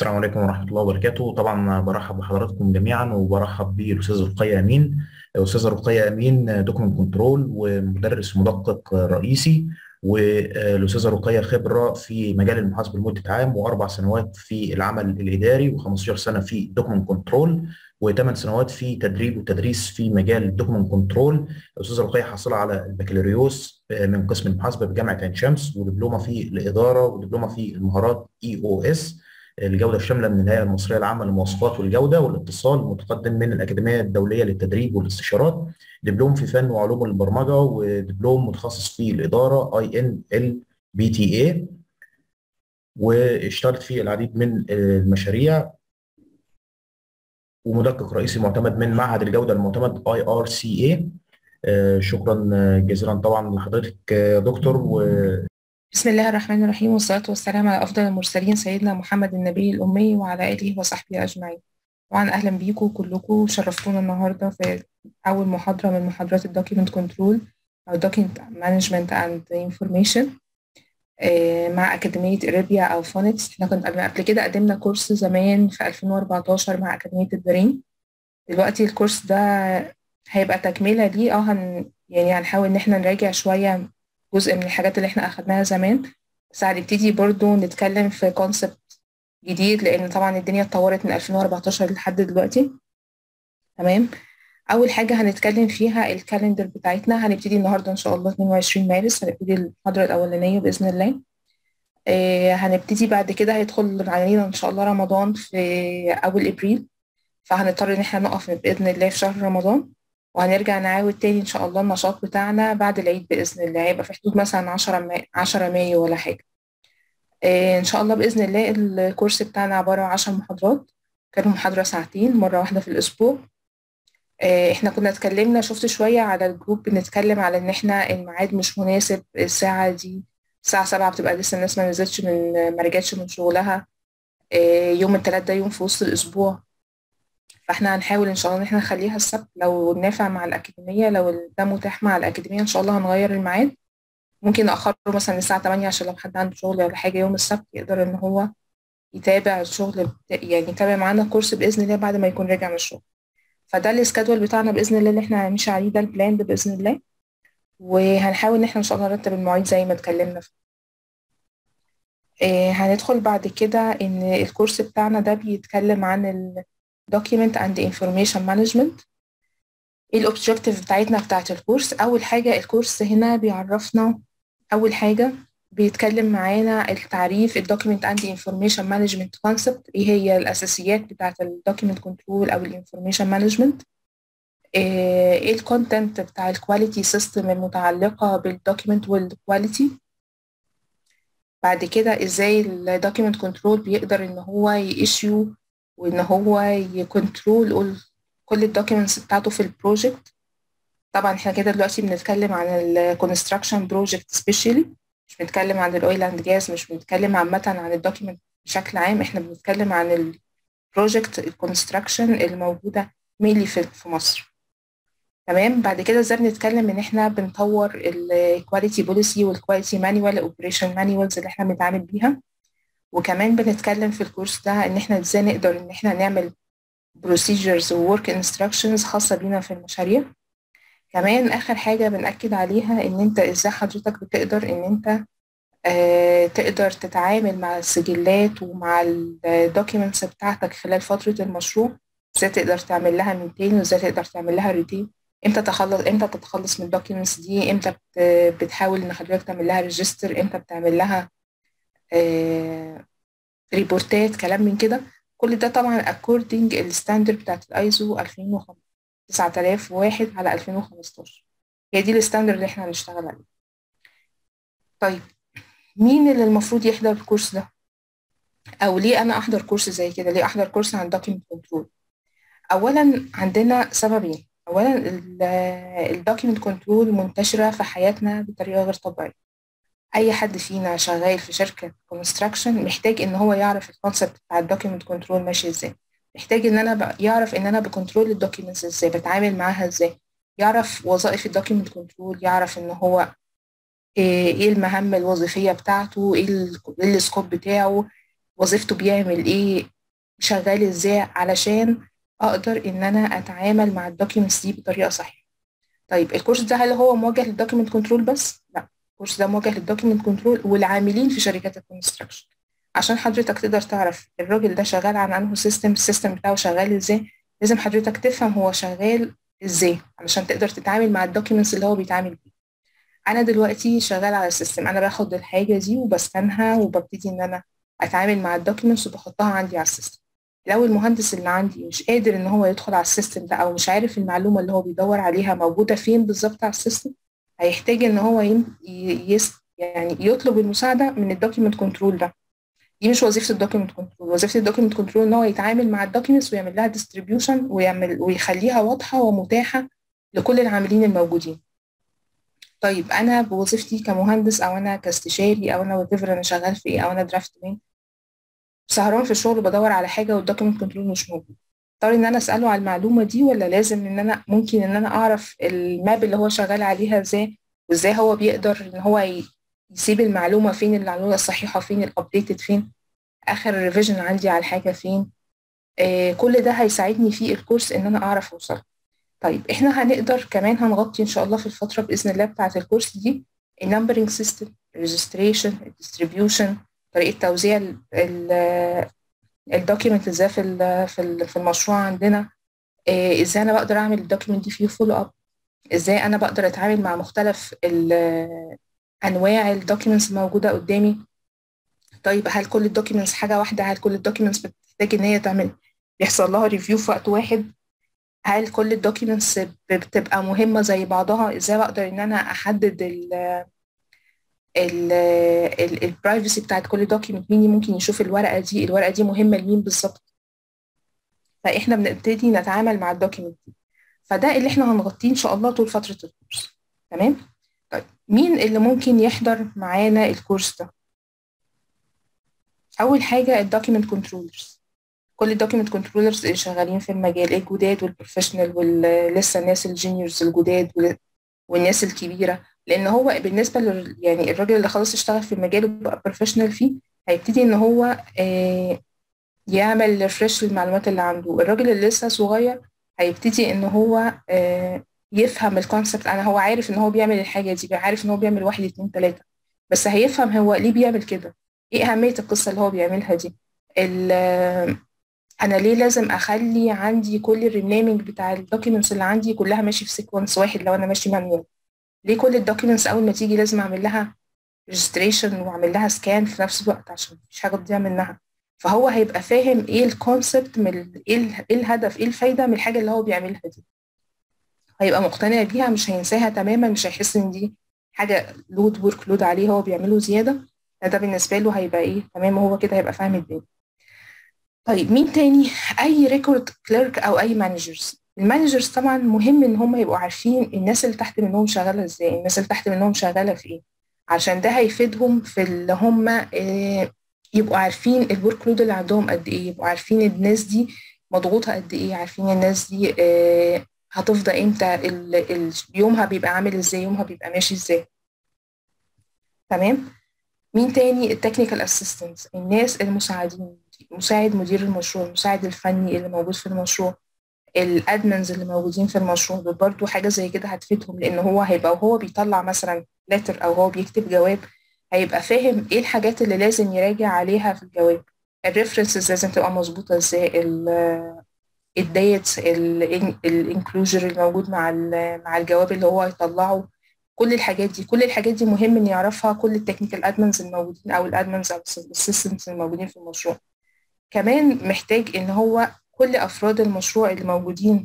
السلام عليكم ورحمة الله وبركاته طبعا برحب بحضراتكم جميعا وبرحب بالأستاذ رقية أمين أستاذة رقية أمين دوكمنت كنترول ومدرس مدقق رئيسي والأستاذة رقية خبرة في مجال المحاسبة لمدة عام وأربع سنوات في العمل الإداري و15 سنة في دوكمنت كنترول وثمان سنوات في تدريب وتدريس في مجال الدوكمنت كنترول الأستاذة رقية حاصلة على البكالوريوس من قسم المحاسبة بجامعة عين شمس ودبلومة في الإدارة ودبلومة في المهارات إي أو إس الجودة الشاملة من الهيئة المصرية العامة للمواصفات والجودة والاتصال متقدم من الأكاديمية الدولية للتدريب والاستشارات دبلوم في فن وعلوم البرمجة ودبلوم متخصص في الإدارة اي ان ال بي تي اي واشتغلت في العديد من المشاريع ومدقق رئيسي معتمد من معهد الجودة المعتمد اي ار سي اي شكرا جزيلا طبعا لحضرتك دكتور و بسم الله الرحمن الرحيم والصلاة والسلام على أفضل المرسلين سيدنا محمد النبي الأمي وعلى آله وصحبه أجمعين طبعا أهلا بيكم كلكم شرفتونا النهاردة في أول محاضرة من محاضرات الدوكيمنت كنترول أو دوكيمنت مانجمنت أند انفورميشن مع أكاديمية إريبيا أو فونكس احنا كنا قبل كده قدمنا كورس زمان في 2014 مع أكاديمية الدارين دلوقتي الكورس ده هيبقى تكملة ليه اه هن يعني هنحاول إن احنا نراجع شوية جزء من الحاجات اللي احنا أخدناها زمان بس هنبتدي برضو نتكلم في كونسبت جديد لأن طبعا الدنيا اتطورت من 2014 لحد دلوقتي تمام أول حاجة هنتكلم فيها الكالندر بتاعتنا هنبتدي النهاردة إن شاء الله 22 مارس هنبتدي المحاضرة الأولانية بإذن الله آه هنبتدي بعد كده هيدخل علينا إن شاء الله رمضان في أول إبريل فهنضطر إن احنا نقف بإذن الله في شهر رمضان وهنرجع نعاود تاني إن شاء الله النشاط بتاعنا بعد العيد بإذن الله هيبقى في حدود مثلا 10 مايو 10 مايو ولا حاجة آه إن شاء الله بإذن الله الكورس بتاعنا عبارة عن 10 محاضرات كانوا محاضرة ساعتين مرة واحدة في الأسبوع آه إحنا كنا اتكلمنا شفت شوية على الجروب بنتكلم على إن إحنا الميعاد مش مناسب الساعة دي الساعة سبعة بتبقى لسه الناس ما نزلتش من ما رجعتش من شغلها آه يوم التلات ده يوم في وسط الأسبوع فاحنا هنحاول ان شاء الله ان احنا نخليها السبت لو نافع مع الاكاديميه لو ده متاح مع الاكاديميه ان شاء الله هنغير الميعاد ممكن ناخره مثلا الساعه 8 عشان لو حد عنده شغل ولا حاجه يوم السبت يقدر ان هو يتابع الشغل يعني يتابع معانا الكورس باذن الله بعد ما يكون راجع من الشغل فده السكادول بتاعنا باذن الله اللي احنا هنمشي عليه ده البلان ده باذن الله وهنحاول ان احنا ان شاء الله نرتب المواعيد زي ما اتكلمنا فيه إيه هندخل بعد كده ان الكورس بتاعنا ده بيتكلم عن ال document and information management ايه الاوبجكتيف بتاعتنا بتاعت الكورس اول حاجه الكورس هنا بيعرفنا اول حاجه بيتكلم معانا التعريف الدوكيمنت اند انفورميشن مانجمنت كونسبت ايه هي الاساسيات بتاعت الدوكيمنت كنترول او الانفورميشن مانجمنت ايه الكونتنت بتاع الكواليتي سيستم المتعلقه بالدوكيمنت والكواليتي بعد كده ازاي الدوكيمنت كنترول بيقدر ان هو ييشيو وان هو يكنترول كل الدوكيومنتس بتاعته في البروجكت طبعا احنا كده دلوقتي بنتكلم عن الكونستراكشن بروجكت سبيشالي مش بنتكلم عن الاويل اند جاز مش بنتكلم عامه عن الدوكيومنت بشكل عام احنا بنتكلم عن البروجكت الكونستراكشن اللي موجوده مينلي في, في مصر تمام بعد كده ازاي بنتكلم ان احنا بنطور الكواليتي بوليسي والكواليتي مانيوال اوبريشن مانيوالز اللي احنا بنتعامل بيها وكمان بنتكلم في الكورس ده ان احنا ازاي نقدر ان احنا نعمل procedures و work instructions خاصة بينا في المشاريع كمان اخر حاجة بنأكد عليها ان انت ازاي حضرتك بتقدر ان انت آه تقدر تتعامل مع السجلات ومع الدوكيومنتس بتاعتك خلال فترة المشروع ازاي تقدر تعمل لها مينتين وازاي تقدر تعمل لها ريتين امتى تخلص امتى تتخلص من الدوكيومنتس دي امتى بتحاول ان حضرتك تعمل لها ريجستر امتى بتعمل لها آه ريبورتات كلام من كده كل ده طبعا according الستاندرد بتاعت الايزو 2005 9001 على 2015 هي دي الستاندرد اللي احنا هنشتغل عليه طيب مين اللي المفروض يحضر الكورس ده او ليه انا احضر كورس زي كده ليه احضر كورس عن document كنترول اولا عندنا سببين اولا الدوكيمنت كنترول منتشره في حياتنا بطريقه غير طبيعيه اي حد فينا شغال في شركه كونستراكشن محتاج ان هو يعرف الكونسبت بتاع الدوكيمنت كنترول ماشي ازاي محتاج ان انا يعرف ان انا بكنترول الدوكيمنتس ازاي بتعامل معاها ازاي يعرف وظائف الدوكيمنت كنترول يعرف ان هو ايه المهام الوظيفيه بتاعته ايه السكوب بتاعه وظيفته بيعمل ايه شغال ازاي علشان اقدر ان انا اتعامل مع الدوكيومنتس دي بطريقه صحيحه طيب الكورس ده هل هو موجه للدوكيومنت كنترول بس لا الكورس ده موجه للدوكيومنت كنترول والعاملين في شركات الكونستراكشن عشان حضرتك تقدر تعرف الراجل ده شغال على انه سيستم السيستم بتاعه شغال ازاي لازم حضرتك تفهم هو شغال ازاي علشان تقدر تتعامل مع الدوكيومنتس اللي هو بيتعامل بيه انا دلوقتي شغال على السيستم انا باخد الحاجه دي وبسكنها وببتدي ان انا اتعامل مع الدوكيومنتس وبحطها عندي على السيستم لو المهندس اللي عندي مش قادر ان هو يدخل على السيستم ده او مش عارف المعلومه اللي هو بيدور عليها موجوده فين بالظبط على السيستم هيحتاج ان هو يم... يس... يعني يطلب المساعده من الدوكيومنت كنترول ده دي مش وظيفه الدوكيومنت كنترول وظيفه الدوكيومنت كنترول ان هو يتعامل مع الدوكيومنتس ويعمل لها ديستريبيوشن ويعمل ويخليها واضحه ومتاحه لكل العاملين الموجودين طيب انا بوظيفتي كمهندس او انا كاستشاري او انا وات انا شغال في ايه او انا درافت مان سهران في الشغل بدور على حاجه والدوكيمنت كنترول مش موجود اضطر ان انا اساله على المعلومه دي ولا لازم ان انا ممكن ان انا اعرف الماب اللي هو شغال عليها ازاي وازاي هو بيقدر ان هو يسيب المعلومه فين المعلومه الصحيحه فين الابديتد فين اخر ريفيجن عندي على الحاجه فين آه كل ده هيساعدني في الكورس ان انا اعرف اوصل طيب احنا هنقدر كمان هنغطي ان شاء الله في الفتره باذن الله بتاعه الكورس دي النمبرنج سيستم الريجستريشن الديستريبيوشن طريقه توزيع الدوكيمنت ازاي في في المشروع عندنا إيه ازاي انا بقدر اعمل الدوكيمنت دي فيه فولو اب ازاي انا بقدر اتعامل مع مختلف انواع الدوكيمنتس الموجوده قدامي طيب هل كل الدوكيمنتس حاجه واحده هل كل الدوكيمنتس بتحتاج ان هي تعمل بيحصل لها ريفيو في وقت واحد هل كل الدوكيمنتس بتبقى مهمه زي بعضها ازاي بقدر ان انا احدد ال البرايفسي بتاعت كل دوكيمنت مين ممكن يشوف الورقه دي الورقه دي مهمه لمين بالظبط فاحنا بنبتدي نتعامل مع الدوكيمنت دي فده اللي احنا هنغطيه ان شاء الله طول فتره الكورس تمام طيب مين اللي ممكن يحضر معانا الكورس ده اول حاجه الدوكيمنت كنترولرز كل الدوكيمنت كنترولرز اللي شغالين في المجال الجداد والبروفيشنال ولسه الناس الجينيورز الجداد والناس الكبيره لان هو بالنسبه لل يعني الراجل اللي خلاص اشتغل في المجال وبقى بروفيشنال فيه هيبتدي ان هو آه يعمل ريفرش للمعلومات اللي عنده الراجل اللي لسه صغير هيبتدي ان هو آه يفهم الكونسبت انا هو عارف ان هو بيعمل الحاجه دي عارف ان هو بيعمل واحد اتنين تلاته بس هيفهم هو ليه بيعمل كده ايه اهميه القصه اللي هو بيعملها دي انا ليه لازم اخلي عندي كل الرينيمنج بتاع الدوكيومنتس اللي عندي كلها ماشي في سيكونس واحد لو انا ماشي مانوال ليه كل الدوكيومنتس اول ما تيجي لازم اعمل لها ريجستريشن واعمل لها سكان في نفس الوقت عشان مفيش حاجه تضيع منها فهو هيبقى فاهم ايه الكونسبت من ايه الهدف ايه الفايده من الحاجه اللي هو بيعملها دي هيبقى مقتنع بيها مش هينساها تماما مش هيحس ان دي حاجه لود ورك لود عليه هو بيعمله زياده ده بالنسبه له هيبقى ايه تمام هو كده هيبقى فاهم الدنيا طيب مين تاني اي ريكورد كليرك او اي مانجرز المانجرز طبعا مهم ان هم يبقوا عارفين الناس اللي تحت منهم شغاله ازاي الناس اللي تحت منهم شغاله في ايه عشان ده هيفيدهم في اللي هم إيه يبقوا عارفين الورك لود اللي عندهم قد ايه يبقوا عارفين الناس دي مضغوطه قد ايه عارفين الناس دي إيه هتفضى امتى ال يومها بيبقى عامل ازاي يومها بيبقى ماشي ازاي تمام مين تاني التكنيكال اسيستنتس الناس المساعدين مساعد مدير المشروع المساعد الفني اللي موجود في المشروع الادمنز اللي موجودين في المشروع دول برضه حاجه زي كده هتفيدهم لان هو هيبقى وهو بيطلع مثلا لتر او هو بيكتب جواب هيبقى فاهم ايه الحاجات اللي لازم يراجع عليها في الجواب الريفرنسز لازم تبقى مظبوطه ازاي الديتس الانكلوجر الموجود مع مع الجواب اللي هو هيطلعه كل الحاجات دي كل الحاجات دي مهم ان يعرفها كل التكنيكال ادمنز الموجودين او الادمنز او الاسيستنتس الموجودين في المشروع كمان محتاج ان هو كل افراد المشروع اللي موجودين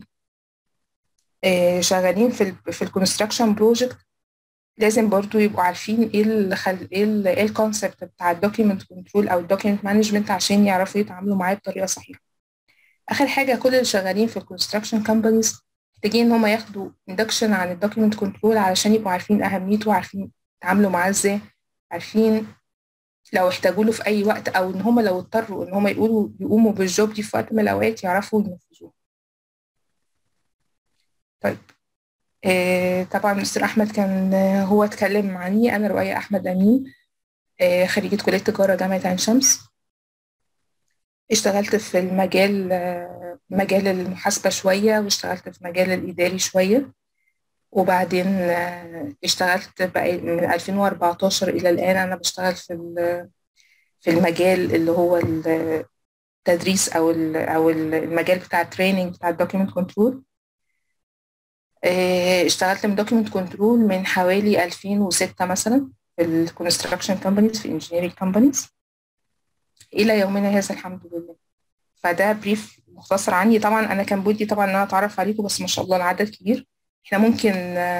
شغالين في ال في الكونستراكشن بروجكت لازم برضو يبقوا عارفين ايه الخل... ايه الكونسبت بتاع الدوكيمنت كنترول او الدوكيمنت مانجمنت عشان يعرفوا يتعاملوا معاه بطريقه صحيحه اخر حاجه كل اللي شغالين في الكونستراكشن كومبانيز محتاجين ان هم ياخدوا اندكشن عن الدوكيمنت كنترول علشان يبقوا عارفين اهميته وعارفين يتعاملوا معاه ازاي عارفين لو احتاجوا له في اي وقت او ان هم لو اضطروا ان هم يقولوا يقوموا بالجوب دي في وقت من الاوقات يعرفوا ينفذوه طيب آه طبعا مستر احمد كان آه هو اتكلم عني انا رؤية احمد امين آه خريجة كلية تجارة جامعة عين شمس اشتغلت في المجال مجال المحاسبة شوية واشتغلت في مجال الإداري شوية وبعدين اشتغلت بقى من 2014 إلى الآن أنا بشتغل في في المجال اللي هو التدريس أو أو المجال بتاع التريننج بتاع الدوكيمنت كنترول اشتغلت من دوكيمنت كنترول من حوالي 2006 مثلا في الكونستراكشن كومبانيز في انجينيرنج كومبانيز الى يومنا هذا الحمد لله فده بريف مختصر عني طبعا انا كان بودي طبعا ان انا اتعرف عليكم بس ما شاء الله العدد كبير احنا ممكن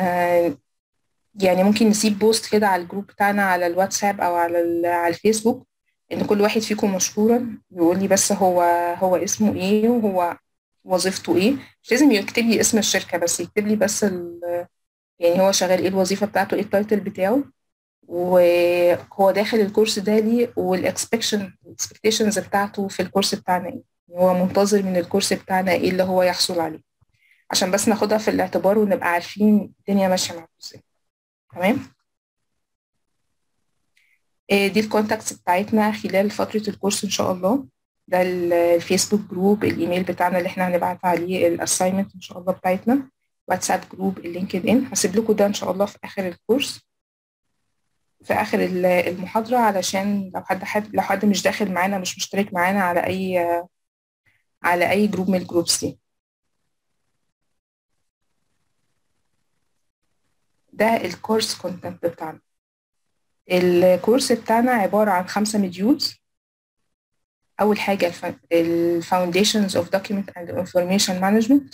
يعني ممكن نسيب بوست كده على الجروب بتاعنا على الواتساب او على على الفيسبوك ان كل واحد فيكم مشكورا يقول لي بس هو هو اسمه ايه وهو وظيفته ايه مش لازم يكتب لي اسم الشركه بس يكتب لي بس يعني هو شغال ايه الوظيفه بتاعته ايه التايتل بتاعه وهو داخل الكورس ده ليه والاكسبكشن الاكسبكتيشنز بتاعته في الكورس بتاعنا ايه هو منتظر من الكورس بتاعنا ايه اللي هو يحصل عليه عشان بس ناخدها في الاعتبار ونبقى عارفين الدنيا ماشيه معاكم ازاي تمام دي الكونتاكتس بتاعتنا خلال فتره الكورس ان شاء الله ده الفيسبوك جروب الايميل بتاعنا اللي احنا هنبعت عليه الاساينمنت ان شاء الله بتاعتنا واتساب جروب اللينكد ان هسيب لكم ده ان شاء الله في اخر الكورس في اخر المحاضره علشان لو حد حد لو حد مش داخل معانا مش مشترك معانا على اي على اي جروب من الجروبس دي ده الكورس كونتنت بتاعنا الكورس بتاعنا عباره عن خمسه مديولز اول حاجه ال Foundations of Document and Information Management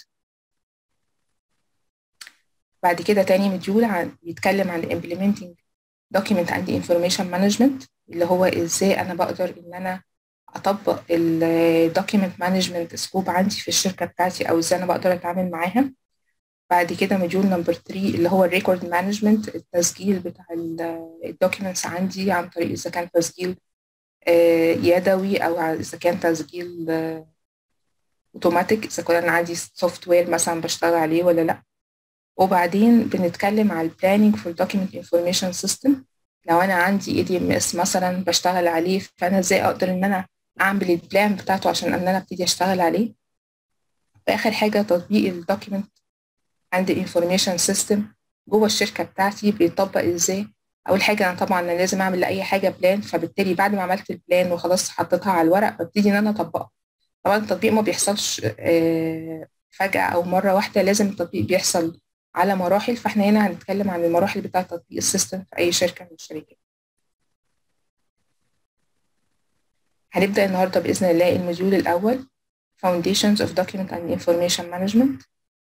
بعد كده تاني مديول عن بيتكلم عن Implementing Document and Information Management اللي هو ازاي انا بقدر ان انا اطبق ال Document Management سكوب عندي في الشركه بتاعتي او ازاي انا بقدر اتعامل معاها بعد كده مديول نمبر 3 اللي هو الريكورد مانجمنت التسجيل بتاع الدوكيومنتس عندي عن طريق اذا كان تسجيل يدوي او اذا كان تسجيل اوتوماتيك اذا كان انا عندي سوفت وير مثلا بشتغل عليه ولا لا وبعدين بنتكلم على البلاننج فور دوكيمنت انفورميشن سيستم لو انا عندي اي دي ام اس مثلا بشتغل عليه فانا ازاي اقدر ان انا اعمل البلان بتاعته عشان ان انا ابتدي اشتغل عليه واخر حاجه تطبيق الدوكيمنت عند انفورميشن سيستم جوه الشركه بتاعتي بيطبق ازاي اول حاجه انا طبعا انا لازم اعمل لاي حاجه بلان فبالتالي بعد ما عملت البلان وخلاص حطيتها على الورق ببتدي ان انا اطبقها طبعا التطبيق ما بيحصلش فجاه او مره واحده لازم التطبيق بيحصل على مراحل فاحنا هنا هنتكلم عن المراحل بتاعه تطبيق السيستم في اي شركه من الشركات هنبدا النهارده باذن الله الموديول الاول Foundations of Document and Information Management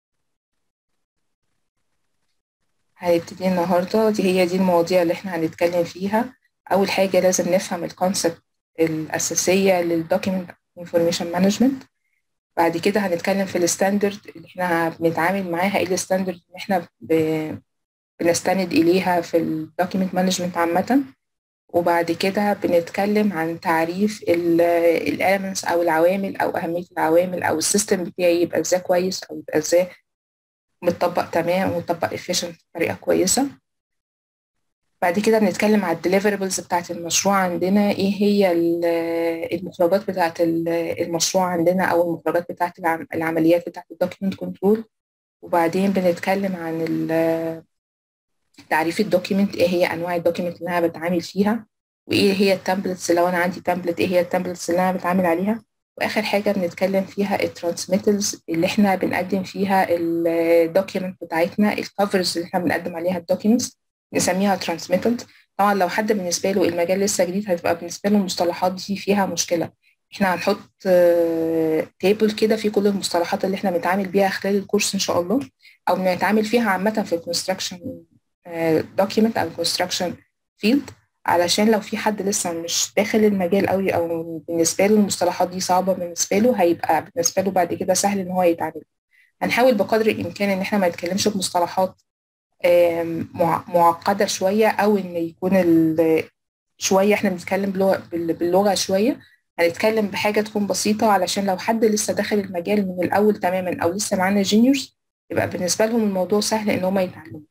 هنبتدي النهارده دي هي دي المواضيع اللي احنا هنتكلم فيها اول حاجه لازم نفهم الكونسبت الاساسيه للدوكيمنت انفورميشن مانجمنت بعد كده هنتكلم في الستاندرد اللي احنا بنتعامل معاها ايه الستاندرد اللي احنا بنستند اليها في الدوكيمنت مانجمنت عامه وبعد كده بنتكلم عن تعريف الاليمنتس او العوامل او اهميه العوامل او السيستم بتاعي يبقى ازاي كويس او يبقى ازاي متطبق تمام ومتطبق efficient بطريقة كويسة بعد كده بنتكلم على الديليفربلز بتاعت المشروع عندنا ايه هي المخرجات بتاعت المشروع عندنا او المخرجات بتاعت العمليات بتاعت الدوكيمنت كنترول وبعدين بنتكلم عن تعريف الدوكيمنت ايه هي انواع الدوكيمنت اللي انا بتعامل فيها وايه هي التمبلتس لو انا عندي تمبلت ايه هي التمبلتس اللي انا بتعامل عليها واخر حاجه بنتكلم فيها الترانسميتلز اللي احنا بنقدم فيها الدوكيمنت بتاعتنا الكفرز اللي احنا بنقدم عليها الدوكيمنتس نسميها ترانسميتلز طبعا لو حد بالنسبه له المجال لسه جديد هتبقى بالنسبه له المصطلحات دي فيها مشكله احنا هنحط تيبل كده فيه كل المصطلحات اللي احنا بنتعامل بيها خلال الكورس ان شاء الله او بنتعامل فيها عامه في الكونستراكشن دوكيمنت او الكونستراكشن فيلد علشان لو في حد لسه مش داخل المجال قوي او بالنسبه له المصطلحات دي صعبه بالنسبه له هيبقى بالنسبه له بعد كده سهل ان هو يتعامل هنحاول بقدر الامكان ان احنا ما نتكلمش بمصطلحات معقده شويه او ان يكون شويه احنا بنتكلم باللغه شويه هنتكلم بحاجه تكون بسيطه علشان لو حد لسه داخل المجال من الاول تماما او لسه معانا جينيورز يبقى بالنسبه لهم الموضوع سهل ان هم يتعلموا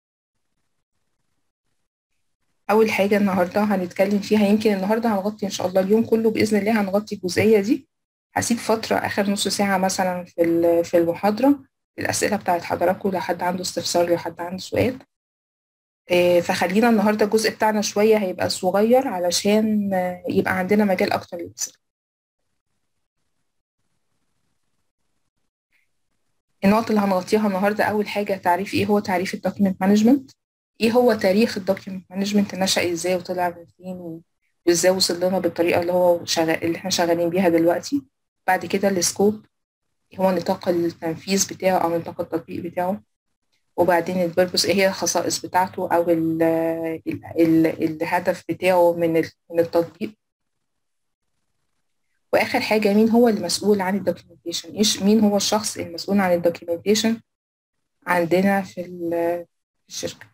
اول حاجه النهارده هنتكلم فيها يمكن النهارده هنغطي ان شاء الله اليوم كله باذن الله هنغطي الجزئيه دي هسيب فترة آخر نص ساعة مثلا في في المحاضرة الأسئلة بتاعت حضراتكم لو حد عنده استفسار لو حد عنده سؤال فخلينا النهاردة الجزء بتاعنا شوية هيبقى صغير علشان يبقى عندنا مجال أكتر للأسئلة النقط اللي هنغطيها النهاردة أول حاجة تعريف إيه هو تعريف الدوكيمنت مانجمنت إيه هو تاريخ الدوكيمنت مانجمنت نشأ إزاي وطلع من فين وإزاي وصل لنا بالطريقة اللي هو شغال اللي إحنا شغالين بيها دلوقتي بعد كده السكوب هو نطاق التنفيذ بتاعه أو نطاق التطبيق بتاعه وبعدين البيربوس ايه هي الخصائص بتاعته او ال ال ال الهدف بتاعه من من التطبيق واخر حاجه مين هو المسؤول عن الدوكيومنتيشن ايش مين هو الشخص المسؤول عن الدوكيومنتيشن عندنا في الشركه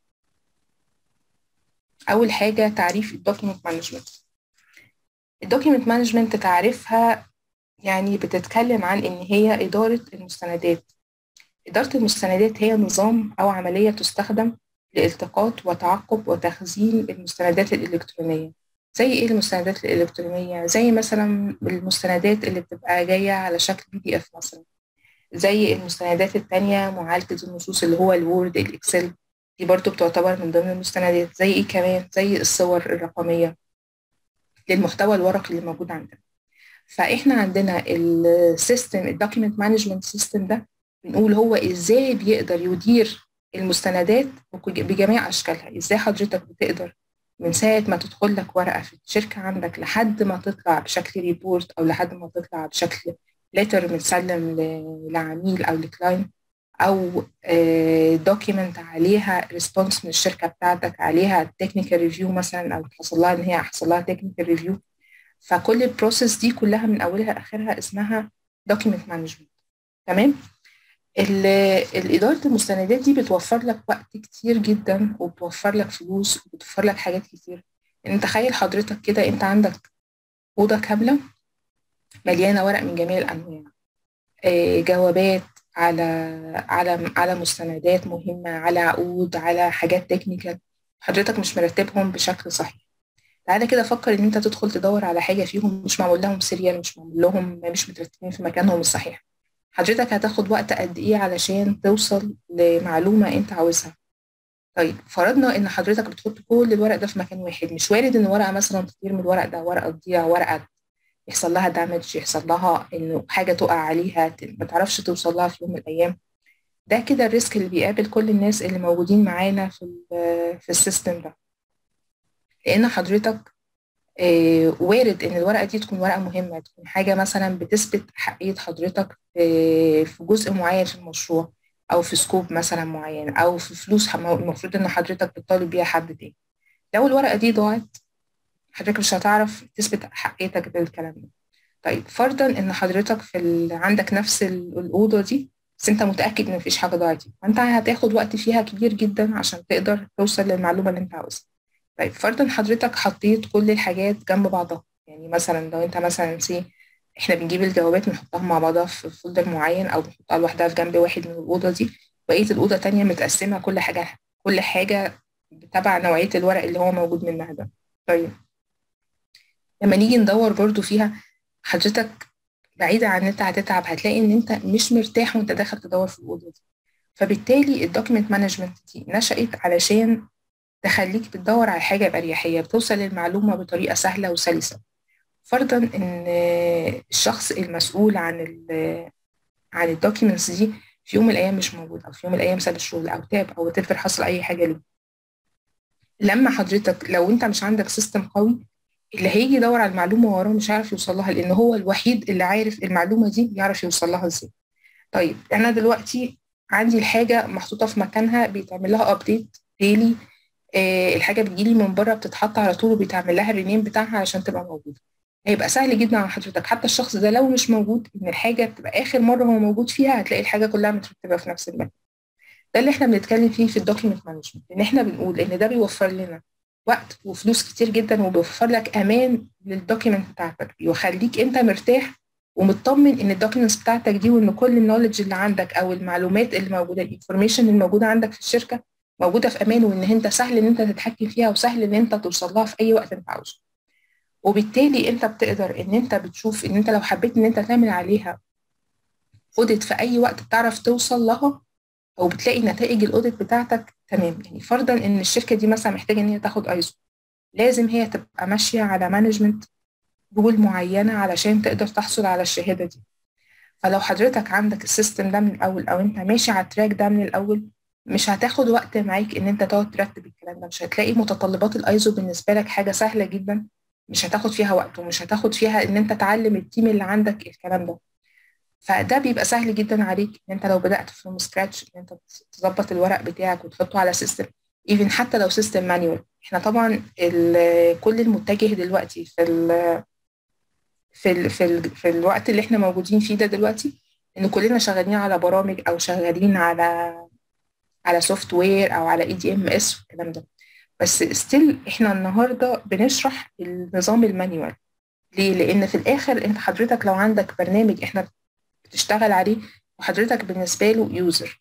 اول حاجه تعريف الدوكيمنت مانجمنت الدوكيمنت مانجمنت تعريفها يعني بتتكلم عن ان هي اداره المستندات إدارة المستندات هي نظام أو عملية تستخدم لالتقاط وتعقب وتخزين المستندات الإلكترونية زي إيه المستندات الإلكترونية؟ زي مثلا المستندات اللي بتبقى جاية على شكل بي دي إف مثلا زي المستندات التانية معالجة النصوص اللي هو الوورد الإكسل دي برضو بتعتبر من ضمن المستندات زي إيه كمان؟ زي الصور الرقمية للمحتوى الورقي اللي موجود عندنا فإحنا عندنا السيستم الدوكيمنت مانجمنت سيستم ده بنقول هو ازاي بيقدر يدير المستندات بجميع اشكالها ازاي حضرتك بتقدر من ساعة ما تدخل لك ورقة في الشركة عندك لحد ما تطلع بشكل ريبورت أو لحد ما تطلع بشكل ليتر متسلم لعميل أو لكلاين أو دوكيمنت عليها ريسبونس من الشركة بتاعتك عليها تكنيكال ريفيو مثلا أو حصل لها إن هي حصل لها تكنيكال ريفيو فكل البروسيس دي كلها من أولها لآخرها اسمها دوكيمنت مانجمنت تمام الإدارة المستندات دي بتوفر لك وقت كتير جدا وبتوفر لك فلوس وبتوفر لك حاجات كتير يعني تخيل حضرتك كده انت عندك أوضة كاملة مليانة ورق من جميع الأنواع جوابات على على على مستندات مهمة على عقود على حاجات تكنيكال حضرتك مش مرتبهم بشكل صحيح تعالى كده فكر ان انت تدخل تدور على حاجة فيهم مش معمول لهم سيريال مش معمول لهم مش مترتبين في مكانهم الصحيح حضرتك هتاخد وقت قد ايه علشان توصل لمعلومة انت عاوزها طيب فرضنا ان حضرتك بتحط كل الورق ده في مكان واحد مش وارد ان ورقة مثلا تطير من الورق ده ورقة تضيع ورقة يحصل لها دامج يحصل لها انه حاجة تقع عليها ما تعرفش توصل لها في يوم من الايام ده كده الريسك اللي بيقابل كل الناس اللي موجودين معانا في في السيستم ده لان حضرتك وارد ان الورقه دي تكون ورقه مهمه تكون حاجه مثلا بتثبت حقيه حضرتك في جزء معين في المشروع او في سكوب مثلا معين او في فلوس المفروض ان حضرتك بتطالب بيها حد تاني لو الورقه دي ضاعت حضرتك مش هتعرف تثبت حقيتك بالكلام ده طيب فرضا ان حضرتك في ال... عندك نفس الاوضه دي بس انت متاكد ان مفيش حاجه ضاعت فانت هتاخد وقت فيها كبير جدا عشان تقدر توصل للمعلومه اللي انت عاوزها طيب فرضا حضرتك حطيت كل الحاجات جنب بعضها يعني مثلا لو انت مثلا سي احنا بنجيب الجوابات بنحطها مع بعضها في فولدر معين او بنحطها لوحدها في جنب واحد من الاوضه دي بقيه الاوضه تانية متقسمه كل حاجه كل حاجه تبع نوعيه الورق اللي هو موجود منها ده طيب لما نيجي ندور برضو فيها حضرتك بعيدة عن ان انت هتتعب هتلاقي ان انت مش مرتاح وانت داخل تدور في الاوضه دي فبالتالي الدوكيمنت مانجمنت دي نشأت علشان تخليك بتدور على حاجة بأريحية بتوصل للمعلومة بطريقة سهلة وسلسة فرضا إن الشخص المسؤول عن ال عن الدوكيومنتس دي في يوم من الأيام مش موجود أو في يوم من الأيام ساب الشغل أو تاب أو تفر حصل أي حاجة ليه لما حضرتك لو أنت مش عندك سيستم قوي اللي هيجي يدور على المعلومة وراه مش هيعرف يوصل لها لأن هو الوحيد اللي عارف المعلومة دي يعرف يوصل لها إزاي طيب أنا دلوقتي عندي الحاجة محطوطة في مكانها بيتعمل لها أبديت ديلي آه الحاجه بتجيلي من بره بتتحط على طول وبيتعمل لها الرينيم بتاعها عشان تبقى موجوده هيبقى سهل جدا على حضرتك حتى الشخص ده لو مش موجود ان الحاجه بتبقى اخر مره هو موجود فيها هتلاقي الحاجه كلها مترتبه في نفس المكان ده اللي احنا بنتكلم فيه في الدوكيمنت مانجمنت ان احنا بنقول ان ده بيوفر لنا وقت وفلوس كتير جدا وبيوفر لك امان للدوكيمنت بتاعتك بيخليك انت مرتاح ومطمن ان الدوكيومنتس بتاعتك دي وان كل النولج اللي عندك او المعلومات اللي موجوده الانفورميشن اللي موجوده عندك في الشركه موجوده في امان وان انت سهل ان انت تتحكم فيها وسهل ان انت توصل لها في اي وقت انت عاوزه وبالتالي انت بتقدر ان انت بتشوف ان انت لو حبيت ان انت تعمل عليها اوديت في اي وقت بتعرف توصل لها او بتلاقي نتائج الاوديت بتاعتك تمام يعني فرضا ان الشركه دي مثلا محتاجه ان هي تاخد ايزو لازم هي تبقى ماشيه على مانجمنت رول معينه علشان تقدر تحصل على الشهاده دي فلو حضرتك عندك السيستم ده من الاول او انت ماشي على التراك ده من الاول مش هتاخد وقت معاك ان انت تقعد ترتب الكلام ده مش هتلاقي متطلبات الايزو بالنسبه لك حاجه سهله جدا مش هتاخد فيها وقت ومش هتاخد فيها ان انت تعلم التيم اللي عندك الكلام ده فده بيبقى سهل جدا عليك ان انت لو بدات فروم سكراتش ان انت تظبط الورق بتاعك وتحطه على سيستم ايفن حتى لو سيستم مانيوال احنا طبعا كل المتجه دلوقتي في ال في ال في, ال في الوقت اللي احنا موجودين فيه ده دلوقتي ان كلنا شغالين على برامج او شغالين على على سوفت وير او على اي دي ام اس والكلام ده بس ستيل احنا النهارده بنشرح النظام المانيوال ليه لان في الاخر انت حضرتك لو عندك برنامج احنا بتشتغل عليه وحضرتك بالنسبه له يوزر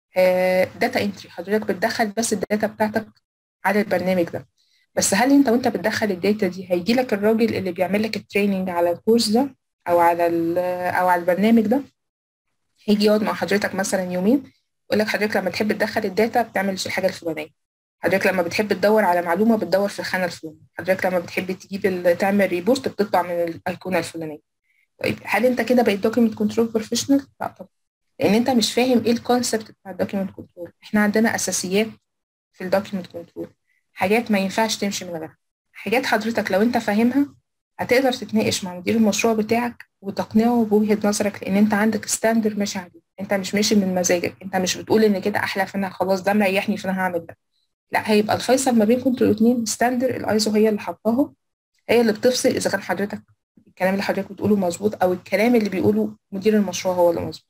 داتا انتري حضرتك بتدخل بس الداتا بتاعتك على البرنامج ده بس هل انت وانت بتدخل الداتا دي هيجي لك الراجل اللي بيعمل لك التريننج على الكورس ده او على او على البرنامج ده هيجي يقعد مع حضرتك مثلا يومين يقول لك حضرتك لما تحب تدخل الداتا بتعمل الحاجه الفلانيه حضرتك لما بتحب تدور على معلومه بتدور في الخانه الفلانيه حضرتك لما بتحب تجيب تعمل ريبورت بتطلع من الايقونه الفلانيه طيب هل انت كده بقيت دوكيمنت كنترول بروفيشنال لا طبعا لان انت مش فاهم ايه الكونسبت بتاع الدوكيمنت كنترول احنا عندنا اساسيات في الدوكيمنت كنترول حاجات ما ينفعش تمشي من غيرها حاجات حضرتك لو انت فاهمها هتقدر تتناقش مع مدير المشروع بتاعك وتقنعه بوجهه نظرك لان انت عندك ستاندر ماشي عليه انت مش ماشي من مزاجك انت مش بتقول ان كده احلى فانا خلاص ده مريحني فانا هعمل ده لا هيبقى الفيصل ما بينكم انتوا الاثنين ستاندر الايزو هي اللي حطاها هي اللي بتفصل اذا كان حضرتك الكلام اللي حضرتك بتقوله مظبوط او الكلام اللي بيقوله مدير المشروع هو اللي مظبوط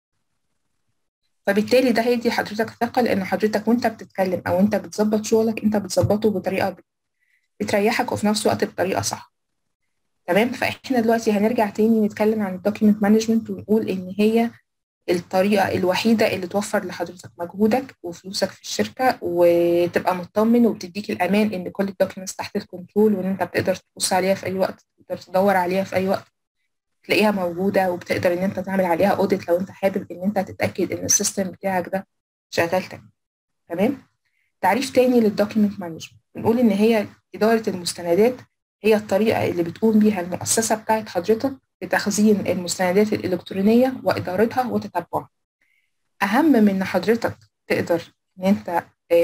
فبالتالي ده هيدي حضرتك ثقه لان حضرتك وانت بتتكلم او انت بتظبط شغلك انت بتظبطه بطريقه بتريحك وفي نفس الوقت بطريقه صح تمام فاحنا دلوقتي هنرجع تاني نتكلم عن الدوكيمنت مانجمنت ونقول ان هي الطريقه الوحيده اللي توفر لحضرتك مجهودك وفلوسك في الشركه وتبقى مطمن وبتديك الامان ان كل الدوكيومنتس تحت الكنترول وان انت بتقدر تبص عليها في اي وقت تقدر تدور عليها في اي وقت تلاقيها موجوده وبتقدر ان انت تعمل عليها اوديت لو انت حابب ان انت تتاكد ان السيستم بتاعك ده شغال تمام تمام تعريف تاني للدوكيمنت مانجمنت بنقول ان هي اداره المستندات هي الطريقه اللي بتقوم بيها المؤسسه بتاعت حضرتك بتخزين المستندات الإلكترونية وإدارتها وتتبعها أهم من إن حضرتك تقدر إن أنت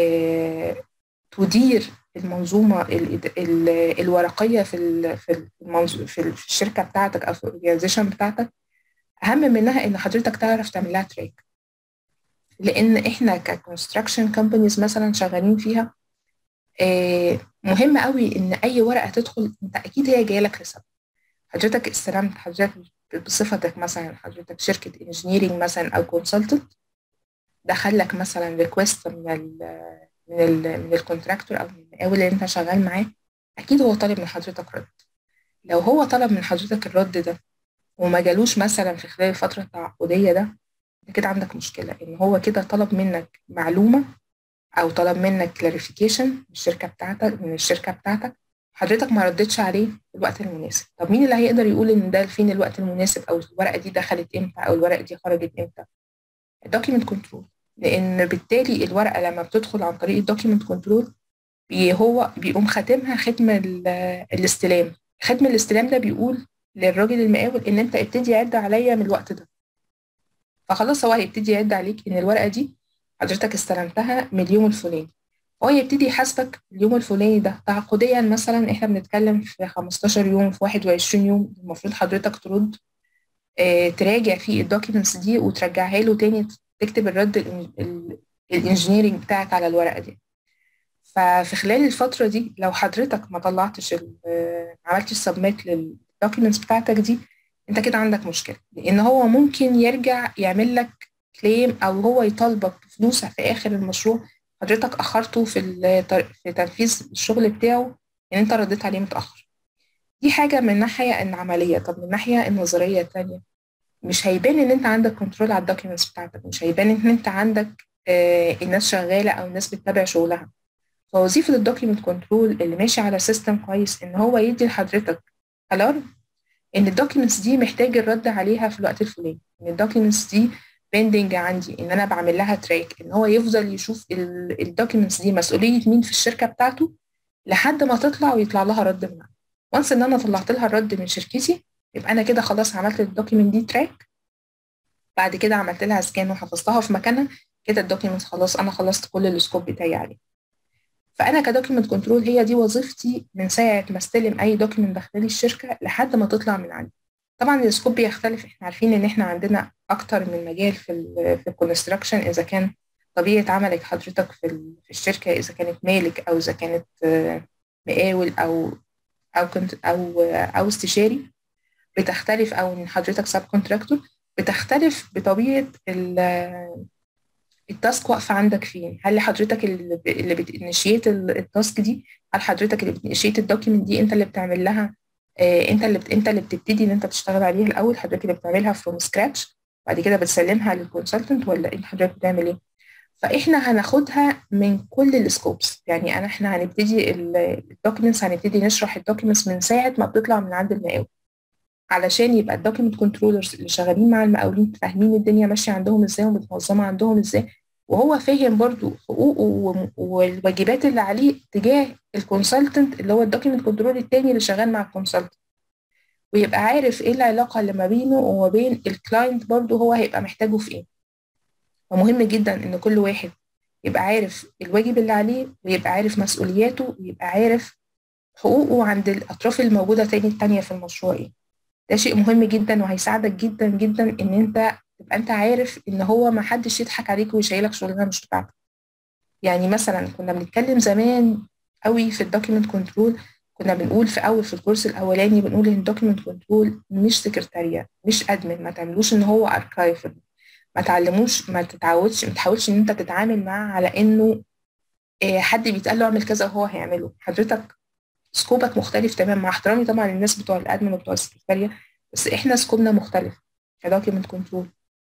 اه تدير المنظومة ال ال الورقية في ال في في الشركة بتاعتك أو في الأورجنايزيشن بتاعتك أهم منها إن حضرتك تعرف تعمل لها تراك لأن إحنا ككونستراكشن كومبانيز مثلا شغالين فيها اه مهم قوي إن أي ورقة تدخل أنت أكيد هي جاية لك لسبب حضرتك استلمت حضرتك بصفتك مثلا حضرتك شركة انجينيرنج مثلا أو كونسلتنت دخل لك مثلا ريكوست من ال من ال من الكونتراكتور أو من المقاول اللي أنت شغال معاه أكيد هو طالب من حضرتك رد لو هو طلب من حضرتك الرد ده وما جالوش مثلا في خلال الفترة التعاقدية ده أنت كده عندك مشكلة إن هو كده طلب منك معلومة أو طلب منك كلاريفيكيشن من الشركة بتاعتك من الشركة بتاعتك حضرتك ما ردتش عليه في الوقت المناسب طب مين اللي هيقدر يقول ان ده فين الوقت المناسب او الورقه دي دخلت امتى او الورقه دي خرجت امتى الدوكيمنت كنترول لان بالتالي الورقه لما بتدخل عن طريق الدوكيمنت كنترول بي هو بيقوم خاتمها ختم الاستلام ختم الاستلام ده بيقول للراجل المقاول ان انت ابتدي يعد عليا من الوقت ده فخلاص هو هيبتدي يعد عليك ان الورقه دي حضرتك استلمتها من اليوم الفلاني هو يبتدي يحاسبك اليوم الفلاني ده تعاقديا مثلا احنا بنتكلم في 15 يوم في 21 يوم المفروض حضرتك ترد اه تراجع فيه الدوكيومنتس دي وترجعها له تاني تكتب الرد الانجينيرنج بتاعك على الورقه دي ففي خلال الفتره دي لو حضرتك ما طلعتش ما عملتش سبميت للدوكيومنتس بتاعتك دي انت كده عندك مشكله لان هو ممكن يرجع يعمل لك كليم او هو يطالبك بفلوس في اخر المشروع حضرتك اخرته في في تنفيذ الشغل بتاعه ان انت رديت عليه متاخر دي حاجه من الناحيه العمليه طب من الناحيه النظريه الثانيه مش هيبان ان انت عندك كنترول على الدوكيومنتس بتاعتك مش هيبان ان انت عندك آه الناس شغاله او الناس بتتابع شغلها فوظيفة الدوكيمنت كنترول اللي ماشي على سيستم كويس إن هو يدي لحضرتك ألارم إن الدوكيومنتس دي محتاج الرد عليها في الوقت الفلاني إن الدوكيومنتس دي بيندنج عندي إن أنا بعمل لها تراك إن هو يفضل يشوف الدوكيومنتس دي مسؤولية مين في الشركة بتاعته لحد ما تطلع ويطلع لها رد منها وانس إن أنا طلعت لها الرد من شركتي يبقى أنا كده خلاص عملت الدوكيومنت دي تراك بعد كده عملت لها سكان وحفظتها في مكانها كده الدوكيومنت خلاص أنا خلصت كل السكوب بتاعي عليه فانا كدوكيمنت كنترول هي دي وظيفتي من ساعه ما استلم اي دوكيمنت داخلي الشركه لحد ما تطلع من عندي طبعا السكوب بيختلف احنا عارفين ان احنا عندنا اكتر من مجال في ال في الكونستراكشن اذا كان طبيعه عملك حضرتك في في الشركه اذا كانت مالك او اذا كانت مقاول او او كنت او او استشاري بتختلف او ان حضرتك سب كونتراكتور بتختلف بطبيعه التاسك واقفه عندك فين هل حضرتك اللي اللي بتنشيت التاسك دي هل حضرتك اللي بتنشيت الدوكيمنت دي انت اللي بتعمل لها آه انت اللي بت... انت اللي بتبتدي ان انت تشتغل عليها الاول حضرتك اللي بتعملها فروم سكراتش بعد كده بتسلمها للكونسلتنت ولا انت حضرتك بتعمل ايه فاحنا هناخدها من كل السكوبس يعني انا احنا هنبتدي الدوكيومنتس هنبتدي نشرح الدوكيومنتس من ساعه ما بتطلع من عند المقاول علشان يبقى الدوكيمنت كنترولرز اللي شغالين مع المقاولين فاهمين الدنيا ماشيه عندهم ازاي ومتنظمه عندهم ازاي وهو فاهم برضو حقوقه والواجبات اللي عليه تجاه الكونسلتنت اللي هو الدوكيمنت كنترول التاني اللي شغال مع الكونسلتنت ويبقى عارف ايه العلاقه اللي ما بينه وما بين الكلاينت برضو هو هيبقى محتاجه في ايه ومهم جدا ان كل واحد يبقى عارف الواجب اللي عليه ويبقى عارف مسؤولياته ويبقى عارف حقوقه عند الاطراف الموجوده تاني التانية في المشروع ايه ده شيء مهم جدا وهيساعدك جدا جدا ان انت تبقى انت عارف ان هو ما حدش يضحك عليك ويشيلك شغلانه مش بتاعتك يعني مثلا كنا بنتكلم زمان قوي في الدوكيمنت كنترول كنا بنقول في اول في الكورس الاولاني بنقول ان الدوكيمنت كنترول مش سكرتاريه مش ادمن ما تعملوش ان هو اركايف ما تعلموش ما تتعودش ما تحاولش ان انت تتعامل معاه على انه حد بيتقال له اعمل كذا وهو هيعمله حضرتك سكوبك مختلف تماما مع احترامي طبعا للناس بتوع الادمن وبتوع السكرتاريه بس احنا سكوبنا مختلف كدوكيمنت كنترول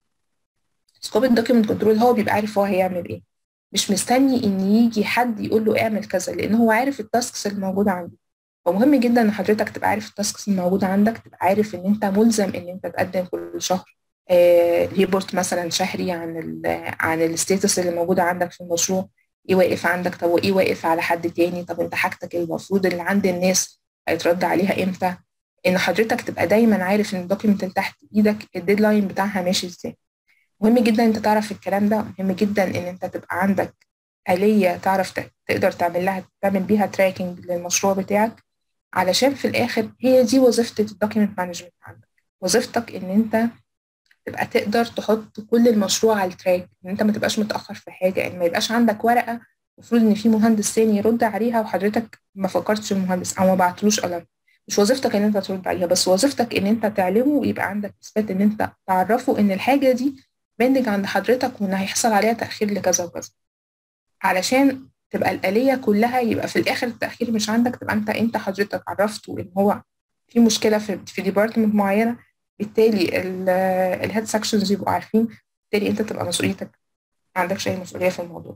سكوب الدوكيمنت كنترول هو بيبقى عارف هو هيعمل ايه مش مستني ان يجي حد يقول له اعمل كذا لان هو عارف التاسكس الموجوده عنده فمهم جدا ان حضرتك تبقى عارف التاسكس الموجوده عندك تبقى عارف ان انت ملزم ان انت تقدم كل شهر آه ريبورت مثلا شهري عن ال عن الستيتس اللي موجوده عندك في المشروع ايه واقف عندك طب وايه واقف على حد تاني طب انت حاجتك المفروض اللي عند الناس هيترد عليها امتى ان حضرتك تبقى دايما عارف ان الدوكيمنت اللي تحت ايدك الديدلاين بتاعها ماشي ازاي مهم جدا انت تعرف الكلام ده مهم جدا ان انت تبقى عندك آلية تعرف تقدر تعمل لها تعمل بيها تراكنج للمشروع بتاعك علشان في الاخر هي دي وظيفة الدوكيمنت مانجمنت عندك وظيفتك ان انت تبقى تقدر تحط كل المشروع على التراك ان انت ما تبقاش متأخر في حاجة ان ما يبقاش عندك ورقة المفروض ان في مهندس تاني يرد عليها وحضرتك ما فكرتش المهندس او ما بعتلوش قلم مش وظيفتك ان انت ترد عليها بس وظيفتك ان انت تعلمه ويبقى عندك اثبات ان انت تعرفه ان الحاجة دي بندج عند حضرتك وان هيحصل عليها تأخير لكذا وكذا علشان تبقى الآلية كلها يبقى في الآخر التأخير مش عندك تبقى انت انت حضرتك عرفته ان هو في مشكلة في في ديبارتمنت معينة بالتالي الهيد سكشنز يبقوا عارفين بالتالي انت تبقى مسؤوليتك ما عندكش اي مسؤولية في الموضوع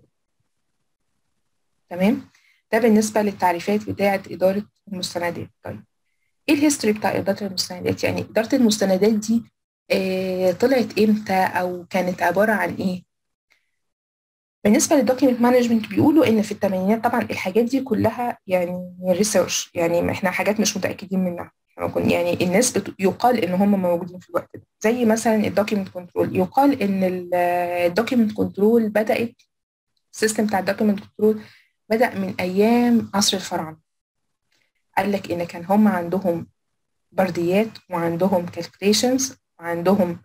تمام ده بالنسبة للتعريفات بتاعة إدارة المستندات طيب ايه الهيستوري بتاع إدارة المستندات يعني إدارة المستندات دي إيه طلعت امتى او كانت عباره عن ايه بالنسبه للدوكيمنت مانجمنت بيقولوا ان في الثمانينات طبعا الحاجات دي كلها يعني ريسيرش يعني احنا حاجات مش متاكدين منها يعني الناس بت... يقال ان هم موجودين في الوقت ده زي مثلا الدوكيمنت كنترول يقال ان الدوكيمنت كنترول بدات السيستم بتاع الدوكيمنت كنترول بدا من ايام عصر الفراعنه قال لك ان كان هم عندهم برديات وعندهم كالكوليشنز وعندهم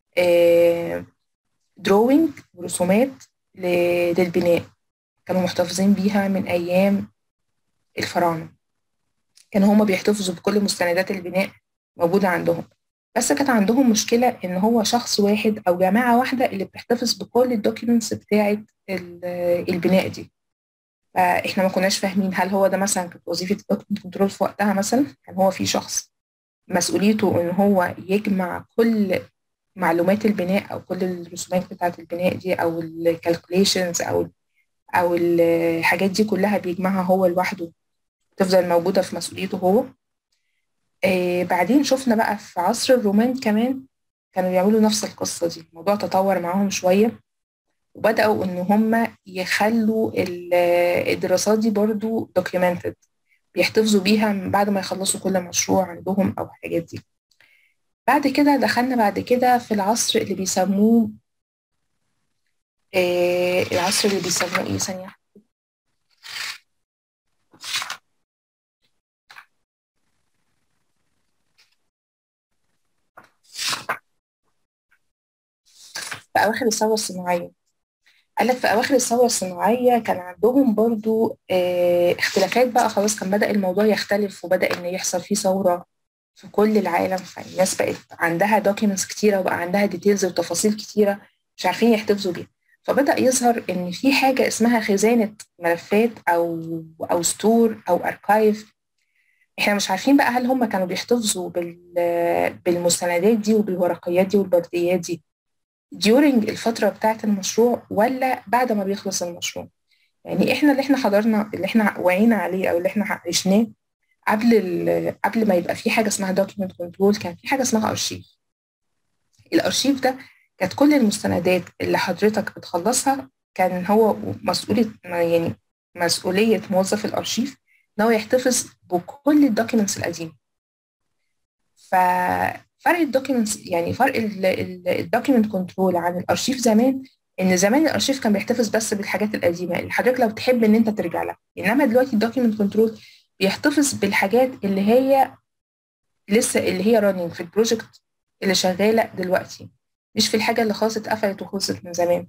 دروينج ورسومات للبناء كانوا محتفظين بيها من أيام الفراعنة كانوا هما بيحتفظوا بكل مستندات البناء موجودة عندهم بس كانت عندهم مشكلة إن هو شخص واحد أو جماعة واحدة اللي بتحتفظ بكل الدوكيومنتس بتاعة البناء دي فإحنا ما كناش فاهمين هل هو ده مثلا كانت وظيفة الدوكيومنت كنترول في وقتها مثلا كان هو في شخص مسؤوليته ان هو يجمع كل معلومات البناء او كل الرسومات بتاعه البناء دي او الكالكوليشنز او او الحاجات دي كلها بيجمعها هو لوحده تفضل موجودة في مسؤوليته هو آه بعدين شفنا بقى في عصر الرومان كمان كانوا يعملوا نفس القصة دي الموضوع تطور معاهم شوية وبدأوا إن هم يخلوا الدراسات دي برضو documented بيحتفظوا بيها من بعد ما يخلصوا كل مشروع عندهم أو الحاجات دي بعد كده دخلنا بعد كده في العصر اللي بيسموه آه العصر اللي بيسموه ايه ثانية في أواخر الثورة الصناعية قال لك في أواخر الثورة الصناعية كان عندهم برضو اه اختلافات بقى خلاص كان بدأ الموضوع يختلف وبدأ إن يحصل فيه ثورة في كل العالم فالناس بقت عندها دوكيومنتس كتيرة وبقى عندها ديتيلز وتفاصيل كتيرة مش عارفين يحتفظوا بيها فبدأ يظهر إن في حاجة اسمها خزانة ملفات أو أو ستور أو أركايف احنا مش عارفين بقى هل هم كانوا بيحتفظوا بالمستندات دي وبالورقيات دي والبرديات دي during الفترة بتاعة المشروع ولا بعد ما بيخلص المشروع يعني احنا اللي احنا حضرنا اللي احنا وعينا عليه او اللي احنا عشناه قبل قبل ما يبقى في حاجة اسمها document control كان في حاجة اسمها ارشيف الارشيف ده كانت كل المستندات اللي حضرتك بتخلصها كان هو مسؤولية يعني مسؤولية موظف الارشيف ان هو يحتفظ بكل الدوكيومنتس القديمة ففرق الدوكيومنتس يعني فرق الدوكيومنت كنترول عن الارشيف زمان ان زمان الارشيف كان بيحتفظ بس بالحاجات القديمه اللي حضرتك لو تحب ان انت ترجع لها انما دلوقتي الدوكيومنت كنترول بيحتفظ بالحاجات اللي هي لسه اللي هي رانينج في البروجكت اللي شغاله دلوقتي مش في الحاجه اللي خلاص اتقفلت وخلصت من زمان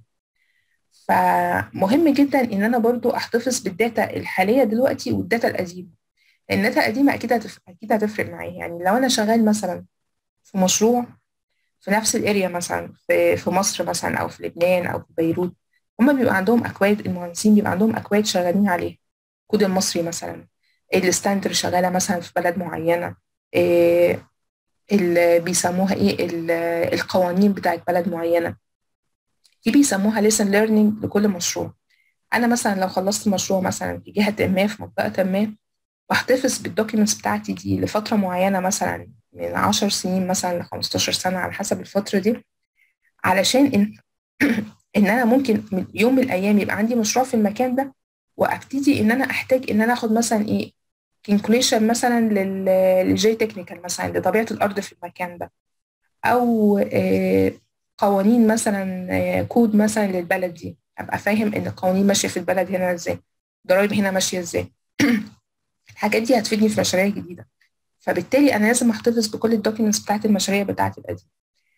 فمهم جدا ان انا برضو احتفظ بالداتا الحاليه دلوقتي والداتا القديمه لان الداتا القديمه اكيد هتفرق اكيد هتفرق معايا يعني لو انا شغال مثلا في مشروع في نفس الاريا مثلا في في مصر مثلا او في لبنان او في بيروت هما بيبقى عندهم اكواد المهندسين بيبقى عندهم اكواد شغالين عليها الكود المصري مثلا الستاندر شغاله مثلا في بلد معينه إيه اللي بيسموها ايه القوانين بتاعت بلد معينه دي بيسموها lesson learning لكل مشروع انا مثلا لو خلصت مشروع مثلا في جهه ما في منطقه ما واحتفظ بالدوكيومنتس بتاعتي دي لفتره معينه مثلا من 10 سنين مثلا ل 15 سنه على حسب الفتره دي علشان ان ان انا ممكن من يوم من الايام يبقى عندي مشروع في المكان ده وابتدي ان انا احتاج ان انا اخد مثلا ايه كالكوليشن مثلا للجي تكنيكال مثلا لطبيعه الارض في المكان ده او إيه قوانين مثلا كود مثلا للبلد دي ابقى فاهم ان القوانين ماشيه في البلد هنا ازاي الضرايب هنا ماشيه ازاي الحاجات دي هتفيدني في مشاريع جديده فبالتالي انا لازم احتفظ بكل الدوكيومنتس بتاعت المشاريع بتاعتي القديمه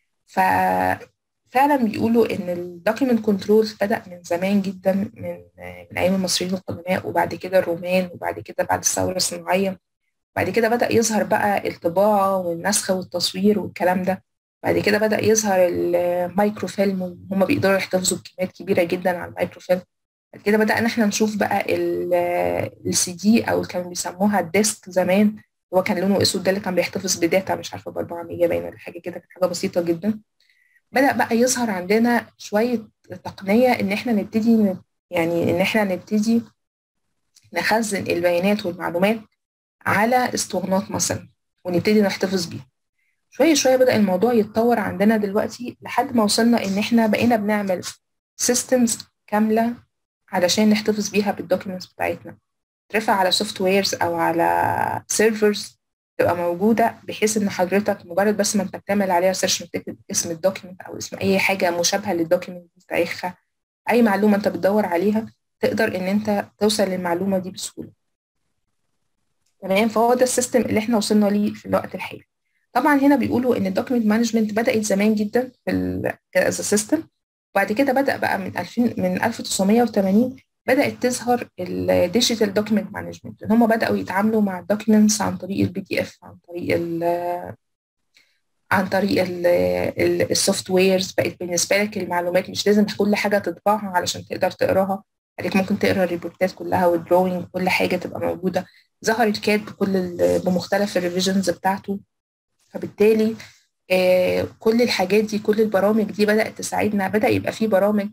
ففعلا بيقولوا ان الدوكيومنت كنترول بدا من زمان جدا من من ايام المصريين القدماء وبعد كده الرومان وبعد كده بعد الثوره الصناعيه بعد كده بدا يظهر بقى الطباعه والنسخ والتصوير والكلام ده بعد كده بدأ يظهر المايكرو فيلم وهم بيقدروا يحتفظوا بكميات كبيرة جدا على المايكرو فيلم بعد كده بدأنا احنا نشوف بقى السي دي او كانوا بيسموها الديسك زمان هو كان لونه اسود ده اللي كان بيحتفظ بداتا مش عارفة ب 400 باين ولا حاجة كده كانت حاجة بسيطة جدا بدأ بقى يظهر عندنا شوية تقنية ان احنا نبتدي يعني ان احنا نبتدي نخزن البيانات والمعلومات على اسطوانات مثلا ونبتدي نحتفظ بيها شوية شوية بدأ الموضوع يتطور عندنا دلوقتي لحد ما وصلنا إن إحنا بقينا بنعمل سيستمز كاملة علشان نحتفظ بيها بالدوكيومنتس بتاعتنا ترفع على سوفت ويرز أو على سيرفرز تبقى موجودة بحيث إن حضرتك مجرد بس ما أنت بتعمل عليها سيرش وتكتب اسم الدوكيومنت أو اسم أي حاجة مشابهة للدوكيومنت تاريخها أي معلومة أنت بتدور عليها تقدر إن أنت توصل للمعلومة دي بسهولة تمام فهو ده السيستم اللي إحنا وصلنا ليه في الوقت الحالي طبعا هنا بيقولوا ان الدوكيمنت مانجمنت بدات زمان جدا في از سيستم وبعد كده بدا بقى من 2000 من 1980 بدات تظهر الديجيتال دوكيمنت مانجمنت ان هم بداوا يتعاملوا مع الدوكيومنتس عن طريق البي دي اف عن طريق ال عن طريق السوفت ويرز بقت بالنسبه لك المعلومات مش لازم كل حاجه تطبعها علشان تقدر تقراها عليك ممكن تقرا الريبورتات كلها والدروينج كل حاجه تبقى موجوده ظهر الكاد بكل بمختلف الريفيجنز بتاعته فبالتالي آه كل الحاجات دي كل البرامج دي بدأت تساعدنا بدأ يبقى في برامج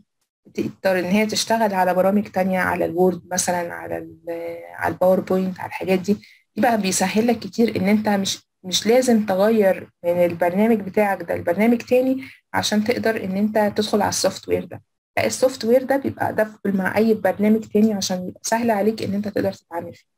تقدر ان هي تشتغل على برامج تانية على الوورد مثلا على على الباوربوينت على الحاجات دي دي بقى بيسهل لك كتير ان انت مش مش لازم تغير من البرنامج بتاعك ده لبرنامج تاني عشان تقدر ان انت تدخل على السوفت وير ده لا السوفت وير ده بيبقى ادابتبل مع اي برنامج تاني عشان يبقى سهل عليك ان انت تقدر تتعامل فيه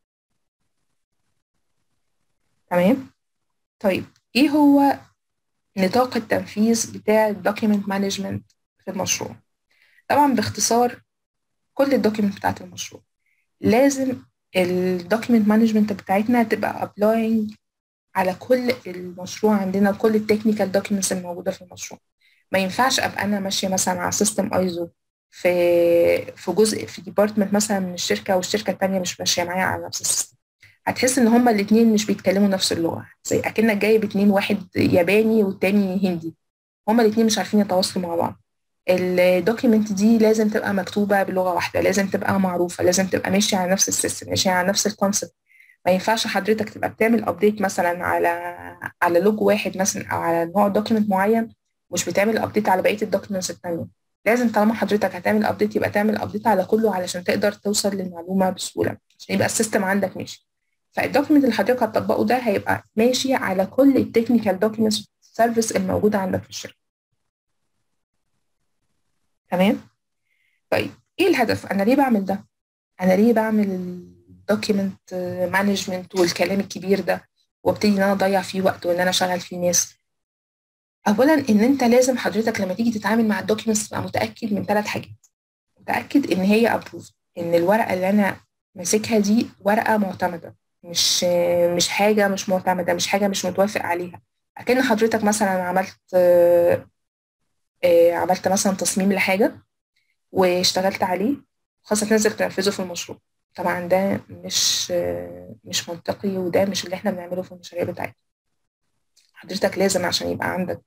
تمام طيب ايه هو نطاق التنفيذ بتاع الدوكيمنت مانجمنت في المشروع طبعا باختصار كل الدوكيمنت بتاعت المشروع لازم الدوكيمنت مانجمنت بتاعتنا تبقى ابلاينج على كل المشروع عندنا كل التكنيكال دوكيومنتس الموجوده في المشروع ما ينفعش ابقى انا ماشيه مثلا على سيستم ايزو في في جزء في ديبارتمنت مثلا من الشركه والشركه الثانيه مش ماشيه معايا على نفس السيستم هتحس ان هما الاثنين مش بيتكلموا نفس اللغه زي اكنك جايب اتنين واحد ياباني والتاني هندي هما الاثنين مش عارفين يتواصلوا مع بعض الدوكيمنت دي لازم تبقى مكتوبه بلغه واحده لازم تبقى معروفه لازم تبقى ماشيه على نفس السيستم ماشيه على نفس الكونسبت ما ينفعش حضرتك تبقى بتعمل ابديت مثلا على على لوج واحد مثلا او على نوع دوكيمنت معين مش بتعمل ابديت على بقيه الدوكيومنتس الثانيه لازم طالما حضرتك هتعمل ابديت يبقى تعمل ابديت على كله علشان تقدر توصل للمعلومه بسهوله عشان يبقى السيستم عندك ماشي فالدوكيمنت اللي حضرتك هتطبقه ده هيبقى ماشي على كل التكنيكال دوكيومنتس سيرفيس الموجوده عندك في الشركه تمام طيب ايه الهدف انا ليه بعمل ده انا ليه بعمل الدوكيمنت مانجمنت والكلام الكبير ده وابتدي ان انا اضيع فيه وقت وان انا اشغل فيه ناس اولا ان انت لازم حضرتك لما تيجي تتعامل مع الدوكيومنتس تبقى متاكد من ثلاث حاجات متاكد ان هي ابروفد ان الورقه اللي انا ماسكها دي ورقه معتمده مش مش حاجه مش معتمده مش حاجه مش متوافق عليها اكن حضرتك مثلا عملت عملت مثلا تصميم لحاجه واشتغلت عليه خلاص هتنزل تنفذه في المشروع طبعا ده مش مش منطقي وده مش اللي احنا بنعمله في المشاريع بتاعتنا حضرتك لازم عشان يبقى عندك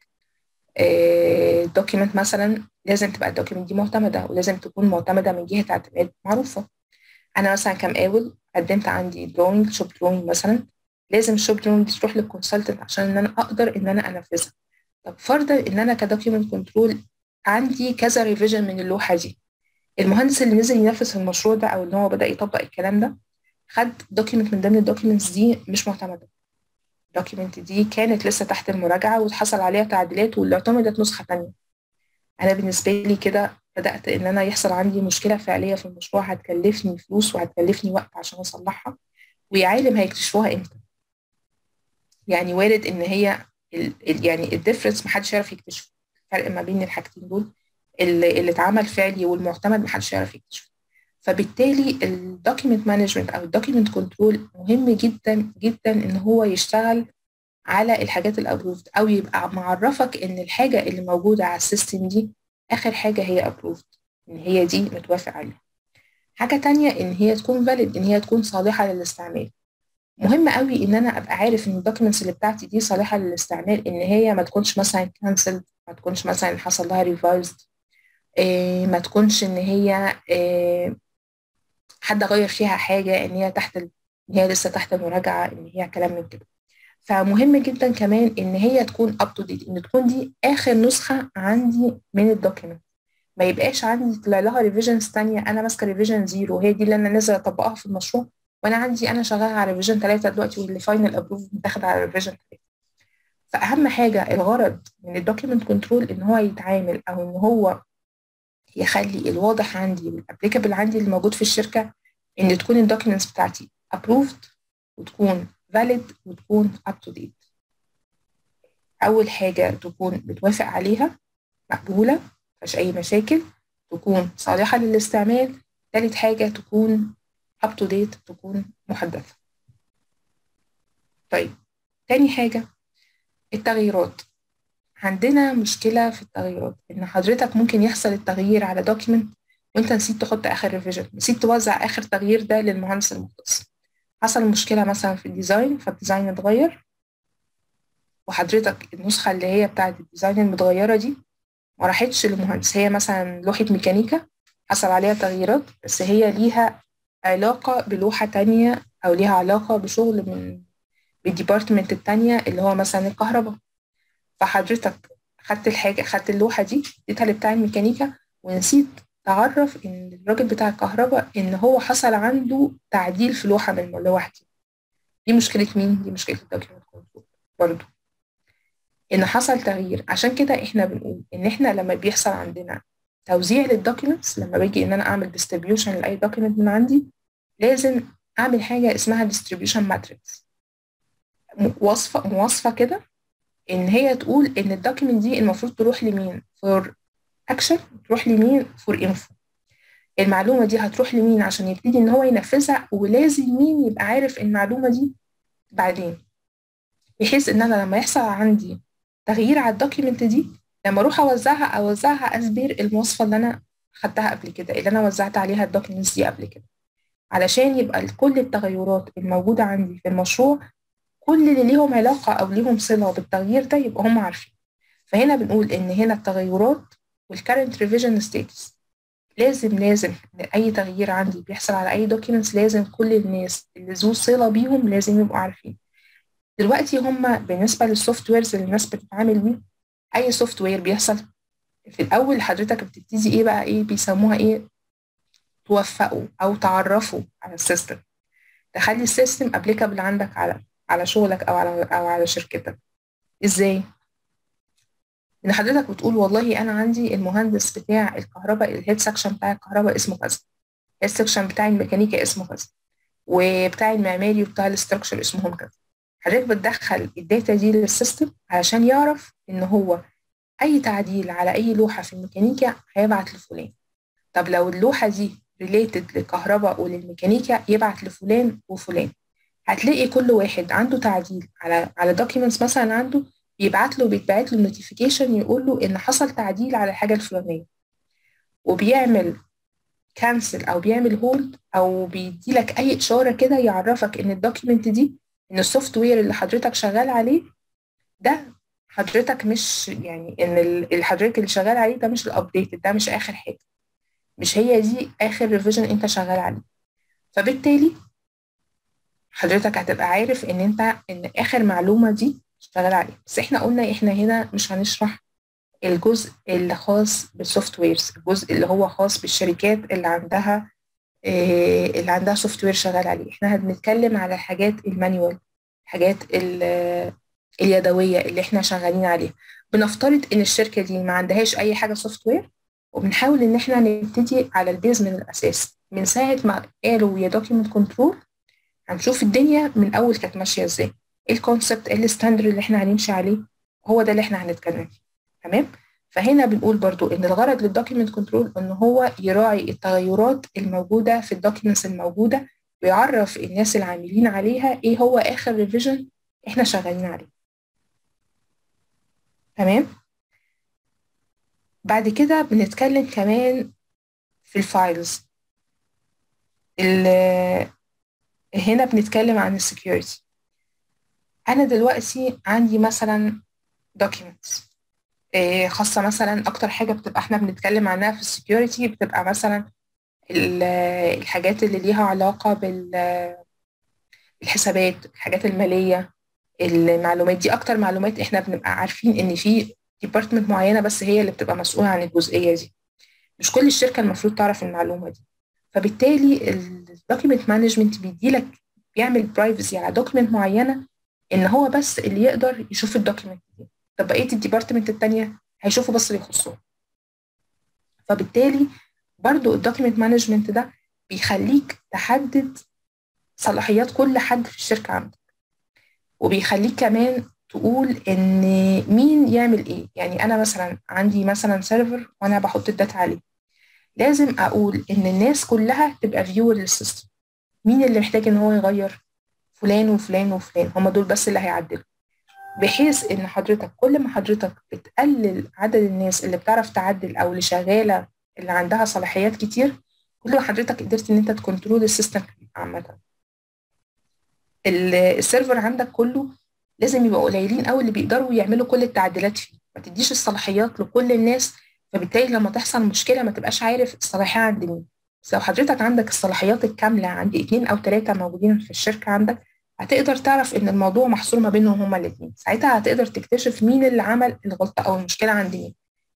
دوكيمنت مثلا لازم تبقى الدوكيمنت دي معتمده ولازم تكون معتمده من جهه اعتماد معروفه انا مثلا كمقاول قدمت عندي دروينج شوب دروينج مثلا لازم الشوب دروينج دي تروح للكونسلتنت عشان ان انا اقدر ان انا انفذها طب فرضا ان انا كدوكيمنت كنترول عندي كذا ريفيجن من اللوحه دي المهندس اللي نزل ينفذ المشروع ده او ان هو بدا يطبق الكلام ده خد دوكيمنت من ضمن الدوكيمنتس دي مش معتمده الدوكيمنت دي كانت لسه تحت المراجعه واتحصل عليها تعديلات واللي اعتمدت نسخه تانية انا بالنسبه لي كده بدات ان انا يحصل عندي مشكله فعليه في المشروع هتكلفني فلوس وهتكلفني وقت عشان اصلحها ويا عالم هيكتشفوها امتى يعني وارد ان هي ال ال يعني الديفرنس محدش يعرف يكتشفه الفرق ما بين الحاجتين دول اللي, اللي اتعمل فعلي والمعتمد محدش يعرف يكتشفه فبالتالي الدوكيمنت مانجمنت او الدوكيمنت كنترول مهم جدا جدا ان هو يشتغل على الحاجات الابروفد او يبقى معرفك ان الحاجه اللي موجوده على السيستم دي اخر حاجه هي ابروفد ان هي دي متوافق عليها حاجه تانية ان هي تكون فاليد ان هي تكون صالحه للاستعمال مهم قوي ان انا ابقى عارف ان الدوكيومنتس اللي بتاعتي دي صالحه للاستعمال ان هي ما تكونش مثلا كانسلد ما تكونش مثلا حصل لها ريفايزد إيه ما تكونش ان هي إيه حد غير فيها حاجه ان هي تحت ال... ان هي لسه تحت المراجعه ان هي كلام من كده فمهم جدا كمان ان هي تكون اب تو ديت ان تكون دي اخر نسخه عندي من الدوكيمنت ما يبقاش عندي طلع لها ريفيجنز ثانيه انا ماسكه ريفيجن زيرو هي دي اللي انا نازله اطبقها في المشروع وانا عندي انا شغاله على ريفيجن 3 دلوقتي واللي فاينل ابروف متاخد على ريفيجن 3 فاهم حاجه الغرض من الدوكيمنت كنترول ان هو يتعامل او ان هو يخلي الواضح عندي والابليكابل عندي اللي موجود في الشركه ان تكون الدوكيومنتس بتاعتي approved وتكون valid وتكون up to date اول حاجه تكون بتوافق عليها مقبوله مفيهاش اي مشاكل تكون صالحه للاستعمال ثالث حاجه تكون up to date تكون محدثه طيب تاني حاجه التغييرات عندنا مشكلة في التغييرات إن حضرتك ممكن يحصل التغيير على دوكيمنت وأنت نسيت تحط آخر ريفيجن نسيت توزع آخر تغيير ده للمهندس المختص حصل مشكلة مثلا في الديزاين فالديزاين اتغير وحضرتك النسخة اللي هي بتاعة الديزاين المتغيرة دي ما راحتش للمهندس هي مثلا لوحة ميكانيكا حصل عليها تغييرات بس هي ليها علاقة بلوحة تانية أو ليها علاقة بشغل من بالديبارتمنت التانية اللي هو مثلا الكهرباء فحضرتك خدت الحاجة خدت اللوحة دي اديتها لبتاع الميكانيكا ونسيت تعرف ان الراجل بتاع الكهرباء ان هو حصل عنده تعديل في لوحه من اللوح دي دي مشكله مين دي مشكله الدوكيمنت كنترول برضه ان حصل تغيير عشان كده احنا بنقول ان احنا لما بيحصل عندنا توزيع للدوكيومنتس لما باجي ان انا اعمل ديستريبيوشن لاي دوكيمنت من عندي لازم اعمل حاجه اسمها ديستريبيوشن ماتريكس وصفه مواصفه كده ان هي تقول ان الدوكيمنت دي المفروض تروح لمين فور اكشن تروح لمين فور انفو المعلومه دي هتروح لمين عشان يبتدي ان هو ينفذها ولازم مين يبقى عارف المعلومه دي بعدين بحيث ان انا لما يحصل عندي تغيير على الدوكيمنت دي لما اروح اوزعها اوزعها اسبير المواصفه اللي انا خدتها قبل كده اللي انا وزعت عليها الدوكيمنتس دي قبل كده علشان يبقى كل التغيرات الموجوده عندي في المشروع كل اللي ليهم علاقه او ليهم صله بالتغيير ده يبقى هم عارفين فهنا بنقول ان هنا التغيرات والكارنت ريفيجن ستاتس لازم لازم اي تغيير عندي بيحصل على اي دوكيومنتس لازم كل الناس اللي ذو صله بيهم لازم يبقوا عارفين دلوقتي هم بالنسبه للسوفت ويرز اللي الناس بتتعامل بيه اي سوفت وير بيحصل في الاول حضرتك بتبتدي ايه بقى ايه بيسموها ايه توفقوا او تعرفوا على السيستم تخلي السيستم ابليكابل عندك على على شغلك او على او على شركتك ازاي ان حضرتك بتقول والله انا عندي المهندس بتاع الكهرباء الهيد سكشن بتاع الكهرباء اسمه كذا الهيد سكشن بتاع الميكانيكا اسمه كذا وبتاع المعماري وبتاع الاستراكشر اسمهم كذا حضرتك بتدخل الداتا دي للسيستم علشان يعرف ان هو اي تعديل على اي لوحه في الميكانيكا هيبعت لفلان طب لو اللوحه دي ريليتد للكهرباء وللميكانيكا يبعت لفلان وفلان هتلاقي كل واحد عنده تعديل على على دوكيومنتس مثلا عنده بيبعت له بيتبعت له نوتيفيكيشن يقول له ان حصل تعديل على الحاجه الفلانيه وبيعمل كانسل او بيعمل هولد او بيدي لك اي اشاره كده يعرفك ان الدوكيومنت دي ان السوفت وير اللي حضرتك شغال عليه ده حضرتك مش يعني ان اللي حضرتك اللي شغال عليه ده مش الابديت ده مش اخر حاجه مش هي دي اخر ريفيجن انت شغال عليه فبالتالي حضرتك هتبقى عارف ان انت ان اخر معلومه دي شغال عليها بس احنا قلنا احنا هنا مش هنشرح الجزء اللي خاص بالسوفت ويرز الجزء اللي هو خاص بالشركات اللي عندها إيه اللي عندها سوفت وير شغال عليه احنا هنتكلم على الحاجات المانيوال الحاجات اليدويه اللي احنا شغالين عليها بنفترض ان الشركه دي ما عندهاش اي حاجه سوفت وير وبنحاول ان احنا نبتدي على البيز من الاساس من ساعه ما قالوا يا دوكيمنت كنترول هنشوف الدنيا من اول كانت ماشيه ازاي ايه الكونسبت ايه الستاندرد اللي احنا هنمشي عليه هو ده اللي احنا هنتكلم فيه تمام فهنا بنقول برضو ان الغرض للدوكيمنت كنترول ان هو يراعي التغيرات الموجوده في الدوكيومنتس الموجوده ويعرف الناس العاملين عليها ايه هو اخر ريفيجن احنا شغالين عليه تمام بعد كده بنتكلم كمان في الفايلز هنا بنتكلم عن السكيورتي انا دلوقتي عندي مثلا documents خاصة مثلا أكتر حاجة بتبقى احنا بنتكلم عنها في السكيورتي بتبقى مثلا الحاجات اللي ليها علاقة بالحسابات الحاجات المالية المعلومات دي أكتر معلومات احنا بنبقى عارفين إن في ديبارتمنت معينة بس هي اللي بتبقى مسؤولة عن الجزئية دي مش كل الشركة المفروض تعرف المعلومة دي فبالتالي الدوكيمنت مانجمنت بيديلك بيعمل برايفسي على دوكيمنت معينة إن هو بس اللي يقدر يشوف الدوكيمنت دي طب بقيه الديبارتمنت التانية هيشوفوا بس اللي يخصهم فبالتالي برضو الدوكيمنت مانجمنت ده بيخليك تحدد صلاحيات كل حد في الشركة عندك وبيخليك كمان تقول ان مين يعمل ايه يعني انا مثلا عندي مثلا سيرفر وانا بحط الداتا عليه لازم اقول ان الناس كلها تبقى فيور للسيستم مين اللي محتاج ان هو يغير فلان وفلان وفلان هم دول بس اللي هيعدلوا بحيث ان حضرتك كل ما حضرتك بتقلل عدد الناس اللي بتعرف تعدل او اللي شغاله اللي عندها صلاحيات كتير كل ما حضرتك قدرت ان انت تكنترول السيستم عامه السيرفر عندك كله لازم يبقى قليلين قوي اللي بيقدروا يعملوا كل التعديلات فيه ما تديش الصلاحيات لكل الناس فبالتالي لما تحصل مشكله ما تبقاش عارف الصلاحيه عند مين بس لو حضرتك عندك الصلاحيات الكامله عند اتنين او تلاته موجودين في الشركه عندك هتقدر تعرف ان الموضوع محصور ما بينهم هما الاثنين ساعتها هتقدر تكتشف مين اللي عمل الغلطه او المشكله عند مين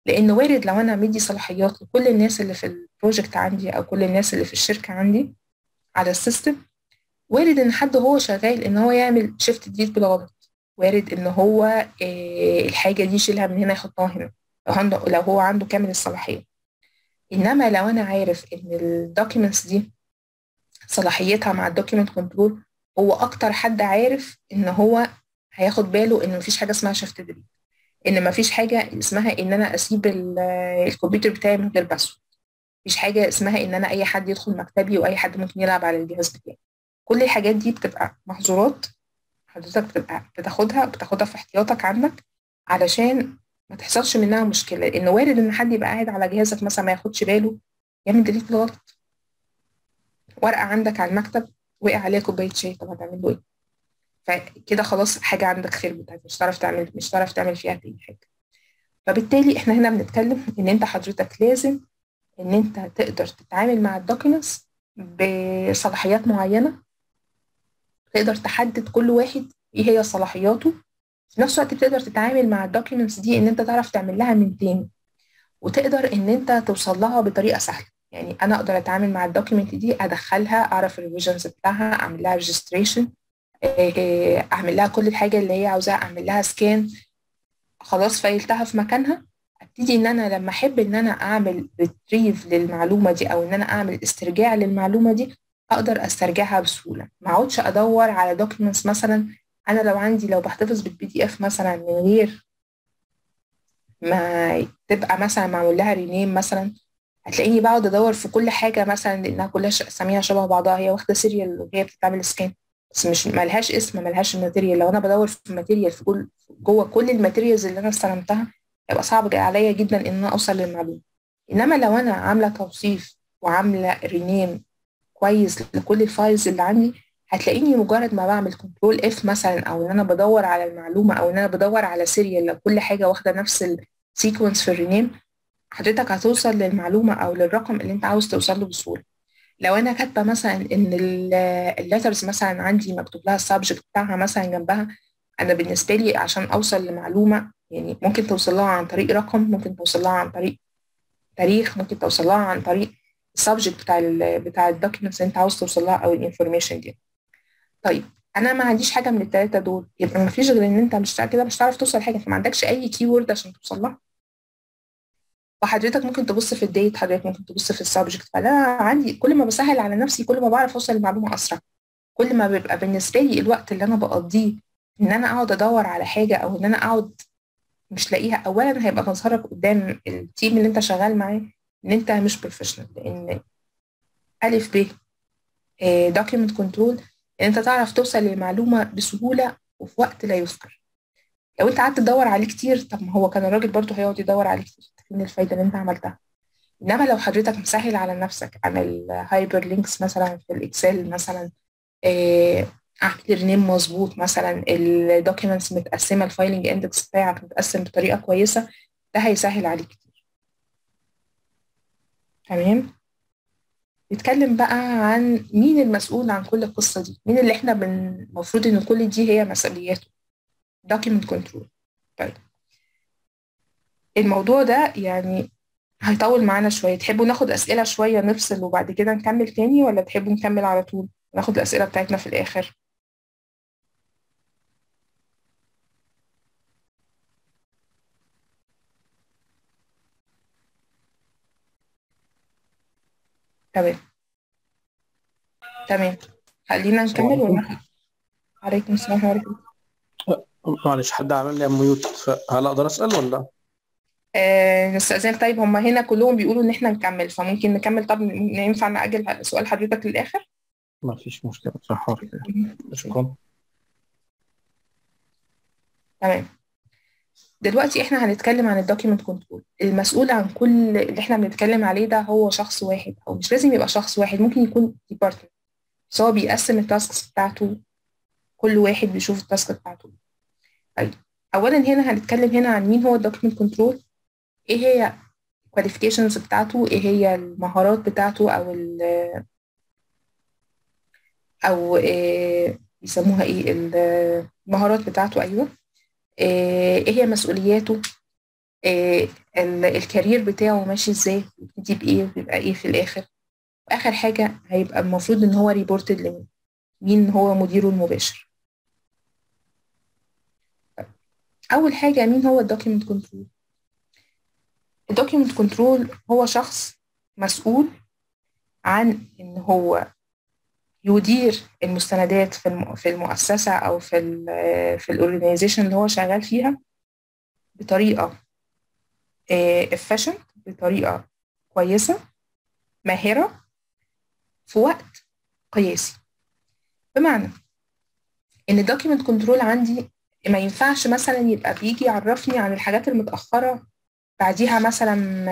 لان وارد لو انا مدي صلاحيات لكل الناس اللي في البروجكت عندي او كل الناس اللي في الشركه عندي على السيستم وارد ان حد هو شغال ان هو يعمل شيفت ديليت بالغلط وارد ان هو إيه الحاجه دي يشيلها من هنا يحطها هنا لو عنده لو هو عنده كامل الصلاحيه انما لو انا عارف ان الدوكيومنتس دي صلاحيتها مع الدوكيومنت كنترول هو اكتر حد عارف ان هو هياخد باله ان مفيش حاجه اسمها شيفت ديليت ان مفيش حاجه اسمها ان انا اسيب الكمبيوتر بتاعي من غير باسورد مفيش حاجه اسمها ان انا اي حد يدخل مكتبي واي حد ممكن يلعب على الجهاز بتاعي كل الحاجات دي بتبقى محظورات حضرتك بتبقى بتاخدها بتاخدها في احتياطك عندك علشان ما تحصلش منها مشكله لان وارد ان حد يبقى قاعد على جهازك مثلا ما ياخدش باله يعمل ديليت بالغلط ورقه عندك على المكتب وقع عليها كوبايه شاي طب هتعمل له ايه فكده خلاص حاجه عندك خربت مش هتعرف تعمل مش هتعرف تعمل فيها اي حاجه فبالتالي احنا هنا بنتكلم ان انت حضرتك لازم ان انت تقدر تتعامل مع الدوكيومنتس بصلاحيات معينه تقدر تحدد كل واحد ايه هي صلاحياته في نفس الوقت بتقدر تتعامل مع الدوكيومنتس دي ان انت تعرف تعمل لها مينتين وتقدر ان انت توصل لها بطريقه سهله يعني انا اقدر اتعامل مع الدوكيومنت دي ادخلها اعرف الريفيجنز بتاعها اعمل لها ريجستريشن اعمل لها كل الحاجه اللي هي عاوزاها اعمل لها سكان خلاص فايلتها في مكانها ابتدي ان انا لما احب ان انا اعمل ريتريف للمعلومه دي او ان انا اعمل استرجاع للمعلومه دي اقدر استرجعها بسهوله ما اقعدش ادور على دوكيومنتس مثلا انا لو عندي لو بحتفظ بالبي دي اف مثلا من غير ما تبقى مثلا معمول لها رينيم مثلا هتلاقيني بقعد ادور في كل حاجه مثلا لانها كلها اساميها شبه بعضها هي واخده سيريال وهي بتتعمل سكان بس مش ملهاش اسم ملهاش الماتيريال لو انا بدور في الماتيريال في كل جوه كل الماتيريالز اللي انا استلمتها هيبقى صعب عليا جدا ان انا اوصل للمعلومه انما لو انا عامله توصيف وعامله رينيم كويس لكل الفايلز اللي عندي هتلاقيني مجرد ما بعمل كنترول اف مثلا او ان انا بدور على المعلومه او ان انا بدور على سيريال لو كل حاجه واخده نفس السيكونس في الرينيم حضرتك هتوصل للمعلومه او للرقم اللي انت عاوز توصل له بسهوله لو انا كاتبه مثلا ان الليترز مثلا عندي مكتوب لها السبجكت بتاعها مثلا جنبها انا بالنسبه لي عشان اوصل لمعلومه يعني ممكن توصل لها عن طريق رقم ممكن توصل لها عن طريق تاريخ ممكن توصل لها عن طريق السبجكت بتاع ال بتاع الدوكيومنتس اللي انت عاوز توصل لها او الانفورميشن دي طيب انا ما عنديش حاجه من الثلاثه دول يبقى ما فيش غير ان انت مش كده مش هتعرف توصل حاجه فما عندكش اي كي وورد عشان توصل لها فحضرتك ممكن تبص في الديت حضرتك ممكن تبص في السبجكت فانا عندي كل ما بسهل على نفسي كل ما بعرف اوصل المعلومه اسرع كل ما بيبقى بالنسبه لي الوقت اللي انا بقضيه ان انا اقعد ادور على حاجه او ان انا اقعد مش لاقيها اولا هيبقى مظهرك قدام التيم اللي انت شغال معاه ان انت مش بروفيشنال لان الف ب دوكيمنت كنترول ان انت تعرف توصل للمعلومه بسهوله وفي وقت لا يذكر لو انت قعدت تدور عليه كتير طب ما هو كان الراجل برضه هيقعد يدور عليه كتير فين الفايده اللي انت عملتها انما لو حضرتك مسهل على نفسك عامل هايبر لينكس مثلا في الاكسل مثلا اه اعمل رينيم مظبوط مثلا الدوكيومنتس متقسمه الفايلنج اندكس بتاعك متقسم بطريقه كويسه ده هيسهل عليك كتير تمام نتكلم بقى عن مين المسؤول عن كل القصه دي مين اللي احنا المفروض ان كل دي هي مسؤولياته document control طيب الموضوع ده يعني هيطول معانا شويه تحبوا ناخد اسئله شويه نفصل وبعد كده نكمل تاني ولا تحبوا نكمل على طول ناخد الاسئله بتاعتنا في الاخر تمام تمام خلينا نكمل ولا عليكم السلام ورحمه معلش حد عمل لي ميوت فهل اقدر اسال ولا آه نستأذنك طيب هم هنا كلهم بيقولوا ان احنا نكمل فممكن نكمل طب ينفع نأجل سؤال حضرتك للآخر ما فيش مشكله صح شكرا تمام دلوقتي احنا هنتكلم عن الدوكيمنت كنترول المسؤول عن كل اللي احنا بنتكلم عليه ده هو شخص واحد او مش لازم يبقى شخص واحد ممكن يكون ديبارتمنت بس هو بيقسم التاسكس بتاعته كل واحد بيشوف التاسك بتاعته طيب اولا هنا هنتكلم هنا عن مين هو الدوكيمنت كنترول ايه هي الكواليفيكيشنز بتاعته ايه هي المهارات بتاعته او ال او إيه بيسموها ايه المهارات بتاعته ايوه ايه هي مسؤولياته آه الكارير بتاعه ماشي ازاي بيبتدي بايه وبيبقى ايه في الاخر واخر حاجه هيبقى المفروض ان هو ريبورتد لمين مين هو مديره المباشر اول حاجه مين هو الدوكيمنت كنترول الدوكيمنت كنترول هو شخص مسؤول عن ان هو يدير المستندات في في المؤسسه او في ال في الاورجنايزيشن اللي هو شغال فيها بطريقه efficient بطريقه كويسه ماهره في وقت قياسي بمعنى ان الدوكيمنت كنترول عندي ما ينفعش مثلا يبقى بيجي يعرفني عن الحاجات المتاخره بعديها مثلا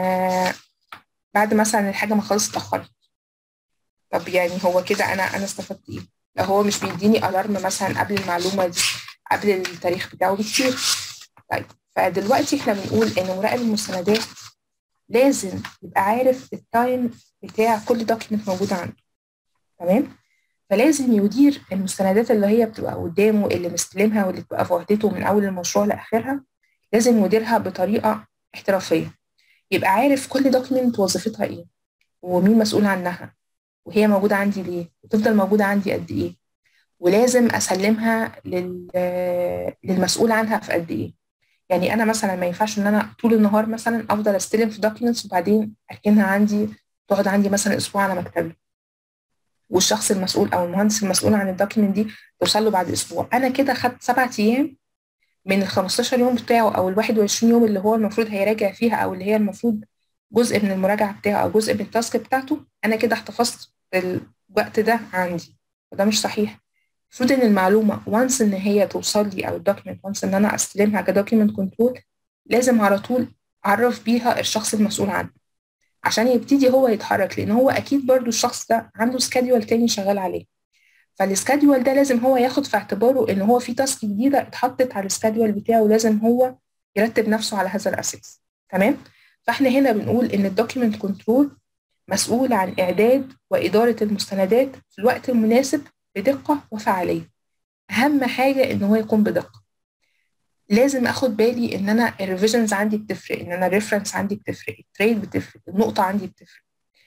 بعد مثلا الحاجه ما خلصت اتاخرت طب يعني هو كده انا انا استفدت ايه لو هو مش بيديني الارم مثلا قبل المعلومه دي قبل التاريخ بتاعه بكتير طيب فدلوقتي احنا بنقول ان مراقب المستندات لازم يبقى عارف التايم بتاع كل دوكيمنت موجود عنده تمام فلازم يدير المستندات اللي هي بتبقى قدامه اللي مستلمها واللي بتبقى في وحدته من اول المشروع لاخرها لازم يديرها بطريقه احترافيه يبقى عارف كل دوكيمنت وظيفتها ايه ومين مسؤول عنها وهي موجوده عندي ليه وتفضل موجوده عندي قد ايه ولازم اسلمها لل... للمسؤول عنها في قد ايه يعني انا مثلا ما ينفعش ان انا طول النهار مثلا افضل استلم في دوكيومنتس وبعدين اركنها عندي تقعد عندي مثلا اسبوع على مكتبي والشخص المسؤول او المهندس المسؤول عن الدوكيمنت دي توصل له بعد اسبوع انا كده خدت سبعة ايام من ال 15 يوم بتاعه او ال 21 يوم اللي هو المفروض هيراجع فيها او اللي هي المفروض جزء من المراجعه بتاعه او جزء من التاسك بتاعته انا كده احتفظت بالوقت ده عندي وده مش صحيح المفروض ان المعلومه وانس ان هي توصل لي او الدوكيمنت وانس ان انا استلمها كدوكيمنت كنترول لازم على طول اعرف بيها الشخص المسؤول عنها عشان يبتدي هو يتحرك لان هو اكيد برضو الشخص ده عنده سكادول تاني شغال عليه فالسكادول ده لازم هو ياخد في اعتباره ان هو في تاسك جديده اتحطت على السكادول بتاعه لازم هو يرتب نفسه على هذا الاساس تمام فاحنا هنا بنقول ان الدوكيمنت كنترول مسؤول عن اعداد واداره المستندات في الوقت المناسب بدقه وفعاليه اهم حاجه ان هو يكون بدقه لازم اخد بالي ان انا الريفيجنز عندي بتفرق ان انا الريفرنس عندي بتفرق التريد بتفرق النقطه عندي بتفرق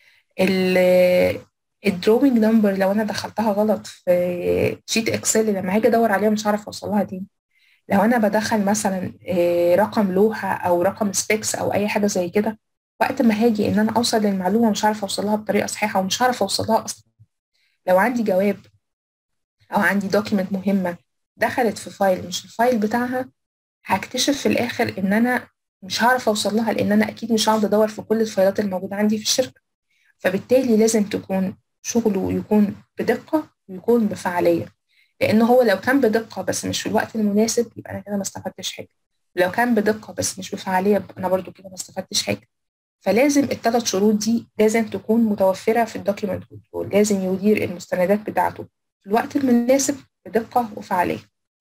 الدروينج نمبر لو انا دخلتها غلط في شيت اكسل لما هاجي ادور عليها مش هعرف اوصلها تاني لو انا بدخل مثلا رقم لوحه او رقم سبيكس او اي حاجه زي كده وقت ما هاجي ان انا اوصل للمعلومه مش هعرف اوصلها بطريقه صحيحه ومش هعرف اوصلها اصلا لو عندي جواب او عندي دوكيمنت مهمه دخلت في فايل مش الفايل بتاعها هكتشف في الاخر ان انا مش هعرف اوصل لها لان انا اكيد مش هقعد ادور في كل الفايلات الموجوده عندي في الشركه فبالتالي لازم تكون شغله يكون بدقه ويكون بفعاليه لان هو لو كان بدقه بس مش في الوقت المناسب يبقى انا كده ما استفدتش حاجه لو كان بدقه بس مش بفعاليه يبقى انا برضو كده ما استفدتش حاجه فلازم الثلاث شروط دي لازم تكون متوفره في الدوكيمنت كنترول لازم يدير المستندات بتاعته في الوقت المناسب بدقه وفعاليه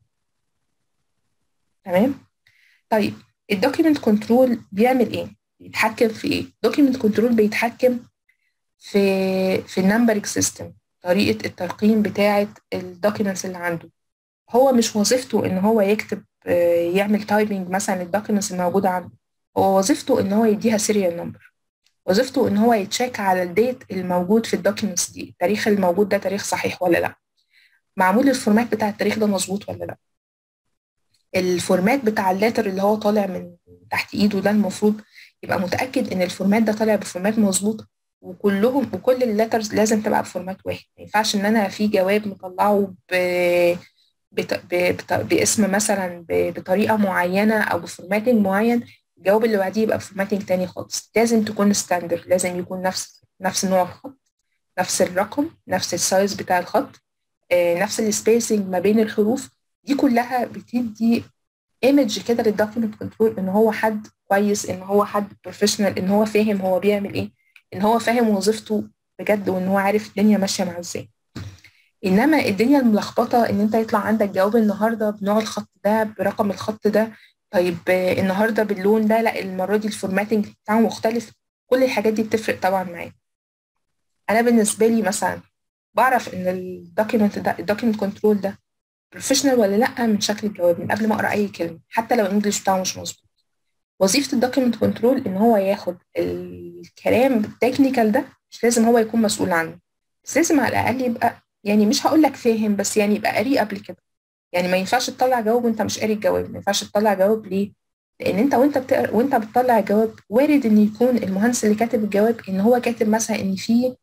تمام طيب الدوكيمنت كنترول بيعمل ايه بيتحكم في ايه الدوكيمنت كنترول بيتحكم في في النمبرنج سيستم طريقه الترقيم بتاعه الدوكيمنتس اللي عنده هو مش وظيفته ان هو يكتب يعمل تايبنج مثلا للدوكيمنتس الموجوده عنده هو وظيفته ان هو يديها سيريال نمبر وظيفته ان هو يتشيك على الديت الموجود في الدوكيمنتس دي التاريخ الموجود ده تاريخ صحيح ولا لا معمول الفورمات بتاع التاريخ ده مظبوط ولا لا الفورمات بتاع اللاتر اللي هو طالع من تحت ايده ده المفروض يبقى متاكد ان الفورمات ده طالع بفورمات مظبوط وكلهم وكل اللاترز لازم تبقى بفورمات واحد ما ينفعش ان انا في جواب مطلعه ب... بت... بت... باسم مثلا ب... بطريقه معينه او بفورماتنج معين الجواب اللي بعديه يبقى بفورماتنج تاني خالص لازم تكون ستاندرد لازم يكون نفس نفس نوع الخط نفس الرقم نفس السايز بتاع الخط نفس السبيسنج ما بين الحروف دي كلها بتدي ايمج كده للدوكيمنت كنترول ان هو حد كويس ان هو حد بروفيشنال ان هو فاهم هو بيعمل ايه ان هو فاهم وظيفته بجد وان هو عارف الدنيا ماشيه معاه ازاي انما الدنيا الملخبطه ان انت يطلع عندك جواب النهارده بنوع الخط ده برقم الخط ده طيب النهارده باللون ده لا المره دي الفورماتنج بتاعه مختلف كل الحاجات دي بتفرق طبعا معايا انا بالنسبه لي مثلا بعرف ان الدوكيمنت ده الدوكيمنت كنترول ده بروفيشنال ولا لا من شكل الجواب من قبل ما اقرا اي كلمه حتى لو الانجليش بتاعه مش مظبوط وظيفه الدوكيمنت كنترول ان هو ياخد الكلام التكنيكال ده مش لازم هو يكون مسؤول عنه بس لازم على الاقل يبقى يعني مش هقول لك فاهم بس يعني يبقى قاري قبل كده يعني ما ينفعش تطلع جواب وانت مش قاري الجواب ما ينفعش تطلع جواب ليه لان انت وانت بتقرا وانت بتطلع الجواب وارد ان يكون المهندس اللي كاتب الجواب ان هو كاتب مثلا ان في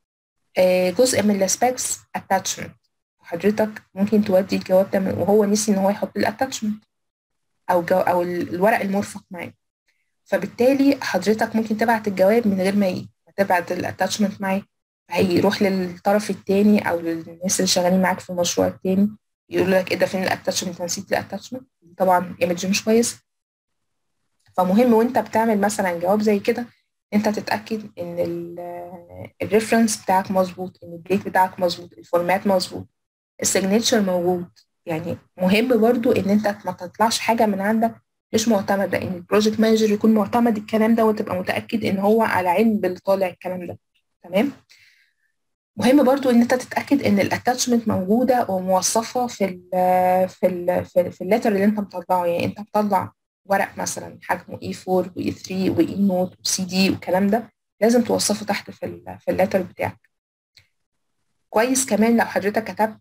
جزء من السبيكس اتاتشمنت حضرتك ممكن تودي الجواب ده وهو نسي ان هو يحط الاتاتشمنت او جو او الورق المرفق معاه فبالتالي حضرتك ممكن تبعت الجواب من غير ما تبعت الاتاتشمنت معاه هيروح للطرف التاني او للناس اللي شغالين معاك في المشروع التاني يقول لك ايه ده فين الاتاتشمنت نسيت الاتاتشمنت طبعا ايمج مش كويس فمهم وانت بتعمل مثلا جواب زي كده انت تتاكد ان الريفرنس بتاعك مظبوط ان الديت بتاعك مظبوط الفورمات مظبوط السيجنتشر موجود يعني مهم برضو ان انت ما تطلعش حاجه من عندك مش معتمده ان البروجكت مانجر يكون معتمد الكلام ده وتبقى متاكد ان هو على علم باللي طالع الكلام ده تمام مهم برضو ان انت تتاكد ان الاتاتشمنت موجوده وموصفه في ال في ال في, في الليتر اللي انت مطلعه يعني انت مطلع ورق مثلا حجمه E4 و E3 و E نوت و CD والكلام ده لازم توصفه تحت في ال في الليتر بتاعك كويس كمان لو حضرتك كتبت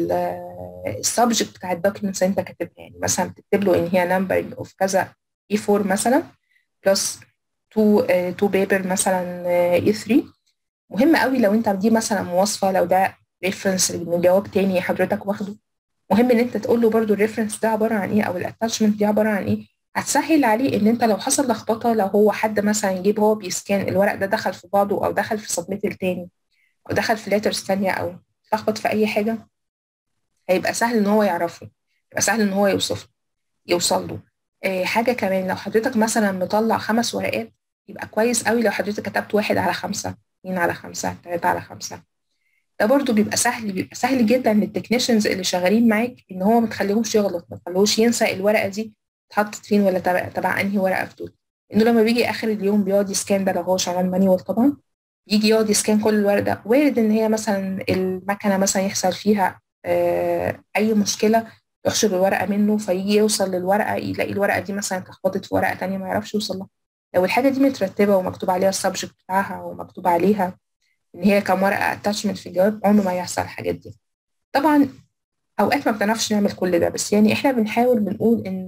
السبجكت بتاع الدوكيومنتس اللي انت كاتبها يعني مثلا بتكتب له ان هي نمبرنج اوف كذا E4 مثلا بلس 2 2 بيبر مثلا E3 مهم قوي لو انت دي مثلا مواصفه لو ده ريفرنس من جواب تاني حضرتك واخده مهم ان انت تقول له برده الريفرنس ده عباره عن ايه او الاتاتشمنت دي عباره عن ايه هتسهل عليه ان انت لو حصل لخبطه لو هو حد مثلا جيب هو بيسكان الورق ده دخل في بعضه او دخل في سبميت التاني او دخل في ليترز تانية او اتلخبط في اي حاجه هيبقى سهل ان هو يعرفه يبقى سهل ان هو يوصف يوصل له آه حاجه كمان لو حضرتك مثلا مطلع خمس ورقات يبقى كويس قوي لو حضرتك كتبت واحد على خمسة اتنين على خمسة تلاتة على خمسة ده برضو بيبقى سهل بيبقى سهل جدا للتكنيشنز اللي شغالين معاك ان هو ما تخليهوش يغلط ما تخليهوش ينسى الورقه دي اتحطت فين ولا تبع, تبع انهي ورقه في دول انه لما بيجي اخر اليوم بيقعد يسكان ده لو هو شغال مانيوال طبعا يجي يقعد يسكان كل الورق ده وارد ان هي مثلا المكنه مثلا يحصل فيها آه اي مشكله يحشر الورقه منه فيجي يوصل للورقه يلاقي الورقه دي مثلا اتلخبطت في ورقه تانية ما يعرفش يوصل لها لو الحاجه دي مترتبه ومكتوب عليها السبجكت بتاعها ومكتوب عليها ان هي كام ورقه اتاتشمنت في الجواب عمره ما يحصل الحاجات دي طبعا اوقات ما بنعرفش نعمل كل ده بس يعني احنا بنحاول بنقول ان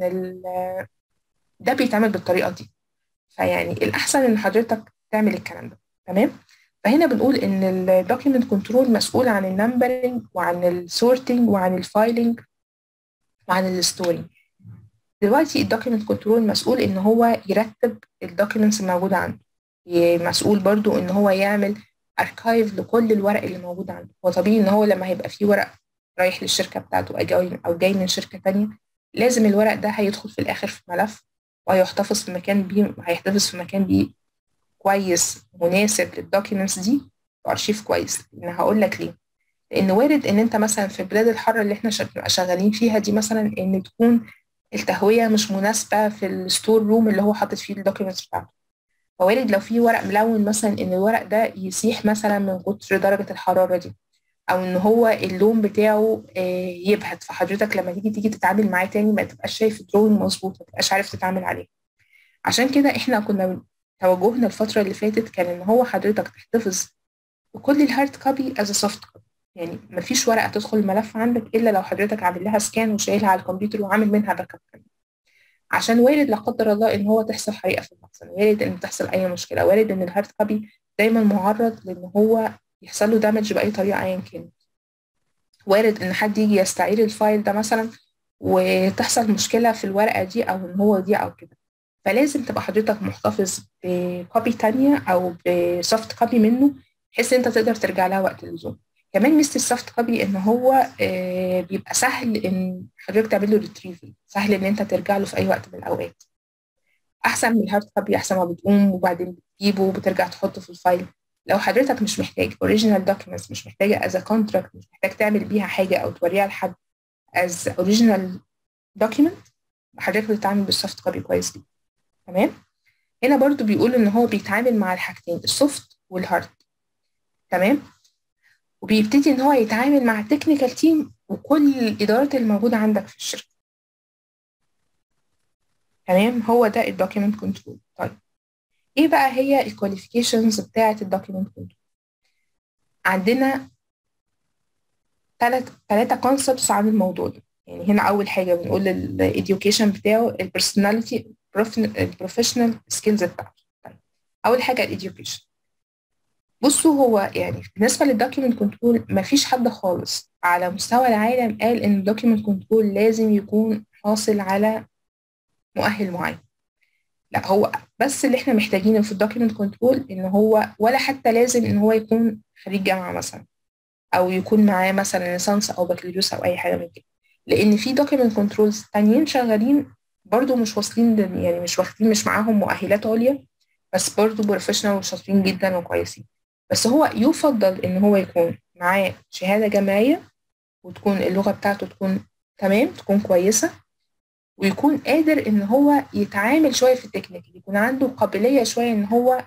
ده بيتعمل بالطريقه دي فيعني الاحسن ان حضرتك تعمل الكلام ده تمام فهنا بنقول ان الدوكيمنت كنترول مسؤول عن النمبرنج وعن السورتنج وعن الفايلنج وعن الستورينج دلوقتي الدوكيمنت كنترول مسؤول ان هو يرتب الدوكيمنتس الموجوده عنده مسؤول برضو ان هو يعمل اركايف لكل الورق اللي موجود عنده هو طبيعي ان هو لما هيبقى فيه ورق رايح للشركه بتاعته او جاي او جاي من شركه تانية لازم الورق ده هيدخل في الاخر في ملف وهيحتفظ في مكان بيه هيحتفظ في مكان بيه كويس مناسب للدوكيومنتس دي وارشيف كويس لان هقول لك ليه لان وارد ان انت مثلا في البلاد الحاره اللي احنا شغالين فيها دي مثلا ان تكون التهويه مش مناسبه في الستور روم اللي هو حاطط فيه الدوكيومنتس بتاعته فوارد لو في ورق ملون مثلا ان الورق ده يسيح مثلا من كتر درجه الحراره دي او ان هو اللون بتاعه يبهت فحضرتك لما تيجي تيجي تتعامل معاه تاني ما تبقاش شايف الدروينج مظبوط ما تبقاش عارف تتعامل عليه عشان كده احنا كنا توجهنا الفتره اللي فاتت كان ان هو حضرتك تحتفظ بكل الهارد كوبي از سوفت كوبي يعني ما فيش ورقه تدخل الملف عندك الا لو حضرتك عامل لها سكان وشايلها على الكمبيوتر وعامل منها باك اب كمان عشان وارد لا قدر الله ان هو تحصل حريقه في المخزن وارد ان تحصل اي مشكله وارد ان الهارد كوبي دايما معرض لان هو يحصل له دامج باي طريقه ايا كانت وارد ان حد يجي يستعير الفايل ده مثلا وتحصل مشكله في الورقه دي او ان هو دي او كده فلازم تبقى حضرتك محتفظ بكوبي تانية او بسوفت كوبي منه بحيث انت تقدر ترجع لها وقت اللزوم كمان ميزه السوفت كوبي ان هو بيبقى سهل ان حضرتك تعمل له ريتريفل سهل ان انت ترجع له في اي وقت من الاوقات احسن من الهارد كوبي احسن ما بتقوم وبعدين بتجيبه وبترجع تحطه في الفايل لو حضرتك مش محتاج اوريجينال دوكيومنتس مش محتاجه از كونتراكت مش محتاج تعمل بيها حاجه او توريها لحد از اوريجينال دوكيومنت حضرتك بتتعامل بالسوفت كوبي كويس جدا تمام هنا برضو بيقول ان هو بيتعامل مع الحاجتين السوفت والهارد تمام وبيبتدي ان هو يتعامل مع التكنيكال تيم وكل الادارات الموجوده عندك في الشركه تمام هو ده الدوكيمنت كنترول طيب ايه بقى هي الكواليفيكيشنز بتاعه الدوكيمنت كنترول عندنا ثلاث ثلاثه كونسبتس عن الموضوع ده يعني هنا اول حاجه بنقول الاديوكيشن بتاعه البيرسوناليتي البروفيشنال سكيلز بتاعته طيب اول حاجه الاديوكيشن بصوا هو يعني بالنسبه للدوكيمنت كنترول ما فيش حد خالص على مستوى العالم قال ان الدوكيمنت كنترول لازم يكون حاصل على مؤهل معين لا هو بس اللي احنا محتاجينه في الدوكيمنت كنترول ان هو ولا حتى لازم ان هو يكون خريج جامعه مثلا او يكون معاه مثلا ليسانس او بكالوريوس او اي حاجه من كده لان في دوكيمنت كنترولز تانيين شغالين برضو مش واصلين يعني مش واخدين مش معاهم مؤهلات عليا بس برضو بروفيشنال وشاطرين جدا وكويسين بس هو يفضل ان هو يكون معاه شهاده جامعيه وتكون اللغه بتاعته تكون تمام تكون كويسه ويكون قادر ان هو يتعامل شويه في التكنيك يكون عنده قابليه شويه ان هو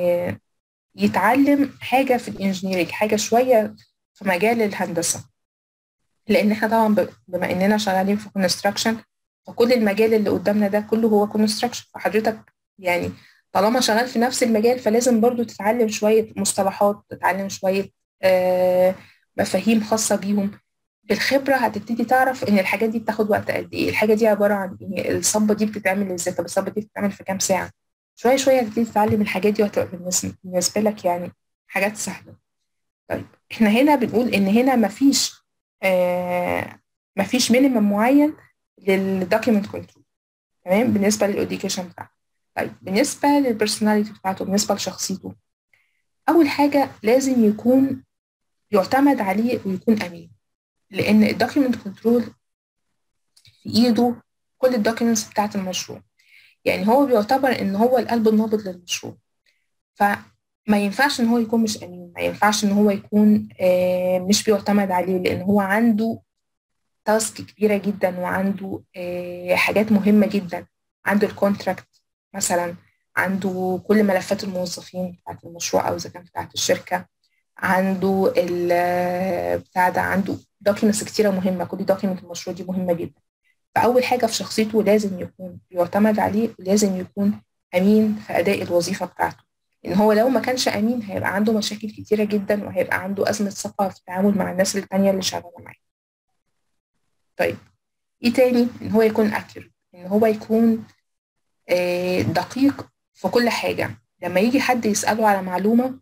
يتعلم حاجه في الانجينيرنج حاجه شويه في مجال الهندسه لان احنا طبعا بما اننا شغالين في كونستراكشن فكل المجال اللي قدامنا ده كله هو كونستراكشن فحضرتك يعني طالما شغال في نفس المجال فلازم برضو تتعلم شويه مصطلحات تتعلم شويه آه مفاهيم خاصه بيهم بالخبرة هتبتدي تعرف إن الحاجات دي بتاخد وقت قد إيه، الحاجة دي عبارة عن إيه، الصبة دي بتتعمل إزاي، طب الصبة دي بتتعمل في كام ساعة، شوية شوية هتبتدي تتعلم الحاجات دي وهتبقى بالنسبة لك يعني حاجات سهلة. طيب إحنا هنا بنقول إن هنا مفيش آه مفيش مينيمم معين للدوكيمنت كنترول تمام بالنسبة للإديوكيشن بتاعته. طيب بالنسبة للبرسوناليتي بتاعته بالنسبة لشخصيته أول حاجة لازم يكون يعتمد عليه ويكون أمين. لان الدوكيمنت كنترول في ايده كل الدوكيومنتس بتاعه المشروع يعني هو بيعتبر ان هو القلب النابض للمشروع فما ينفعش ان هو يكون مش امين ما ينفعش ان هو يكون آه مش بيعتمد عليه لان هو عنده تاسك كبيره جدا وعنده آه حاجات مهمه جدا عنده الكونتراكت مثلا عنده كل ملفات الموظفين بتاعه المشروع او اذا كان بتاعه الشركه عنده بتاع ده عنده دوكيومنتس كتيرة مهمة كل دوكيومنت المشروع دي مهمة جدا فأول حاجة في شخصيته لازم يكون يعتمد عليه ولازم يكون أمين في أداء الوظيفة بتاعته إن هو لو ما كانش أمين هيبقى عنده مشاكل كتيرة جدا وهيبقى عنده أزمة ثقة في التعامل مع الناس التانية اللي شغالة معاه طيب إيه تاني إن هو يكون أكيوريت إن هو يكون دقيق في كل حاجة لما يجي حد يسأله على معلومة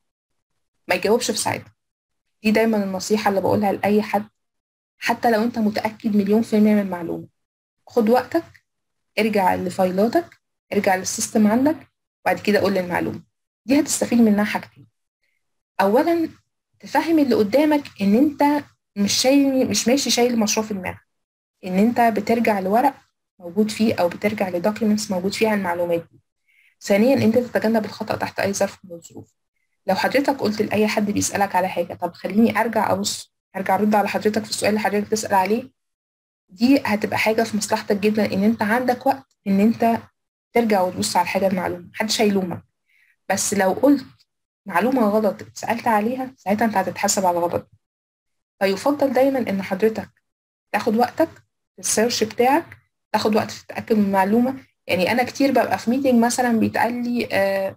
ما يجاوبش في ساعتها دي دايما النصيحة اللي بقولها لأي حد حتى لو أنت متأكد مليون في المية من المعلومة خد وقتك ارجع لفايلاتك ارجع للسيستم عندك وبعد كده قول المعلومة دي هتستفيد منها حاجتين أولا تفهم اللي قدامك إن أنت مش شايل مش ماشي شايل مشروع في دماغك إن أنت بترجع لورق موجود فيه أو بترجع لدوكيومنتس موجود فيها المعلومات دي ثانيا أنت تتجنب الخطأ تحت أي ظرف من الظروف لو حضرتك قلت لأي حد بيسألك على حاجة طب خليني أرجع أبص أرجع أرد على حضرتك في السؤال اللي حضرتك تسأل عليه دي هتبقى حاجة في مصلحتك جدا إن أنت عندك وقت إن أنت ترجع وتبص على الحاجة المعلومة محدش هيلومك بس لو قلت معلومة غلط اتسألت عليها ساعتها أنت هتتحاسب على الغلط فيفضل دايما إن حضرتك تاخد وقتك في السيرش بتاعك تاخد وقت في التأكد من المعلومة يعني أنا كتير ببقى في ميتنج مثلا بيتقال لي آه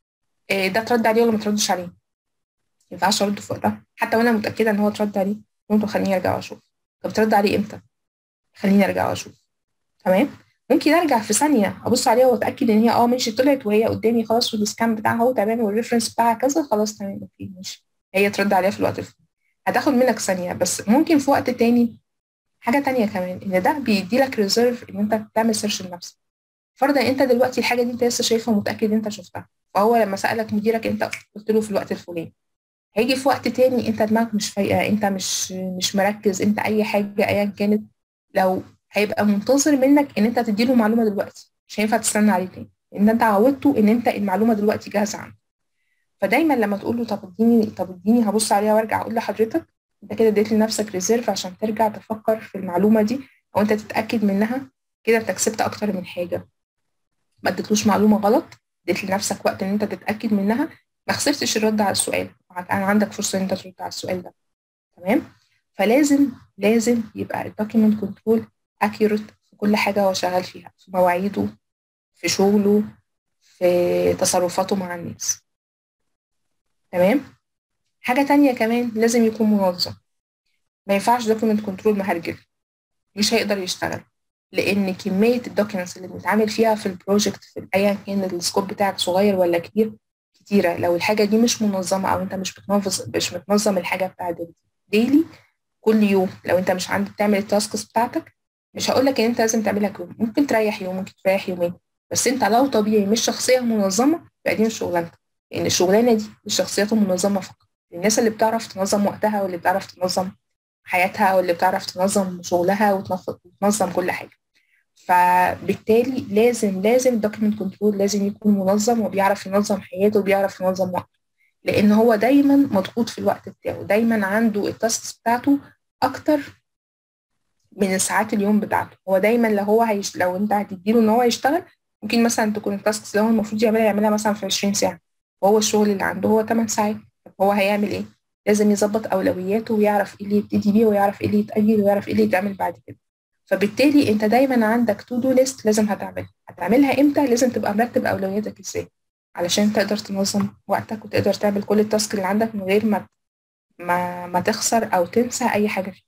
ده ترد عليه ولا ما تردش عليه ما ينفعش ارد في وقتها حتى وانا متاكده ان هو ترد عليه ممكن خليني ارجع واشوف طب ترد عليه امتى خليني ارجع واشوف تمام ممكن ارجع في ثانيه ابص عليها واتاكد ان هي اه ماشي طلعت وهي قدامي خلاص والسكان بتاعها اهو تمام والريفرنس بتاعها كذا خلاص تمام اوكي ماشي هي ترد عليها في الوقت الفلاني هتاخد منك ثانيه بس ممكن في وقت تاني حاجه تانية كمان ان ده بيدي لك ريزيرف ان انت تعمل سيرش لنفسك فرضا انت دلوقتي الحاجه دي انت لسه شايفها ومتاكد ان انت شفتها فهو لما سالك مديرك انت قلت له في الوقت الفلاني هيجي في وقت تاني انت دماغك مش فايقه انت مش مش مركز انت اي حاجه ايا كانت لو هيبقى منتظر منك ان انت تديله معلومه دلوقتي مش هينفع تستنى عليه تاني ان انت عودته ان انت المعلومه دلوقتي جاهزه عنده فدايما لما تقول له طب اديني طب اديني هبص عليها وارجع اقول لحضرتك انت كده اديت لنفسك ريزيرف عشان ترجع تفكر في المعلومه دي او انت تتاكد منها كده انت كسبت اكتر من حاجه ما اديتلوش معلومه غلط اديت لنفسك وقت ان انت تتاكد منها ما خسرتش الرد على السؤال كان عندك فرصه ان انت ترد على السؤال ده تمام فلازم لازم يبقى الدوكيمنت كنترول اكيوريت في كل حاجة هو شغال فيها في مواعيده في شغله في تصرفاته مع الناس تمام حاجة تانية كمان لازم يكون منظم ما ينفعش دوكيمنت كنترول مهرجل مش هيقدر يشتغل لان كميه الدوكيومنتس اللي بنتعامل فيها في البروجكت في ايا كان السكوب بتاعك صغير ولا كبير كتيره لو الحاجه دي مش منظمه او انت مش بتنظم مش بتنظم الحاجه بتاعت ديلي كل يوم لو انت مش عندك تعمل التاسكس بتاعتك مش هقول لك ان انت لازم تعملها كل يوم ممكن تريح يوم ممكن تريح يومين بس انت لو طبيعي مش شخصيه منظمه يبقى دي مش شغلانتك لان الشغلانه دي الشخصيات المنظمه فقط الناس اللي بتعرف تنظم وقتها واللي بتعرف تنظم حياتها واللي بتعرف تنظم شغلها وتنظم كل حاجه فبالتالي لازم لازم الدوكيمنت كنترول لازم يكون منظم وبيعرف ينظم حياته وبيعرف ينظم وقته لان هو دايما مضغوط في الوقت بتاعه دايما عنده التاسكس بتاعته اكتر من ساعات اليوم بتاعته هو دايما لو هو هيش... لو انت هتديله ان هو يشتغل ممكن مثلا تكون التاسكس اللي هو المفروض يعملها يعملها مثلا في 20 ساعه وهو الشغل اللي عنده هو 8 ساعات هو هيعمل ايه لازم يظبط اولوياته ويعرف ايه اللي يبتدي بيه ويعرف ايه اللي يتاجل ويعرف ايه اللي يتعمل بعد كده فبالتالي انت دايما عندك تو دو ليست لازم هتعملها هتعملها امتى لازم تبقى مرتب اولوياتك ازاي علشان تقدر تنظم وقتك وتقدر تعمل كل التاسك اللي عندك من غير ما ما, ما تخسر او تنسى اي حاجه فيه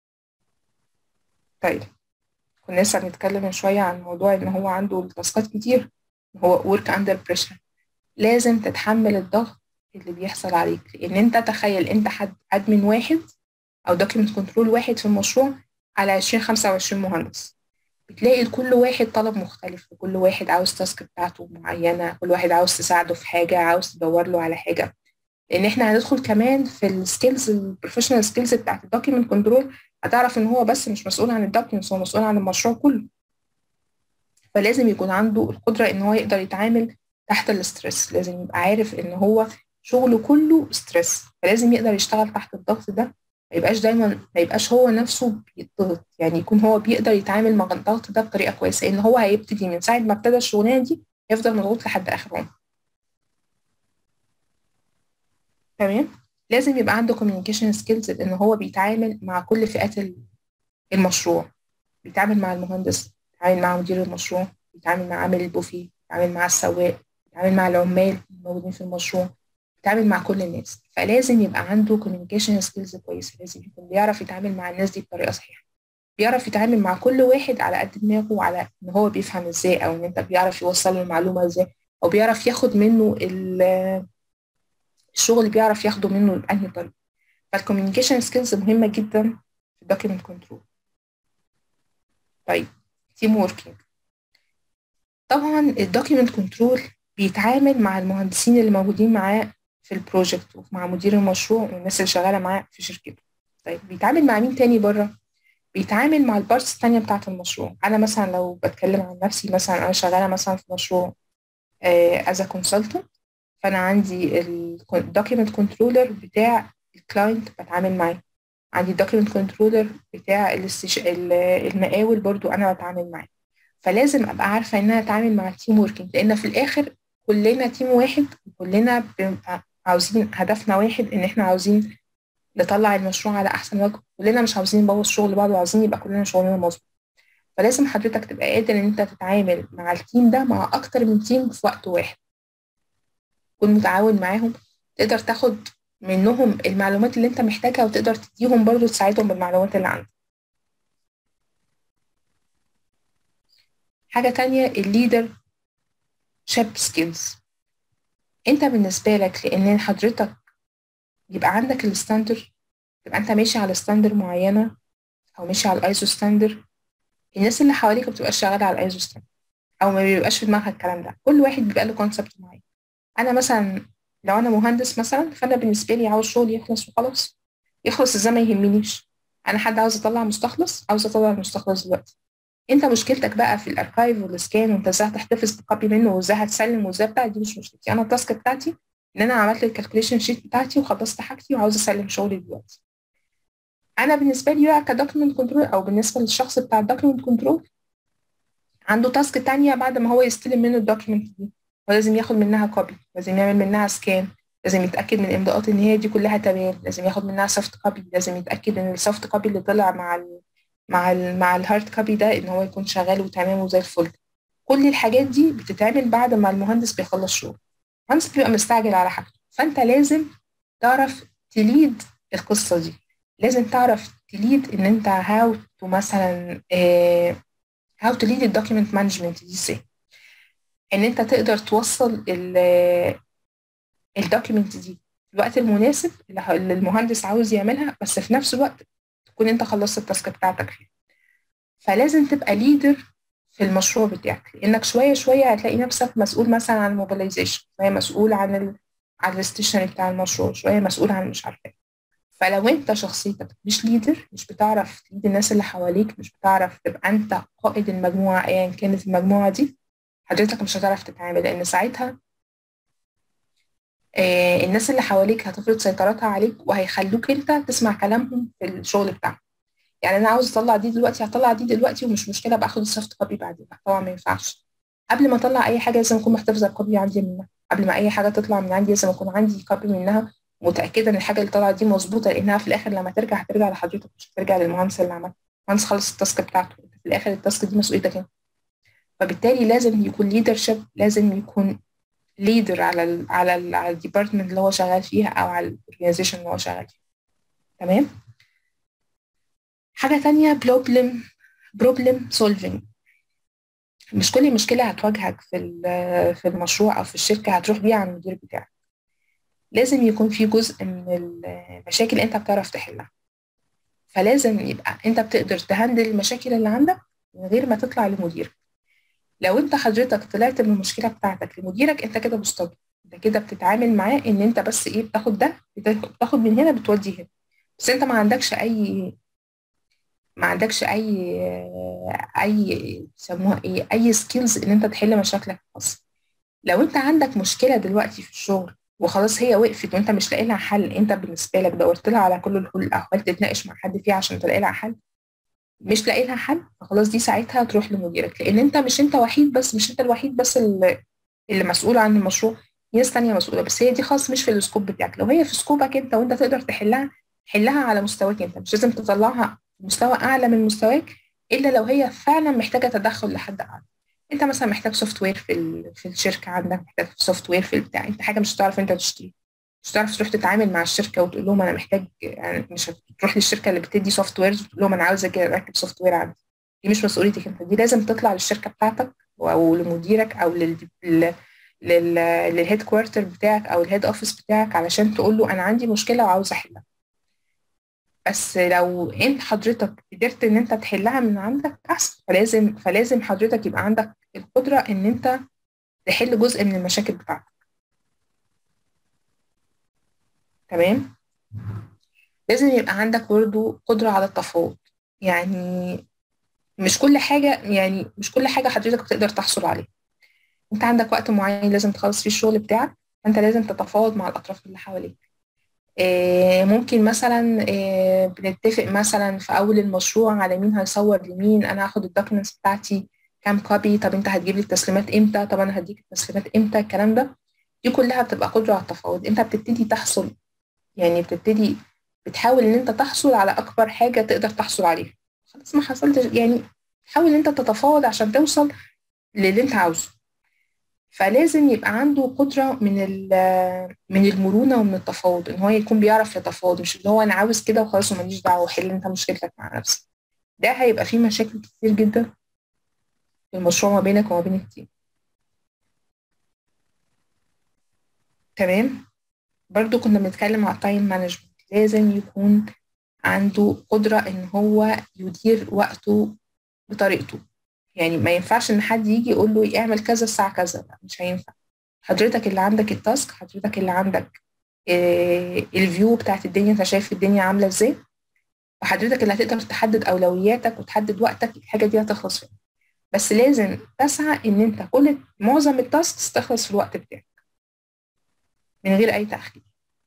طيب كنا لسه بنتكلم من شويه عن موضوع ان هو عنده التاسكات كتير هو work under pressure لازم تتحمل الضغط اللي بيحصل عليك لان انت تخيل انت حد ادمن واحد او دوكيمنت كنترول واحد في المشروع على 20 25 مهندس بتلاقي لكل واحد طلب مختلف وكل واحد عاوز تاسك بتاعته معينة كل واحد عاوز تساعده في حاجة عاوز تدور له على حاجة لأن احنا هندخل كمان في السكيلز البروفيشنال سكيلز بتاعت الدوكيمنت كنترول هتعرف ان هو بس مش مسؤول عن الدوكيمنتس هو مسؤول عن المشروع كله فلازم يكون عنده القدرة ان هو يقدر يتعامل تحت الاسترس لازم يبقى عارف ان هو شغله كله ستريس فلازم يقدر يشتغل تحت الضغط ده ما يبقاش دايما ما يبقاش هو نفسه بيضغط يعني يكون هو بيقدر يتعامل مع الضغط ده بطريقه كويسه ان هو هيبتدي من ساعه ما ابتدى الشغلانه دي يفضل مضغوط لحد اخر عمره تمام لازم يبقى عنده communication skills ان هو بيتعامل مع كل فئات المشروع بيتعامل مع المهندس بيتعامل مع مدير المشروع بيتعامل مع عامل البوفيه بيتعامل مع السواق بيتعامل مع العمال الموجودين في المشروع بيتعامل مع كل الناس فلازم يبقى عنده communication skills كويسة لازم يكون بيعرف يتعامل مع الناس دي بطريقة صحيحة بيعرف يتعامل مع كل واحد على قد دماغه وعلى ان هو بيفهم ازاي او ان انت بيعرف يوصل له المعلومة ازاي او بيعرف ياخد منه الشغل بيعرف ياخده منه بأنهي طريقة فالكوميونيكيشن سكيلز مهمة جدا في الدوكيمنت كنترول طيب تيم ووركينج طبعا الدوكيمنت كنترول بيتعامل مع المهندسين اللي موجودين معاه في البروجكت ومع مدير المشروع والناس اللي شغاله معاه في شركته طيب بيتعامل مع مين تاني بره بيتعامل مع البارتس التانية بتاعة المشروع أنا مثلا لو بتكلم عن نفسي مثلا أنا شغالة مثلا في مشروع از كونسلتنت فأنا عندي الدوكيمنت كنترولر بتاع الكلاينت بتعامل معاه عندي الدوكيمنت كنترولر بتاع الاستش... المقاول برضو أنا بتعامل معاه فلازم أبقى عارفة إن أنا أتعامل مع التيم وركينج لأن في الآخر كلنا تيم واحد وكلنا بنبقى عاوزين هدفنا واحد ان احنا عاوزين نطلع المشروع على احسن وجه كلنا مش عاوزين نبوظ شغل بعض وعاوزين يبقى كلنا شغلنا مظبوط فلازم حضرتك تبقى قادر ان انت تتعامل مع التيم ده مع اكتر من تيم في وقت واحد تكون متعاون معاهم تقدر تاخد منهم المعلومات اللي انت محتاجها وتقدر تديهم برضو تساعدهم بالمعلومات اللي عندك حاجة تانية الليدر شيب سكيلز انت بالنسبة لك لان حضرتك يبقى عندك الستاندر تبقى انت ماشي على ستاندر معينة او ماشي على الايزو ستاندر الناس اللي حواليك ما بتبقاش شغالة على الايزو ستاندر او ما بيبقاش في دماغها الكلام ده كل واحد بيبقى له كونسبت معين انا مثلا لو انا مهندس مثلا فانا بالنسبة لي عاوز شغل يخلص وخلاص يخلص ازاي ما يهمنيش انا حد عاوز اطلع مستخلص عاوز اطلع المستخلص دلوقتي انت مشكلتك بقى في الاركايف والسكان وانت ازاي هتحتفظ بكوبي منه وازاي هتسلم وازاي بتاع دي مش مشكلتي انا التاسك بتاعتي ان انا عملت الكالكوليشن شيت بتاعتي وخلصت حاجتي وعاوزه اسلم شغلي دلوقتي انا بالنسبه لي بقى كدوكيمنت كنترول او بالنسبه للشخص بتاع الدوكيمنت كنترول عنده تاسك تانية بعد ما هو يستلم منه الدوكيمنت دي ولازم ياخد منها كوبي لازم يعمل منها سكان لازم يتاكد من الامضاءات ان هي دي كلها تمام لازم ياخد منها سوفت كوبي لازم يتاكد ان السوفت كوبي اللي طلع مع مع ال مع الهارد كوبي ده ان هو يكون شغال وتمام وزي الفل كل الحاجات دي بتتعمل بعد ما المهندس بيخلص شغل المهندس بيبقى مستعجل على حاجته فانت لازم تعرف تليد القصه دي لازم تعرف تليد ان انت هاو تو مثلا هاو تو ليد الدوكيمنت مانجمنت دي ازاي ان انت تقدر توصل الدوكيمنت دي في الوقت المناسب اللي المهندس عاوز يعملها بس في نفس الوقت تكون انت خلصت التاسك بتاعتك فيه فلازم تبقى ليدر في المشروع بتاعك لانك شويه شويه هتلاقي نفسك مسؤول مثلا عن الموبيلايزيشن شويه مسؤول عن ال... عن الستيشن بتاع المشروع شويه مسؤول عن مش عارفه فلو انت شخصيتك مش ليدر مش بتعرف تليد الناس اللي حواليك مش بتعرف تبقى انت قائد المجموعه ايا كانت المجموعه دي حضرتك مش هتعرف تتعامل لان ساعتها آه الناس اللي حواليك هتفرض سيطرتها عليك وهيخلوك انت تسمع كلامهم في الشغل بتاعك يعني انا عاوز اطلع دي دلوقتي هطلع دي دلوقتي ومش مشكله باخد السوفت كوبي بعدين طبعا ما ينفعش قبل ما اطلع اي حاجه لازم اكون محتفظه بكوبي عندي منها قبل ما اي حاجه تطلع من عندي لازم اكون عندي كوبي منها متاكده ان الحاجه اللي طالعه دي مظبوطه لانها في الاخر لما ترجع هترجع لحضرتك مش هترجع للمهندس اللي عملها المهندس خلص التاسك بتاعته في الاخر التاسك دي مسؤوليتك انت فبالتالي لازم يكون ليدرشيب لازم يكون ليدر على ال على ال على الديبارتمنت اللي هو شغال فيها او على الاورجنايزيشن اللي هو شغال فيها تمام حاجه تانية بروبلم بروبلم سولفينج مش كل مشكله هتواجهك في في المشروع او في الشركه هتروح بيها على المدير بتاعك لازم يكون في جزء من المشاكل انت بتعرف تحلها فلازم يبقى انت بتقدر تهندل المشاكل اللي عندك من غير ما تطلع لمديرك لو انت حضرتك طلعت من المشكله بتاعتك لمديرك انت كده مستبد انت كده بتتعامل معاه ان انت بس ايه بتاخد ده بتاخد من هنا بتودي هنا بس انت ما عندكش اي ما عندكش اي اي يسموها ايه اي سكيلز ان انت تحل مشاكلك الخاصه لو انت عندك مشكله دلوقتي في الشغل وخلاص هي وقفت وانت مش لاقي لها حل انت بالنسبه لك دورت لها على كل الحلول او حاولت تتناقش مع حد فيها عشان تلاقي لها حل مش لاقي لها حل فخلاص دي ساعتها تروح لمديرك لان انت مش انت وحيد بس مش انت الوحيد بس اللي, اللي مسؤول عن المشروع في ناس تانية مسؤولة بس هي دي خاص مش في السكوب بتاعك لو هي في سكوبك انت وانت تقدر تحلها حلها على مستواك انت مش لازم تطلعها مستوى اعلى من مستواك الا لو هي فعلا محتاجه تدخل لحد اعلى انت مثلا محتاج سوفت وير في ال... في الشركه عندك محتاج سوفت وير في البتاع انت حاجه مش هتعرف انت تشتري مش هتعرف تروح تتعامل مع الشركه وتقول لهم انا محتاج يعني مش هتروح للشركه اللي بتدي سوفت ويرز وتقول لهم انا عاوز اجي اركب سوفت وير عندي دي مش مسؤوليتك انت دي لازم تطلع للشركه بتاعتك او لمديرك او لل لل لل للهيد كوارتر بتاعك او الهيد اوفيس بتاعك علشان تقول له انا عندي مشكله وعاوز احلها بس لو انت حضرتك قدرت ان انت تحلها من عندك احسن فلازم فلازم حضرتك يبقى عندك القدره ان انت تحل جزء من المشاكل بتاعتك تمام لازم يبقى عندك برضه قدره على التفاوض يعني مش كل حاجه يعني مش كل حاجه حضرتك بتقدر تحصل عليها انت عندك وقت معين لازم تخلص فيه الشغل بتاعك فانت لازم تتفاوض مع الاطراف اللي حواليك ممكن مثلا بنتفق مثلا في اول المشروع على مين هيصور لمين انا هاخد الدوكيومنتس بتاعتي كام كوبي طب انت هتجيب لي التسليمات امتى طب انا هديك التسليمات امتى الكلام ده دي كلها بتبقى قدره على التفاوض انت بتبتدي تحصل يعني بتبتدي بتحاول ان انت تحصل على اكبر حاجه تقدر تحصل عليها خلاص ما حصلتش يعني حاول ان انت تتفاوض عشان توصل للي انت عاوزه فلازم يبقى عنده قدرة من من المرونة ومن التفاوض إن هو يكون بيعرف يتفاوض مش اللي هو أنا عاوز كده وخلاص وماليش دعوة وحل أنت مشكلتك مع نفسك ده هيبقى فيه مشاكل كتير جدا في المشروع ما بينك وما بين التيم تمام برضو كنا بنتكلم على التايم مانجمنت لازم يكون عنده قدرة إن هو يدير وقته بطريقته يعني ما ينفعش ان حد يجي يقول له اعمل كذا الساعه كذا لا مش هينفع حضرتك اللي عندك التاسك حضرتك اللي عندك إيه الفيو بتاعت الدنيا انت شايف الدنيا عامله ازاي وحضرتك اللي هتقدر تحدد اولوياتك وتحدد وقتك الحاجه دي هتخلص فين بس لازم تسعى ان انت كل معظم التاسكس تخلص في الوقت بتاعك من غير اي تاخير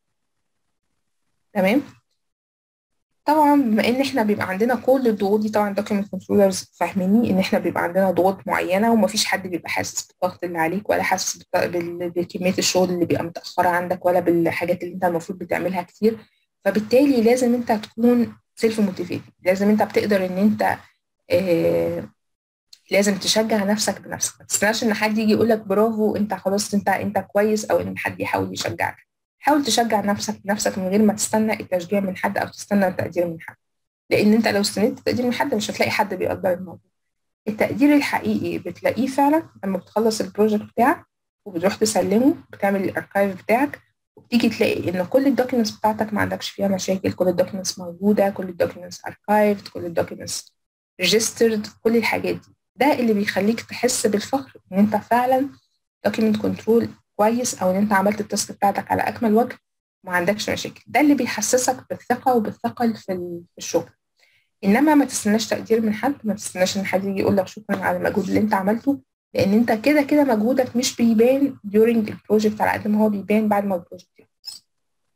تمام طبعا بما ان احنا بيبقى عندنا كل الضغوط دي طبعا دوكيمنت كنترولرز فاهميني ان احنا بيبقى عندنا ضغوط معينه ومفيش حد بيبقى حاسس بالضغط اللي عليك ولا حاسس بكميه الشغل اللي بيبقى متاخره عندك ولا بالحاجات اللي انت المفروض بتعملها كتير فبالتالي لازم انت تكون سيلف موتيفيتد لازم انت بتقدر ان انت آه لازم تشجع نفسك بنفسك ما تستناش ان حد يجي يقول لك برافو انت خلاص انت انت كويس او ان حد يحاول يشجعك حاول تشجع نفسك بنفسك من غير ما تستنى التشجيع من حد او تستنى التقدير من حد لان انت لو استنيت التقدير من حد مش هتلاقي حد بيقدر الموضوع التقدير الحقيقي بتلاقيه فعلا لما بتخلص البروجكت بتاعك وبتروح تسلمه بتعمل الاركايف بتاعك وبتيجي تلاقي ان كل الدوكيومنتس بتاعتك ما عندكش فيها مشاكل كل الدوكيومنتس موجوده كل الدوكيومنتس اركايفد كل الدوكيومنتس ريجسترد كل الحاجات دي ده اللي بيخليك تحس بالفخر ان انت فعلا دوكيمنت كنترول كويس او ان انت عملت التاسك بتاعتك على اكمل وجه وما عندكش مشاكل ده اللي بيحسسك بالثقه وبالثقل في الشغل انما ما تستناش تقدير من حد ما تستناش ان حد يجي يقول لك شكرا على المجهود اللي انت عملته لان انت كده كده مجهودك مش بيبان during البروجكت على قد ما هو بيبان بعد ما البروجكت يخلص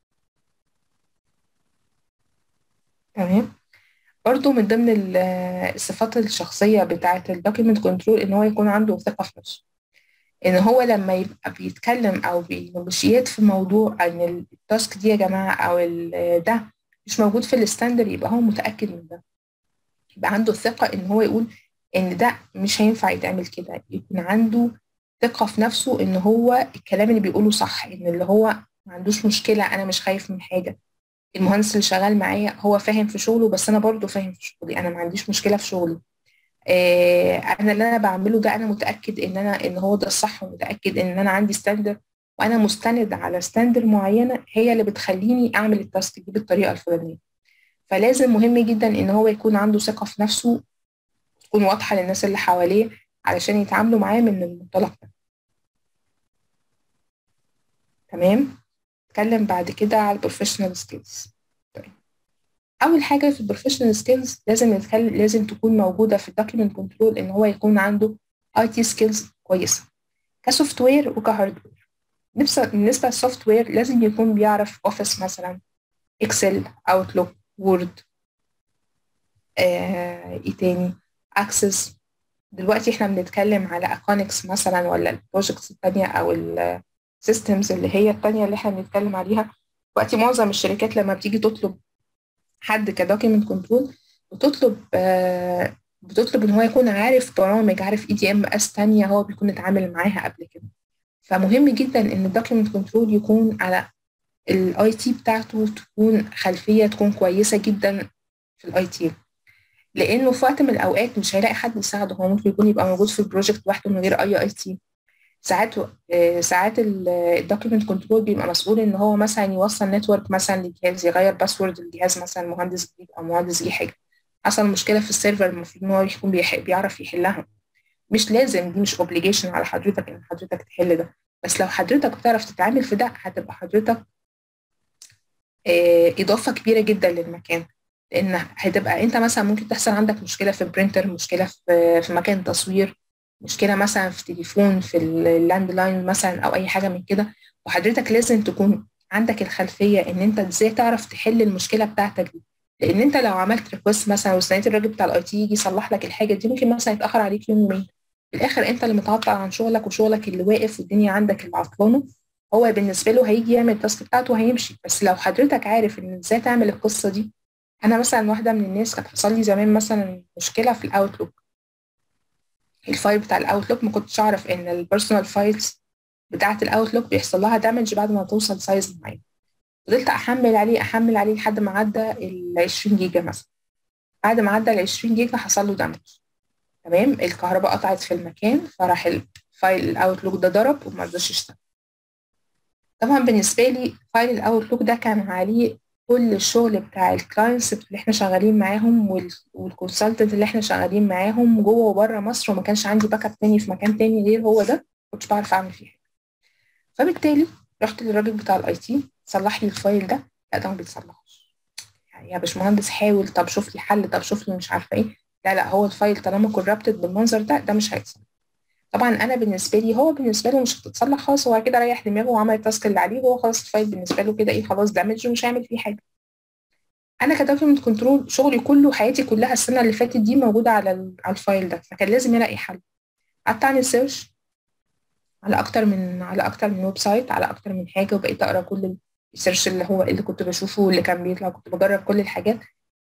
تمام برضو من ضمن الصفات الشخصية بتاعة الدوكيمنت كنترول إن هو يكون عنده ثقة في نفسه إن هو لما يبقى بيتكلم أو بينوشيات في موضوع إن التاسك دي يا جماعة أو ده مش موجود في الستاندر يبقى هو متأكد من ده يبقى عنده الثقة إن هو يقول إن ده مش هينفع يتعمل كده يكون عنده ثقة في نفسه إن هو الكلام اللي بيقوله صح إن اللي هو ما عندوش مشكلة أنا مش خايف من حاجة المهندس اللي شغال معايا هو فاهم في شغله بس انا برضه فاهم في شغلي انا ما عنديش مشكله في شغلي آه انا اللي انا بعمله ده انا متاكد ان انا ان هو ده الصح ومتاكد ان انا عندي ستاندر وانا مستند على ستاندر معينه هي اللي بتخليني اعمل التاسك دي بالطريقه الفلانيه فلازم مهم جدا ان هو يكون عنده ثقه في نفسه تكون واضحه للناس اللي حواليه علشان يتعاملوا معاه من المنطلق ده تمام نتكلم بعد كده على البروفيشنال سكيلز طيب اول حاجه في البروفيشنال سكيلز لازم نتكلم لازم تكون موجوده في الدوكيمنت كنترول ان هو يكون عنده اي تي سكيلز كويسه كسوفت وير وكهاردوير بالنسبه للسوفت وير لازم يكون بيعرف اوفيس مثلا اكسل اوتلوك وورد آه، ايه تاني اكسس دلوقتي احنا بنتكلم على اكونكس مثلا ولا البروجكتس التانية او السيستمز اللي هي التانية اللي احنا بنتكلم عليها دلوقتي معظم الشركات لما بتيجي تطلب حد كدوكيمنت كنترول بتطلب آه بتطلب ان هو يكون عارف برامج عارف اي دي ام اس تانية هو بيكون اتعامل معاها قبل كده فمهم جدا ان الدوكيمنت كنترول يكون على الاي تي بتاعته تكون خلفيه تكون كويسه جدا في الاي تي لانه في وقت من الاوقات مش هيلاقي حد يساعده هو ممكن يكون يبقى موجود في البروجكت لوحده من غير اي اي تي ساعات ساعات الدوكيمنت كنترول بيبقى مسؤول ان هو مثلا يوصل نتورك مثلا لجهاز يغير باسورد الجهاز مثلا مهندس جديد او مهندس اي حاجه حصل مشكله في السيرفر المفروض ان هو يكون بيعرف يحلها مش لازم دي مش اوبليجيشن على حضرتك ان حضرتك تحل ده بس لو حضرتك بتعرف تتعامل في ده هتبقى حضرتك اضافه كبيره جدا للمكان لان هتبقى انت مثلا ممكن تحصل عندك مشكله في البرينتر مشكله في في مكان تصوير مشكله مثلا في تليفون في اللاند لاين مثلا او اي حاجه من كده وحضرتك لازم تكون عندك الخلفيه ان انت ازاي تعرف تحل المشكله بتاعتك دي لان انت لو عملت ريكوست مثلا واستنيت الراجل بتاع الاي تي يجي يصلح لك الحاجه دي ممكن مثلا يتاخر عليك يوم يومين في الاخر انت اللي متعطل عن شغلك وشغلك اللي واقف والدنيا عندك اللي عطلانه هو بالنسبه له هيجي يعمل التاسك بتاعته وهيمشي بس لو حضرتك عارف ان ازاي تعمل القصه دي انا مثلا واحده من الناس كانت حصل لي زمان مثلا مشكله في الاوتلوك الفايل بتاع الاوتلوك ما كنتش اعرف ان البيرسونال فايلز بتاعه الاوتلوك بيحصل لها دامج بعد ما توصل سايز معين فضلت احمل عليه احمل عليه لحد ما عدى ال 20 جيجا مثلا بعد ما عدى ال 20 جيجا حصل له دامج تمام الكهرباء قطعت في المكان فراح الفايل الاوتلوك ده ضرب وما رضاش يشتغل طبعا بالنسبه لي فايل الاوتلوك ده كان عليه كل الشغل بتاع الكلاينتس اللي احنا شغالين معاهم والكونسلتنت اللي احنا شغالين معاهم جوه وبره مصر وما كانش عندي باك اب تاني في مكان تاني غير هو ده كنتش بعرف اعمل فيه حاجه فبالتالي رحت للراجل بتاع الاي تي صلح لي الفايل ده لا ده ما بيتصلحش يعني يا باشمهندس حاول طب شوف لي حل طب شوف لي مش عارفه ايه لا لا هو الفايل طالما كوربتد بالمنظر ده ده مش هيتصلح طبعا انا بالنسبه لي هو بالنسبه له مش هتتصلح خالص هو كده ريح دماغه وعمل التاسك اللي عليه وهو خلاص الفايل بالنسبه له كده ايه خلاص دامج ومش هيعمل فيه حاجه انا كدوكيمنت كنترول شغلي كله حياتي كلها السنه اللي فاتت دي موجوده على على الفايل ده فكان لازم الاقي حل قعدت اعمل سيرش على اكتر من على اكتر من ويب سايت على اكتر من حاجه وبقيت اقرا كل السيرش اللي هو اللي كنت بشوفه واللي كان بيطلع كنت بجرب كل الحاجات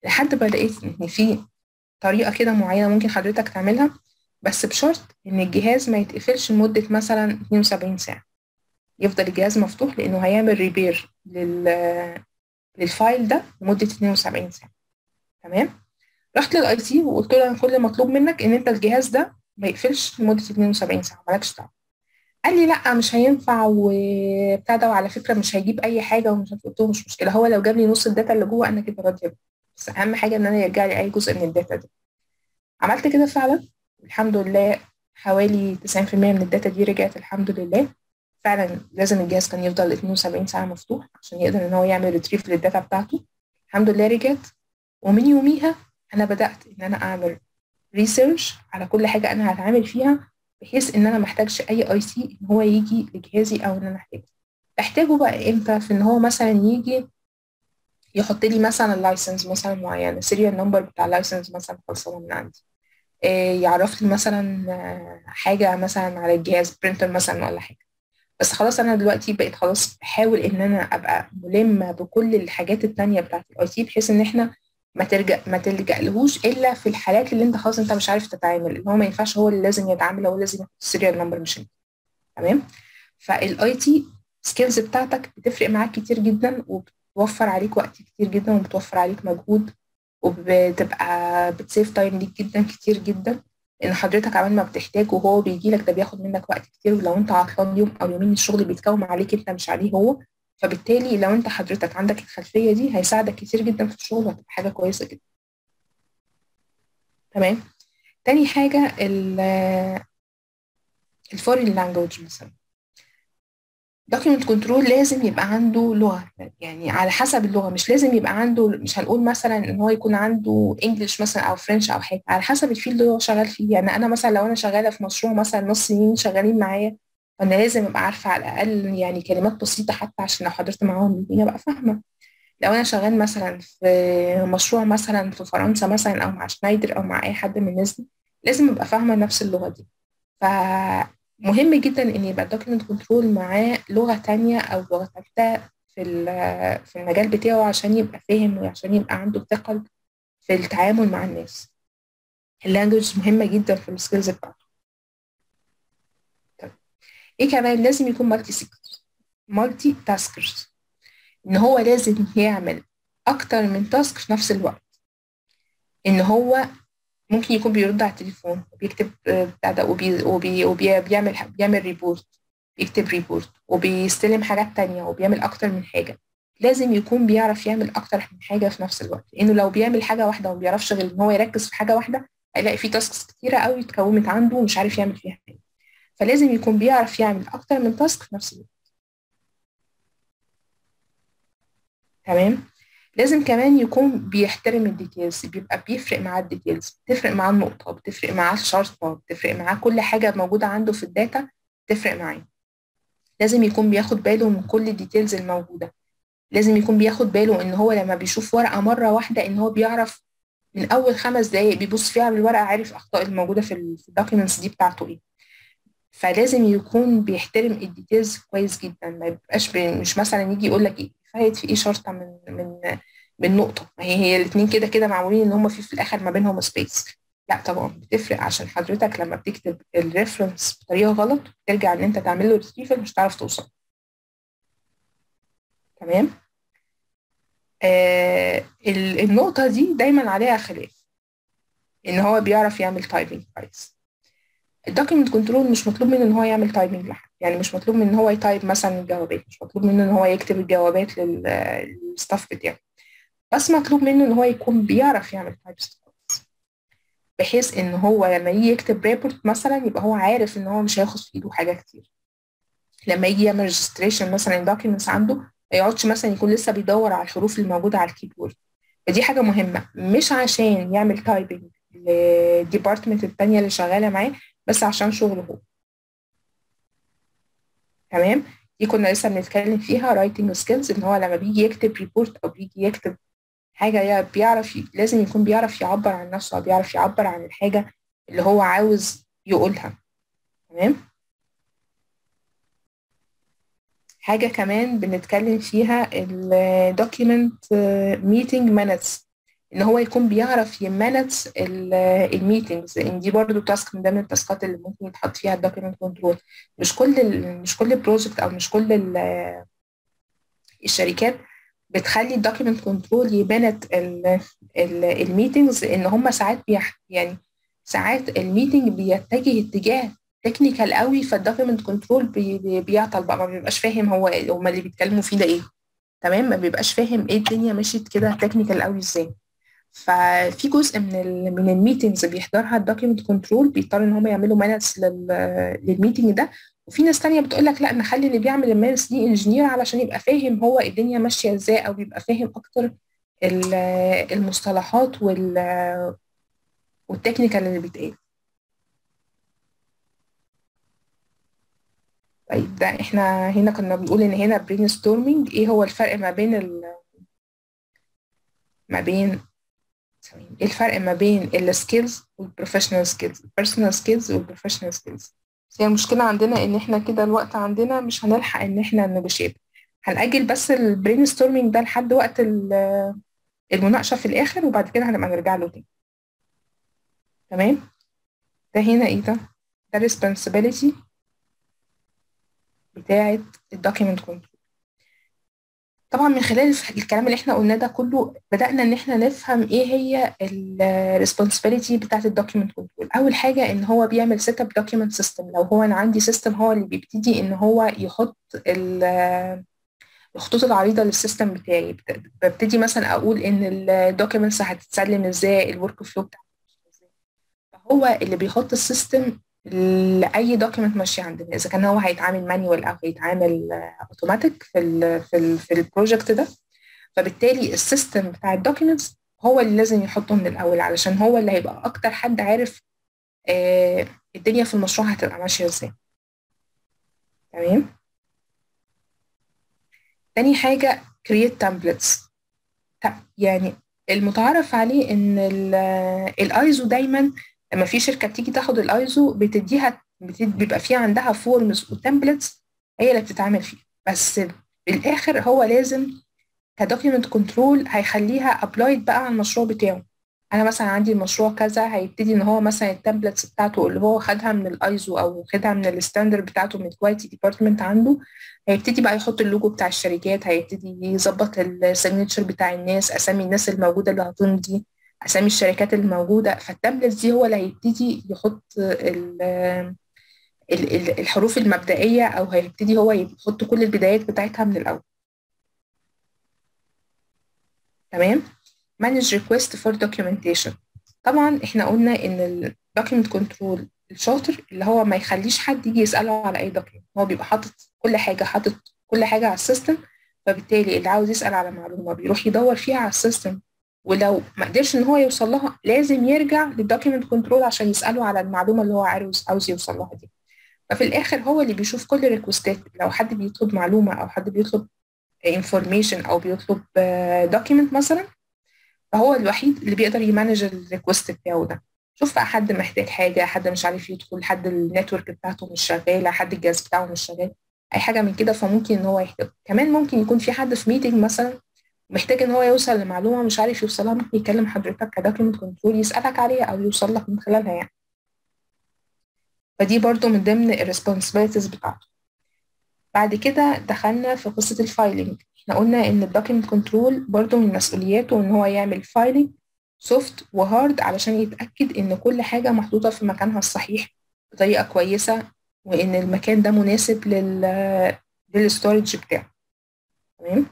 لحد ما لقيت ان في طريقه كده معينه ممكن حضرتك تعملها بس بشرط ان الجهاز ما يتقفلش لمده مثلا 72 ساعه يفضل الجهاز مفتوح لانه هيعمل ريبير لل للفايل ده لمده 72 ساعه تمام رحت للاي تي وقلت له انا كل مطلوب منك ان انت الجهاز ده ما يقفلش لمده 72 ساعه مالكش دعوه قال لي لا مش هينفع وبتاع ده وعلى فكره مش هيجيب اي حاجه ومش عارف قلت له مش مشكله هو لو جاب لي نص الداتا اللي جوه انا كده راضيه بس اهم حاجه ان انا يرجع لي اي جزء من الداتا دي عملت كده فعلا الحمد لله حوالي 90% من الداتا دي رجعت الحمد لله فعلا لازم الجهاز كان يفضل 72 ساعه مفتوح عشان يقدر ان هو يعمل ريتريف للداتا بتاعته الحمد لله رجعت ومن يوميها انا بدات ان انا اعمل ريسيرش على كل حاجه انا هتعامل فيها بحيث ان انا محتاجش اي اي سي ان هو يجي لجهازي او ان انا احتاجه احتاجه بقى امتى في ان هو مثلا يجي يحط لي مثلا لايسنس مثلا معينه سيريال نمبر بتاع لايسنس مثلا خلصانه من عندي إيه يعرف لي مثلا حاجه مثلا على الجهاز برينتر مثلا ولا حاجه بس خلاص انا دلوقتي بقيت خلاص بحاول ان انا ابقى ملمه بكل الحاجات التانية بتاعت الاي تي بحيث ان احنا ما ترجع ما تلجألهوش الا في الحالات اللي انت خلاص انت مش عارف تتعامل اللي هو ما ينفعش هو اللي لازم يتعامل هو لازم ياخد السيريال نمبر مش انت تمام فالاي تي سكيلز بتاعتك بتفرق معاك كتير جدا وبتوفر عليك وقت كتير جدا وبتوفر عليك مجهود وبتبقى بتسيف تايم ليك جدا كتير جدا لان حضرتك عمال ما بتحتاج وهو بيجي لك ده بياخد منك وقت كتير ولو انت عطلان يوم او يومين الشغل بيتكوم عليك انت مش عليه هو فبالتالي لو انت حضرتك عندك الخلفيه دي هيساعدك كتير جدا في الشغل وهتبقى حاجه كويسه جدا تمام تاني حاجه الفورين لانجوج مثلا دوكيمنت كنترول لازم يبقى عنده لغه يعني على حسب اللغه مش لازم يبقى عنده مش هنقول مثلا ان هو يكون عنده انجلش مثلا او فرنش او حاجه على حسب الفيلد اللي هو شغال فيه يعني انا مثلا لو انا شغاله في مشروع مثلا نص سنين شغالين معايا فانا لازم ابقى عارفه على الاقل يعني كلمات بسيطه حتى عشان لو حضرت معاهم ميتنج ابقى فاهمه لو انا شغال مثلا في مشروع مثلا في فرنسا مثلا او مع شنايدر او مع اي حد من الناس دي لازم ابقى فاهمه نفس اللغه دي فمهم جدا ان يبقى الدوكيمنت كنترول معاه لغه تانية او لغه ثالثه في في المجال بتاعه عشان يبقى فاهم وعشان يبقى عنده ثقل في التعامل مع الناس اللانجوج مهمه جدا في السكيلز بتاعته ايه كمان لازم يكون مالتي سيكرز مالتي تاسكرز ان هو لازم يعمل اكتر من تاسك في نفس الوقت ان هو ممكن يكون بيرد على التليفون وبيكتب بتاع ده وبي وبي وبيعمل بيعمل ريبورت بيكتب ريبورت وبيستلم حاجات تانية وبيعمل اكتر من حاجة لازم يكون بيعرف يعمل اكتر من حاجة في نفس الوقت لانه لو بيعمل حاجة واحدة وما بيعرفش غير ان هو يركز في حاجة واحدة هيلاقي في تاسكس كتيرة قوي اتكومت عنده ومش عارف يعمل فيها حاجة فلازم يكون بيعرف يعمل أكتر من تاسك في نفس الوقت تمام لازم كمان يكون بيحترم الديتيلز بيبقى بيفرق معاه الديتيلز بتفرق معاه النقطة بتفرق معاه الشرطة بتفرق معاه كل حاجة موجودة عنده في الداتا بتفرق معاه لازم يكون بياخد باله من كل الديتيلز الموجودة لازم يكون بياخد باله ان هو لما بيشوف ورقة مرة واحدة ان هو بيعرف من اول خمس دقايق بيبص فيها على الورقة عارف الاخطاء الموجودة في الدوكيومنتس دي بتاعته ايه فلازم يكون بيحترم الديتيلز كويس جدا ما يبقاش بي مش مثلا يجي يقول لك ايه فايت في ايه شرطه من من من نقطه ما هي هي الاثنين كده كده معمولين ان هم في في الاخر ما بينهم سبيس لا طبعا بتفرق عشان حضرتك لما بتكتب الريفرنس بطريقه غلط ترجع ان انت تعمل له ريتريفل مش هتعرف توصل تمام آه النقطه دي دايما عليها خلاف ان هو بيعرف يعمل تايبنج كويس الدوكيمنت كنترول مش مطلوب منه ان هو يعمل تايبنج لحد يعني مش مطلوب منه ان هو يتايب مثلا الجوابات مش مطلوب منه ان هو يكتب الجوابات للستاف بتاعه بس مطلوب منه ان هو يكون بيعرف يعمل تايبس بحيث ان هو لما يجي يكتب ريبورت مثلا يبقى هو عارف ان هو مش هياخد في ايده حاجه كتير لما يجي يعمل ريجستريشن مثلا الدوكيومنتس عنده ما يقعدش مثلا يكون لسه بيدور على الحروف الموجوده على الكيبورد فدي حاجه مهمه مش عشان يعمل تايبنج للديبارتمنت التانية اللي شغاله معاه بس عشان شغله هو تمام دي كنا لسه بنتكلم فيها رايتنج سكيلز ان هو لما بيجي يكتب ريبورت او بيجي يكتب حاجه بيعرف لازم يكون بيعرف يعبر عن نفسه او بيعرف يعبر عن الحاجه اللي هو عاوز يقولها تمام حاجه كمان بنتكلم فيها الدوكيمنت ميتنج مانتس ان هو يكون بيعرف يمانج الميتنجز لان دي برضه تاسك من ضمن التاسكات اللي ممكن يتحط فيها الدوكيمنت كنترول مش كل ال مش كل بروجكت او مش كل ال الشركات بتخلي الدوكيمنت كنترول يبانت الميتنجز ان هم ساعات بيح يعني ساعات الميتنج بيتجه اتجاه تكنيكال قوي فالدوكيمنت كنترول بي بيعطل بقى ما بيبقاش فاهم هو هم اللي بيتكلموا فيه ده ايه تمام ما بيبقاش فاهم ايه الدنيا مشيت كده تكنيكال قوي ازاي ففي جزء من ال من الميتنجز بيحضرها الدوكيمنت كنترول بيضطر ان هم يعملوا مانس للميتنج ده وفي ناس تانية بتقول لك لا نخلي اللي بيعمل المانس دي انجينير علشان يبقى فاهم هو الدنيا ماشيه ازاي او يبقى فاهم اكتر المصطلحات وال والتكنيكال اللي بيتقال طيب ده احنا هنا كنا بنقول ان هنا برين ستورمينج ايه هو الفرق ما بين ال ما بين ايه الفرق ما بين السكيلز والبروفيشنال سكيلز البيرسونال سكيلز والبروفيشنال سكيلز هي المشكلة عندنا ان احنا كده الوقت عندنا مش هنلحق ان احنا نبشير هنأجل بس البرين ستورمينج ده لحد وقت المناقشة في الآخر وبعد كده هنبقى نرجع له تاني تمام ده هنا ايه ده ده responsibility بتاعة الدوكيمنت كنترول طبعا من خلال الكلام اللي احنا قلناه ده كله بدأنا ان احنا نفهم ايه هي الريسبونسبيلتي بتاعت الدوكيمنت كنترول اول حاجة ان هو بيعمل سيت اب دوكيمنت سيستم لو هو انا عندي سيستم هو اللي بيبتدي ان هو يحط الخطوط العريضة للسيستم بتاعي ببتدي مثلا اقول ان الدوكيمنتس هتتسلم ازاي الورك فلو بتاعها فهو اللي بيحط السيستم لاي دوكيمنت ماشي عندنا اذا كان هو هيتعامل مانيوال او هيتعامل اوتوماتيك في ال في ال في البروجكت ده فبالتالي السيستم بتاع الدوكيمنتس هو اللي لازم يحطه من الاول علشان هو اللي هيبقى اكتر حد عارف آه الدنيا في المشروع هتبقى ماشيه ازاي تمام تاني حاجه create templates يعني المتعارف عليه ان الايزو دايما لما في شركه بتيجي تاخد الايزو بتديها بيبقى في عندها فورمز وتمبلتس هي اللي بتتعامل فيها بس بالاخر هو لازم كدوكيمنت كنترول هيخليها ابلايد بقى على المشروع بتاعه انا مثلا عندي المشروع كذا هيبتدي ان هو مثلا التمبلتس بتاعته اللي هو خدها من الايزو او خدها من الستاندرد بتاعته من الكواليتي ديبارتمنت عنده هيبتدي بقى يحط اللوجو بتاع الشركات هيبتدي يظبط السيجنتشر بتاع الناس اسامي الناس الموجوده اللي هتمضي اسامي الشركات الموجوده فالتابلت دي هو اللي هيبتدي يحط الحروف المبدئيه او هيبتدي هو يحط كل البدايات بتاعتها من الاول تمام manage request for documentation طبعا احنا قلنا ان الدوكيمنت كنترول الشاطر اللي هو ما يخليش حد يجي يساله على اي دوكيمنت هو بيبقى حاطط كل حاجه حاطط كل حاجه على السيستم فبالتالي اللي عاوز يسال على معلومه بيروح يدور فيها على السيستم ولو ما قدرش ان هو يوصل لها لازم يرجع للدوكيمنت كنترول عشان يساله على المعلومه اللي هو عاوز عاوز يوصل لها دي ففي الاخر هو اللي بيشوف كل الريكوستات لو حد بيطلب معلومه او حد بيطلب انفورميشن او بيطلب دوكيمنت مثلا فهو الوحيد اللي بيقدر يمانج الريكوست بتاعه ده شوف بقى حد محتاج حاجه حد مش عارف يدخل حد النتورك بتاعته مش شغاله حد الجهاز بتاعه مش شغال اي حاجه من كده فممكن ان هو يحتاج كمان ممكن يكون في حد في ميتنج مثلا محتاج ان هو يوصل لمعلومه مش عارف يوصلها ممكن يكلم حضرتك كدوكيمنت كنترول يسالك عليها او يوصل لك من خلالها يعني فدي برضو من ضمن الريسبونسبيلتيز بتاعته بعد كده دخلنا في قصه الفايلنج احنا قلنا ان الدوكيمنت كنترول برضو من مسؤولياته ان هو يعمل فايلنج سوفت وهارد علشان يتاكد ان كل حاجه محطوطه في مكانها الصحيح بطريقه كويسه وان المكان ده مناسب لل للستورج بتاعه تمام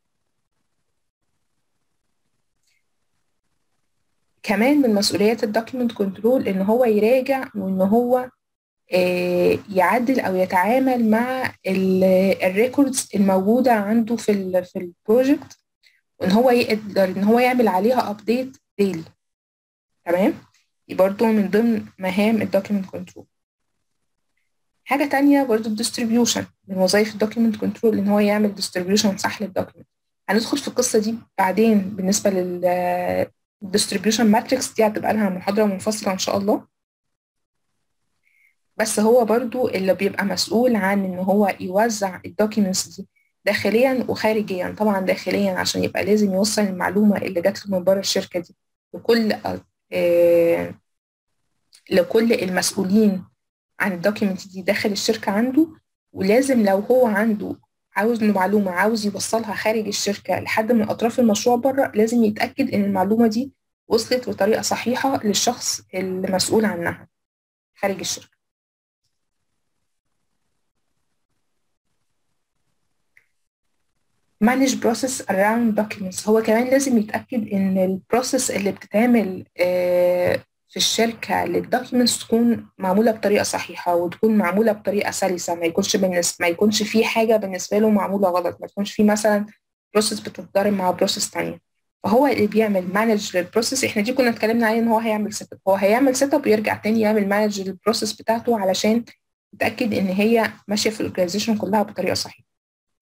كمان من مسؤوليات الدوكيمنت كنترول ان هو يراجع وان هو يعدل او يتعامل مع الريكوردز الموجوده عنده في ال في البروجكت وان هو يقدر ان هو يعمل عليها ابديت ديلي تمام دي برضو من ضمن مهام الدوكيمنت كنترول حاجه تانية برضو الديستريبيوشن من وظائف الدوكيمنت كنترول ان هو يعمل ديستريبيوشن صح للدوكيمنت هندخل في القصه دي بعدين بالنسبه لل الديستريبيوشن ماتريكس دي هتبقى لها محاضرة منفصلة إن شاء الله بس هو برضو اللي بيبقى مسؤول عن إن هو يوزع الدوكيومنتس دي داخليا وخارجيا طبعا داخليا عشان يبقى لازم يوصل المعلومة اللي جات له من بره الشركة دي لكل آه لكل المسؤولين عن الدوكيمنت دي داخل الشركة عنده ولازم لو هو عنده عاوز معلومة عاوز يوصلها خارج الشركة لحد من أطراف المشروع بره لازم يتأكد إن المعلومة دي وصلت بطريقة صحيحة للشخص المسؤول عنها خارج الشركة manage process around documents هو كمان لازم يتأكد إن البروسيس اللي بتتعمل في الشركة للدوكيومنتس تكون معمولة بطريقة صحيحة وتكون معمولة بطريقة سلسة ما يكونش بالنسبة ما يكونش في حاجة بالنسبة له معمولة غلط ما يكونش في مثلا بروسيس بتتضارب مع بروسيس تانية فهو اللي بيعمل مانج للبروسيس احنا دي كنا اتكلمنا عليه ان هو هيعمل سيت اب هو هيعمل سيت اب ويرجع تاني يعمل مانج للبروسيس بتاعته علشان يتأكد ان هي ماشية في الاورجنايزيشن كلها بطريقة صحيحة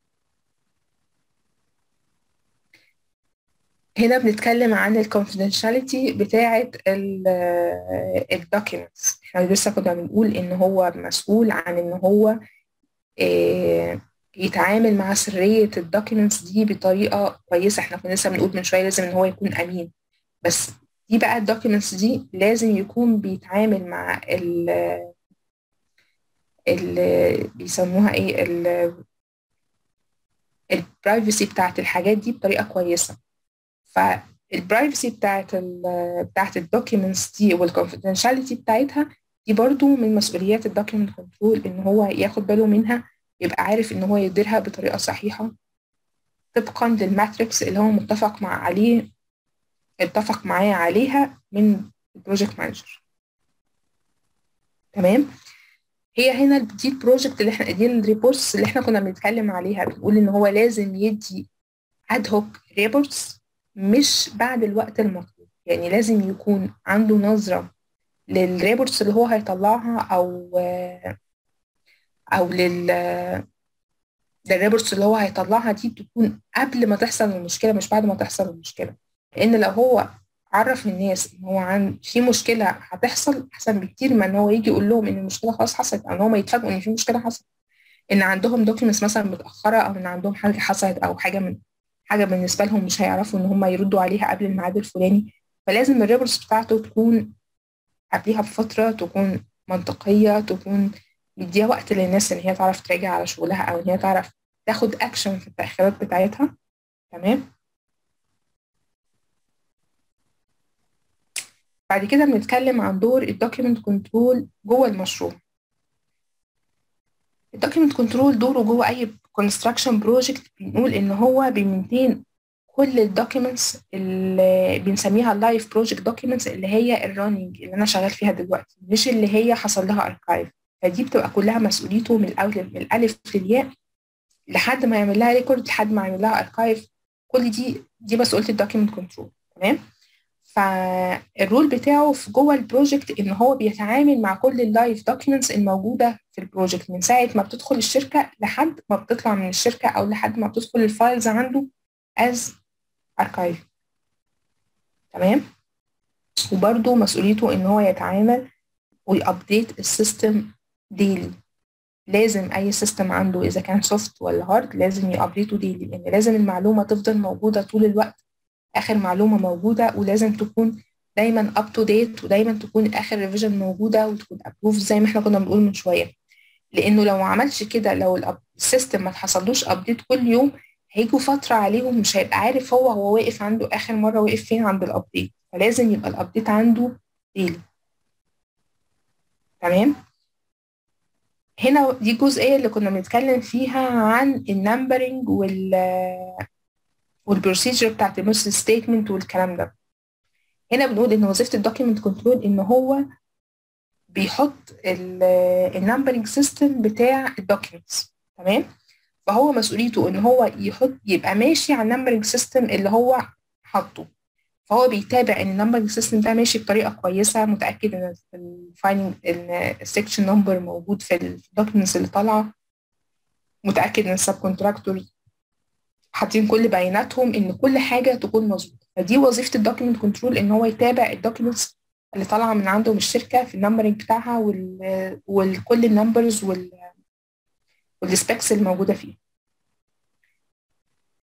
هنا بنتكلم عن الكونفيدنشاليتي بتاعة الدوكيومنتس احنا لسه كنا بنقول ان هو مسؤول عن ان هو يتعامل مع سرية الدوكيومنتس دي بطريقة كويسة احنا كنا لسه بنقول من شوية لازم ان هو يكون امين بس دي بقى الدوكيومنتس دي لازم يكون بيتعامل مع ال ال بيسموها ايه ال البرايفسي بتاعت الحاجات دي بطريقة كويسة فالبرايفسي بتاعت ال بتاعت الدوكيومنتس دي والكونفيدنشاليتي بتاعتها دي برضو من مسؤوليات الدوكيومنت كنترول ان هو ياخد باله منها يبقى عارف ان هو يديرها بطريقه صحيحه طبقا للماتريكس اللي هو متفق مع عليه اتفق معايا عليها من البروجكت مانجر تمام هي هنا دي البروجكت اللي احنا دي الريبورتس اللي احنا كنا بنتكلم عليها بنقول ان هو لازم يدي اد هوك ريبورتس مش بعد الوقت المطلوب يعني لازم يكون عنده نظرة للريبورتس اللي هو هيطلعها أو أو لل للريبورتس اللي هو هيطلعها دي تكون قبل ما تحصل المشكلة مش بعد ما تحصل المشكلة لأن لو هو عرف الناس إن هو عن في مشكلة هتحصل أحسن بكتير ما إن هو يجي يقول لهم إن المشكلة خلاص حصلت أو إن هم يتفاجئوا إن في مشكلة حصلت إن عندهم دوكيومنتس مثلا متأخرة أو إن عندهم حاجة حصلت أو حاجة من حاجة بالنسبة لهم مش هيعرفوا إن هم يردوا عليها قبل الميعاد الفلاني فلازم الريبورتس بتاعته تكون قبليها بفترة تكون منطقية تكون مديها وقت للناس إن هي تعرف تراجع على شغلها أو إن هي تعرف تاخد أكشن في التأخيرات بتاعتها تمام بعد كده بنتكلم عن دور الدوكيمنت كنترول جوه المشروع الدوكيمنت كنترول دوره جوه اي كونستراكشن بروجكت بنقول ان هو بيمنتين كل الدوكيومنتس اللي بنسميها اللايف بروجكت دوكيومنتس اللي هي الرننج اللي انا شغال فيها دلوقتي مش اللي هي حصل لها اركايف فدي بتبقى كلها مسؤوليته من الاول من الالف للياء لحد ما يعمل لها ريكورد لحد ما يعمل لها اركايف كل دي دي مسؤوليه الدوكيمنت كنترول تمام فالرول بتاعه في جوه البروجكت ان هو بيتعامل مع كل اللايف دوكيومنتس الموجوده في البروجكت من ساعه ما بتدخل الشركه لحد ما بتطلع من الشركه او لحد ما بتدخل الفايلز عنده از اركايف تمام وبرده مسؤوليته ان هو يتعامل ويابديت السيستم ديلي لازم اي سيستم عنده اذا كان سوفت ولا هارد لازم يابديته ديلي لان لازم المعلومه تفضل موجوده طول الوقت اخر معلومه موجوده ولازم تكون دايما اب تو ديت ودايما تكون اخر ريفيجن موجوده وتكون ابروف زي ما احنا كنا بنقول من شويه لانه لو ما عملش كده لو السيستم ما حصلوش ابديت كل يوم هيجوا فتره عليهم مش هيبقى عارف هو هو واقف عنده اخر مره واقف فين عند الابديت فلازم يبقى الابديت عنده ديلي تمام هنا دي الجزئيه اللي كنا بنتكلم فيها عن النمبرنج وال والبروسيجر بتاعت الميثود ستيتمنت والكلام ده هنا بنقول ان وظيفه الدوكيمنت كنترول ان هو بيحط النمبرنج سيستم بتاع الدوكيمنتس تمام فهو مسؤوليته ان هو يحط يبقى ماشي على النمبرنج سيستم اللي هو حاطه فهو بيتابع ان النمبرنج سيستم ده ماشي بطريقه كويسه متاكد ان الفايننج ان السكشن نمبر موجود في الدوكيومنتس اللي طالعه متاكد ان السب كونتراكتورز حاطين كل بياناتهم ان كل حاجه تكون مظبوطه فدي وظيفه الدوكيمنت كنترول ان هو يتابع الدوكيومنتس اللي طالعه من عنده من الشركه في النمبرنج بتاعها وال وكل النمبرز وال والسبيكس الموجوده فيه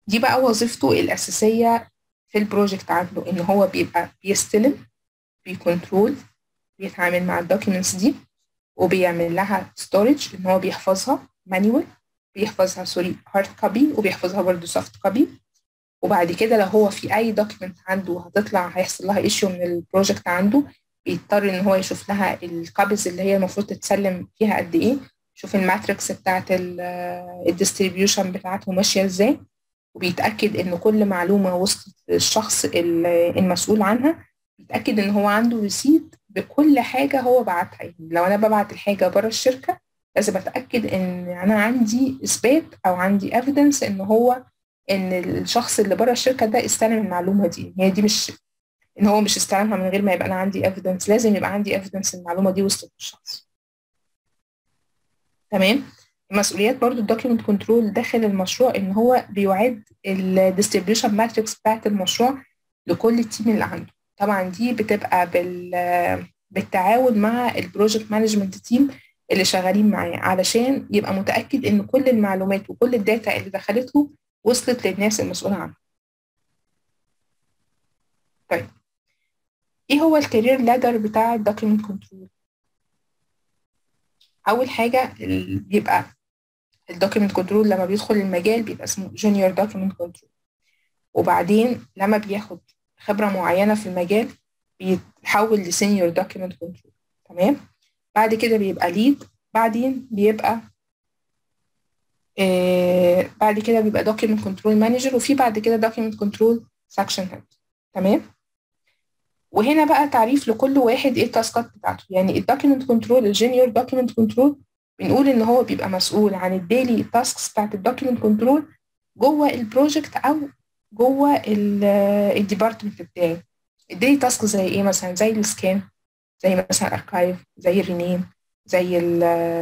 دي بقى وظيفته الأساسية في البروجكت عنده إن هو بيبقى بيستلم بيكنترول بيتعامل مع الدوكيومنتس دي وبيعمل لها ستورج إن هو بيحفظها مانيوال بيحفظها سوري هارد كوبي وبيحفظها برضه سوفت كوبي وبعد كده لو هو في أي دوكيومنت عنده هتطلع هيحصل لها ايشيو من البروجكت عنده بيضطر إن هو يشوف لها الكابز اللي هي المفروض تتسلم فيها قد إيه يشوف الماتريكس بتاعت الديستريبيوشن بتاعته ماشية إزاي وبيتأكد إن كل معلومة وصلت للشخص المسؤول عنها بيتأكد إن هو عنده ريسيت بكل حاجة هو بعتها يعني لو أنا ببعت الحاجة بره الشركة لازم أتأكد إن أنا عندي إثبات أو عندي evidence إن هو إن الشخص اللي بره الشركة ده استلم المعلومة دي هي دي مش إن هو مش استلمها من غير ما يبقى أنا عندي evidence لازم يبقى عندي evidence المعلومة دي وصلت للشخص تمام مسؤوليات برضو الدوكيومنت كنترول داخل المشروع ان هو بيعد الديستريبيوشن ماتريكس بتاعت المشروع لكل التيم اللي عنده طبعا دي بتبقى بال بالتعاون مع البروجكت مانجمنت تيم اللي شغالين معاه علشان يبقى متاكد ان كل المعلومات وكل الداتا اللي دخلت له وصلت للناس المسؤوله عنها طيب ايه هو الكارير لادر بتاع الدوكيومنت كنترول اول حاجه بيبقى الدوكيمنت كنترول لما بيدخل المجال بيبقى اسمه جونيور دوكيمنت كنترول وبعدين لما بياخد خبره معينه في المجال بيتحول لسينيور دوكيمنت كنترول تمام بعد كده بيبقى ليد بعدين بيبقى آه بعد كده بيبقى دوكيمنت كنترول مانجر وفي بعد كده دوكيمنت كنترول سكشن هيد تمام وهنا بقى تعريف لكل واحد ايه التاسكات بتاعته يعني الدوكيمنت كنترول الجونيور دوكيمنت كنترول بنقول ان هو بيبقى مسؤول عن الديلي تاسكس بتاعت الدوكيمنت كنترول جوه البروجكت او جوه الديبارتمنت بتاعي الديلي تاسك زي ايه مثلا زي السكان زي مثلا اركايف زي الرينيم زي ال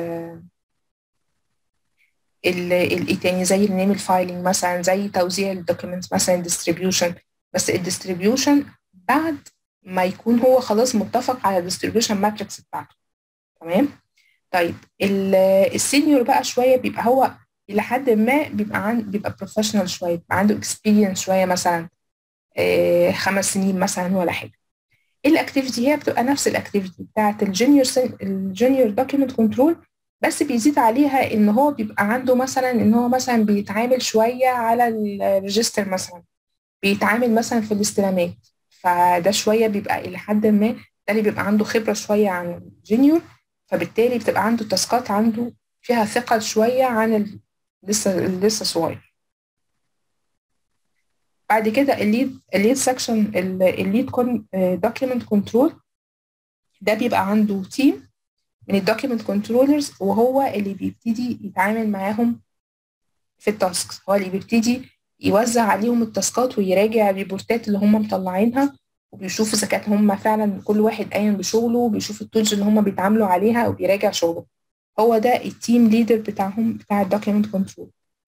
ال ايه تاني زي الرينيم الفايلنج مثلا زي توزيع الدوكيومنتس مثلا الديستريبيوشن بس الديستريبيوشن بعد ما يكون هو خلاص متفق على الديستريبيوشن ماتريكس بتاعته تمام طيب السينيور بقى شويه بيبقى هو الى حد ما بيبقى عن بيبقى بروفيشنال شويه بيبقى عنده اكسبيرينس شويه مثلا آه خمس سنين مثلا ولا حاجه الاكتيفيتي هي بتبقى نفس الاكتيفيتي بتاعت الجونيور الجونيور دوكيمنت كنترول بس بيزيد عليها ان هو بيبقى عنده مثلا ان هو مثلا بيتعامل شويه على الريجستر مثلا بيتعامل مثلا في الاستلامات فده شويه بيبقى الى حد ما ده اللي بيبقى عنده خبره شويه عن الجونيور فبالتالي بتبقى عنده تاسكات عنده فيها ثقل شويه عن ال... لسه لسه صغير بعد كده الليد الليد سكشن الليد دوكيمنت كنترول ده بيبقى عنده تيم من الدوكيمنت كنترولرز وهو اللي بيبتدي يتعامل معاهم في التاسكس هو اللي بيبتدي يوزع عليهم التاسكات ويراجع الريبورتات اللي هم مطلعينها وبيشوف اذا كانت هم فعلا كل واحد قايم بشغله وبيشوف التولز اللي هم بيتعاملوا عليها وبيراجع شغله هو ده التيم ليدر بتاعهم بتاع الدوكيمنت كنترول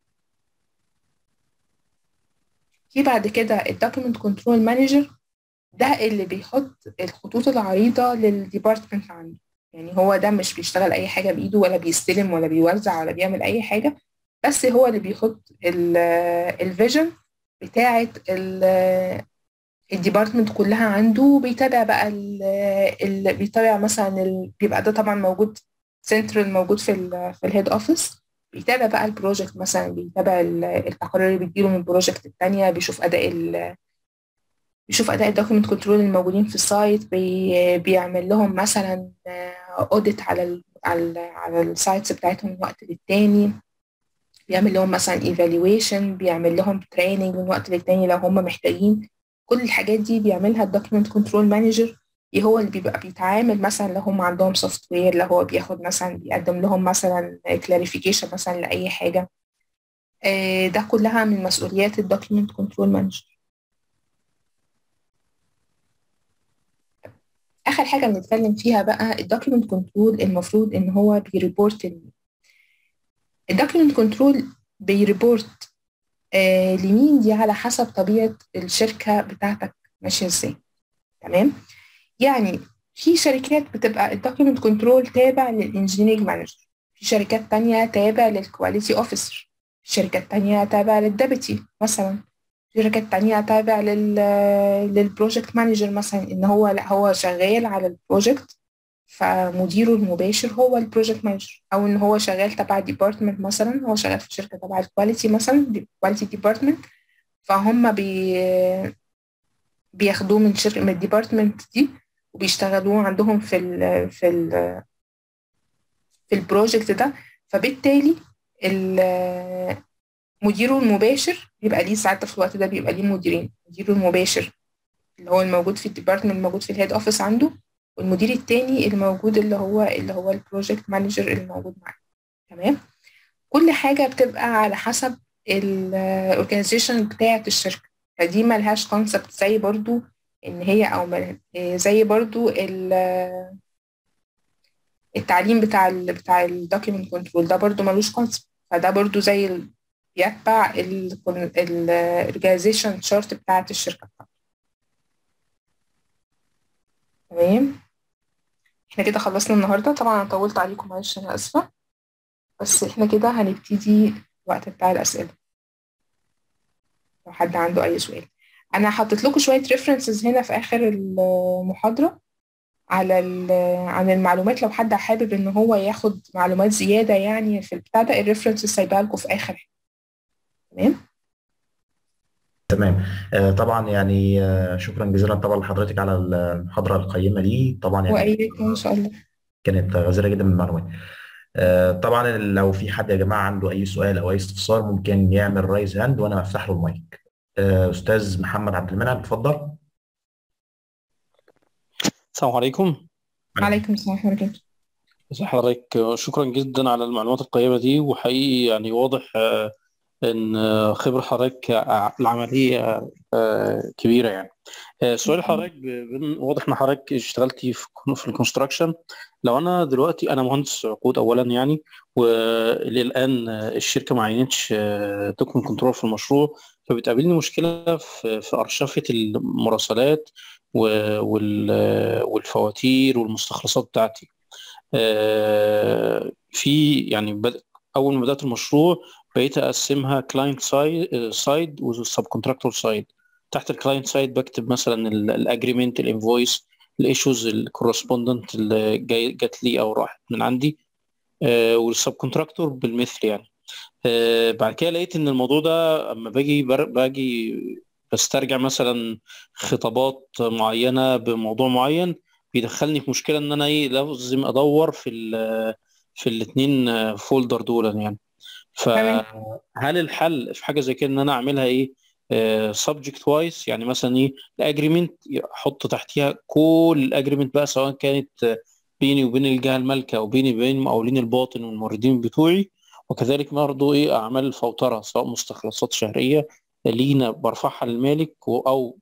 في بعد كده الدوكيمنت كنترول مانجر ده اللي بيحط الخطوط العريضة للديبارتمنت عنده يعني هو ده مش بيشتغل أي حاجة بإيده ولا بيستلم ولا بيوزع ولا بيعمل أي حاجة بس هو اللي بيحط الفيجن بتاعة الديبارتمنت كلها عنده بيتابع بقى ال بيتابع مثلا ال بيبقى ده طبعا موجود سنترال موجود في ال في الهيد اوفيس بيتابع بقى البروجكت مثلا بيتابع التقارير اللي بتجيله من البروجكت التانية بيشوف اداء ال بيشوف اداء الدوكيمنت كنترول الموجودين في السايت بي بيعمل لهم مثلا اوديت على ال على ال على السايتس بتاعتهم من وقت للتاني بيعمل لهم مثلا ايفالويشن بيعمل لهم تريننج من وقت للتاني لو هم محتاجين كل الحاجات دي بيعملها الدوكيمنت كنترول مانجر هو اللي بيبقى بيتعامل مثلا لو هم عندهم سوفت وير لو هو بياخد مثلا بيقدم لهم مثلا كلاريفيكيشن مثلا لاي حاجه ده كلها من مسؤوليات الدوكيمنت كنترول مانجر اخر حاجه بنتكلم فيها بقى الدوكيمنت كنترول المفروض ان هو بيريبورت الدوكيمنت كنترول بيريبورت آه لمين دي على حسب طبيعه الشركه بتاعتك ماشيه ازاي تمام يعني في شركات بتبقى الدوكيمنت كنترول تابع للانجينيرنج مانجر في شركات تانية تابع للكواليتي اوفيسر في شركات تانية تابع للدبتي مثلا في شركات تانية تابع لل للبروجكت مانجر مثلا ان هو لا هو شغال على البروجكت فمديره المباشر هو البروجكت مانجر او ان هو شغال تبع ديبارتمنت مثلا هو شغال في شركه تبع الكواليتي مثلا كواليتي ديبارتمنت فهم بي بياخدوه من شركه من الديبارتمنت دي وبيشتغلوه عندهم في ال في ال في البروجكت ده فبالتالي مديره المباشر بيبقى ليه ساعات في الوقت ده بيبقى ليه مديرين مديره المباشر اللي هو الموجود في الديبارتمنت الموجود في الهيد اوفيس عنده والمدير التاني الموجود اللي هو اللي هو البروجكت مانجر اللي موجود معاه تمام كل حاجة بتبقى على حسب الاورجانيزيشن بتاعة الشركة فدي ملهاش كونسبت زي برضو ان هي او زي برضو التعليم بتاع ال بتاع الدوكيمنت كنترول ده برضو ملوش كونسبت فده برضو زي ال بيتبع الاورجانيزيشن شارت بتاعة الشركة بتاعته تمام احنا كده خلصنا النهارده طبعا انا طولت عليكم معلش انا اسفه بس احنا كده هنبتدي الوقت بتاع الاسئله لو حد عنده اي سؤال انا حطيت لكم شويه ريفرنسز هنا في اخر المحاضره على عن المعلومات لو حد حابب ان هو ياخد معلومات زياده يعني في البتاع ده الريفرنسز سايبها لكم في اخر تمام تمام آه طبعا يعني آه شكرا جزيلا طبعا لحضرتك على المحاضره القيمه دي طبعا يعني واياكم ان شاء الله كانت غزيره جدا من المعلومات آه طبعا لو في حد يا جماعه عنده اي سؤال او اي استفسار ممكن يعمل رايز هاند وانا افتح له المايك استاذ محمد عبد المنعم اتفضل السلام عليكم وعليكم السلام ورحمه الله ازي حضرتك شكرا جدا على المعلومات القيمه دي وحقيقي يعني واضح ان خبره حضرتك العمليه كبيره يعني سؤال حضرتك واضح ان حضرتك اشتغلتي في في الكونستراكشن لو انا دلوقتي انا مهندس عقود اولا يعني وللان الشركه ما عينتش دوكمنت كنترول في المشروع فبتقابلني مشكله في في ارشفه المراسلات والفواتير والمستخلصات بتاعتي في يعني اول ما بدات المشروع بقيت اقسمها كلاينت سايد وسب كونتراكتور سايد تحت الكلاينت سايد بكتب مثلا الاجريمنت الانفويس الايشوز الكورسبوندنت اللي جاي جات لي او راحت من عندي والسب كونتراكتور بالمثل يعني أه بعد كده لقيت ان الموضوع ده اما باجي باجي بسترجع مثلا خطابات معينه بموضوع معين بيدخلني في مشكله ان انا ايه لازم ادور في ال في الاثنين فولدر دول يعني فهل الحل في حاجه زي كده ان انا اعملها ايه سبجكت وايز يعني مثلا ايه الاجريمنت احط تحتيها كل الاجريمنت بقى سواء كانت بيني وبين الجهه المالكه وبيني وبين المقاولين الباطن والموردين بتوعي وكذلك برضه ايه اعمال الفوتره سواء مستخلصات شهريه لينا برفعها للمالك او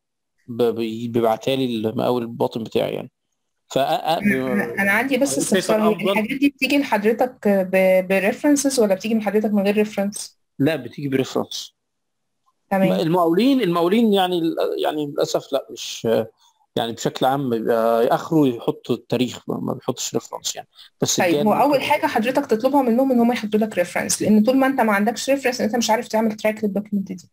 بيبعتها لي المقاول الباطن بتاعي يعني ف انا عندي بس استفسار الحاجات دي بتيجي لحضرتك بريفرنسز ولا بتيجي من حضرتك من غير ريفرنس؟ لا بتيجي بريفرنس تمام المقاولين المقاولين يعني يعني للاسف لا مش يعني بشكل عام بيبقى اخره يحط التاريخ ما بيحطش ريفرنس يعني بس طيب هو اول حاجه حضرتك تطلبها منهم ان هم يحطوا لك ريفرنس لان طول ما انت ما عندكش ريفرنس انت مش عارف تعمل تراك للدوكيمنت دي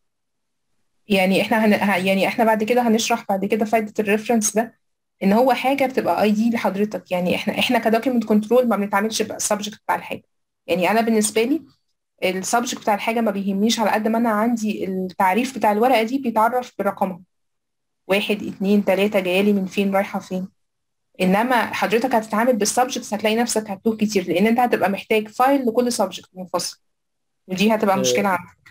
يعني احنا هن... يعني احنا بعد كده هنشرح بعد كده فايده الريفرنس ده ان هو حاجه بتبقى اي دي لحضرتك يعني احنا احنا كدوكيمنت كنترول ما بنتعاملش بالسبجكت بتاع الحاجه يعني انا بالنسبه لي السبجكت بتاع الحاجه ما بيهمنيش على قد ما انا عندي التعريف بتاع الورقه دي بيتعرف برقمها واحد اتنين تلاته جايالي من فين رايحه فين انما حضرتك هتتعامل بالسبجكتس هتلاقي نفسك هتتوه كتير لان انت هتبقى محتاج فايل لكل سبجكت منفصل ودي هتبقى مشكله عندك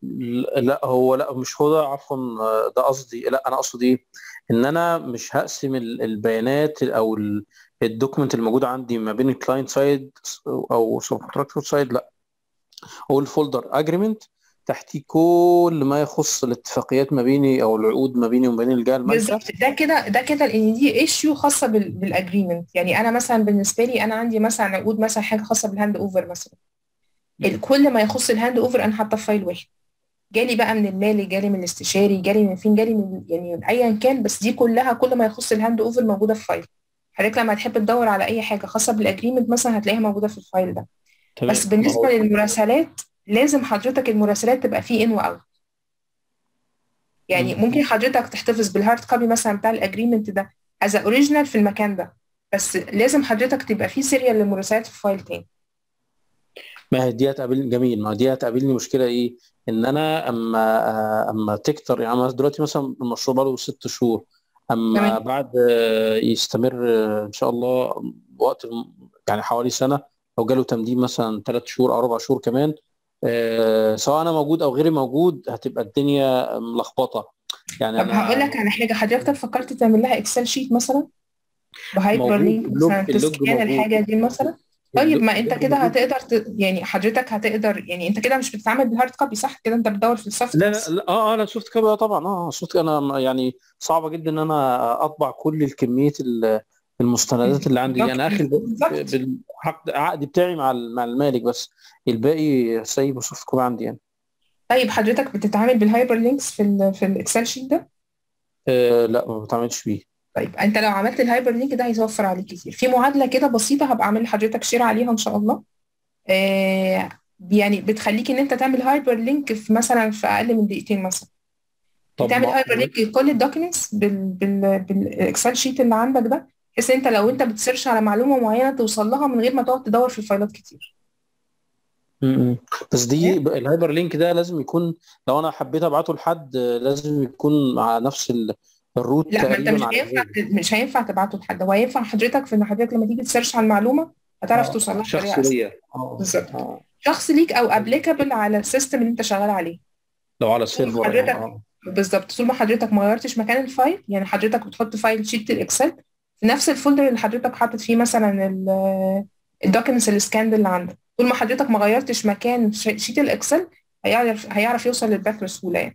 لا هو لا مش هو ده عفوا ده قصدي لا انا اقصد ايه ان انا مش هقسم البيانات او الدوكيمنت الموجود عندي ما بين الكلاينت سايد او سب كونتراكتور سايد لا هو الفولدر اجريمنت تحتيه كل ما يخص الاتفاقيات ما بيني او العقود ما بيني وبين الجهه المالكه بالظبط ده كده ده كده لان دي ايشيو خاصه بالاجريمنت يعني انا مثلا بالنسبه لي انا عندي مثلا عقود مثلا حاجه خاصه بالهاند اوفر مثلا كل ما يخص الهاند اوفر انا حاطه في فايل واحد جالي بقى من المالي جالي من الاستشاري جالي من فين جالي من يعني من ايا كان بس دي كلها كل ما يخص الهاند اوفر موجوده في فايل حضرتك لما تحب تدور على اي حاجه خاصه بالاجريمنت مثلا هتلاقيها موجوده في الفايل ده بس بالنسبه للمراسلات لازم حضرتك المراسلات تبقى فيه ان واوت يعني مم. ممكن حضرتك تحتفظ بالهارد كوبي مثلا بتاع الاجريمنت ده از اوريجينال في المكان ده بس لازم حضرتك تبقى فيه سيريال للمراسلات في فايل تاني ما هي دي هتقابلني جميل ما دي هتقابلني مشكله ايه ان انا اما آه، اما تكتر يعني أنا دلوقتي مثلا المشروع بقاله ست شهور اما تمام. بعد آه، يستمر آه، ان شاء الله وقت يعني حوالي سنه لو جاله تمديد مثلا ثلاث شهور او اربع شهور كمان آه، سواء انا موجود او غيري موجود هتبقى الدنيا ملخبطه يعني طب انا هقول لك على حاجه حضرتك فكرت تعمل لها اكسل شيت مثلا بهايبر موجود لينك اللوج مثلا اللوج تسكان موجود الحاجه دي مثلا طيب ما انت اللوج كده موجود هتقدر ت... يعني حضرتك هتقدر يعني انت كده مش بتتعامل بالهارد كوبي صح كده انت بتدور في السوفت لا بس لا اه اه لا سوفت كوبي طبعا اه سوفت انا يعني صعبه جدا ان انا اطبع كل الكميه ال- المستندات اللي عندي دي انا اخر بالظبط بالعقد العقد بتاعي مع ال- مع المالك بس الباقي سايبه سوفت كوبي عندي يعني طيب حضرتك بتتعامل بالهايبر لينكس في ال في الاكسل شيت ده آه لا ما بتعملش بيه طيب انت لو عملت الهايبر لينك ده هيوفر عليك كتير في معادله كده بسيطه هبقى اعمل لحضرتك شير عليها ان شاء الله آه يعني بتخليك ان انت تعمل هايبر لينك في مثلا في اقل من دقيقتين مثلا طب بتعمل ما هايبر لينك لكل الدوكيومنتس بال بال بالاكسل شيت اللي عندك ده بحيث انت لو انت بتسيرش على معلومه معينه توصل لها من غير ما تقعد تدور في الفايلات كتير م- م. بس دي ب- الهايبر لينك ده لازم يكون لو انا حبيت ابعته لحد آه، لازم يكون مع نفس ال- الروت لا ما انت تقريبا مش على هينفع الجهاز مش هينفع تبعته لحد هو هينفع حضرتك في ان حضرتك لما تيجي تسيرش على المعلومه هتعرف اه توصل لها شخص بطريقه اسهل ليا اه بالظبط اه شخص ليك او ابليكابل على السيستم اللي انت شغال عليه لو على طول ما سيرفر يعني حضرتك اه بالظبط طول ما حضرتك ما غيرتش مكان الفايل يعني حضرتك بتحط فايل شيت الاكسل في نفس الفولدر اللي حضرتك حاطط فيه مثلا الدوكيومنتس السكاند اللي عندك طول ما حضرتك ما غيرتش مكان ش- شيت الاكسل هيعرف هيعرف يوصل للباك بسهوله يعني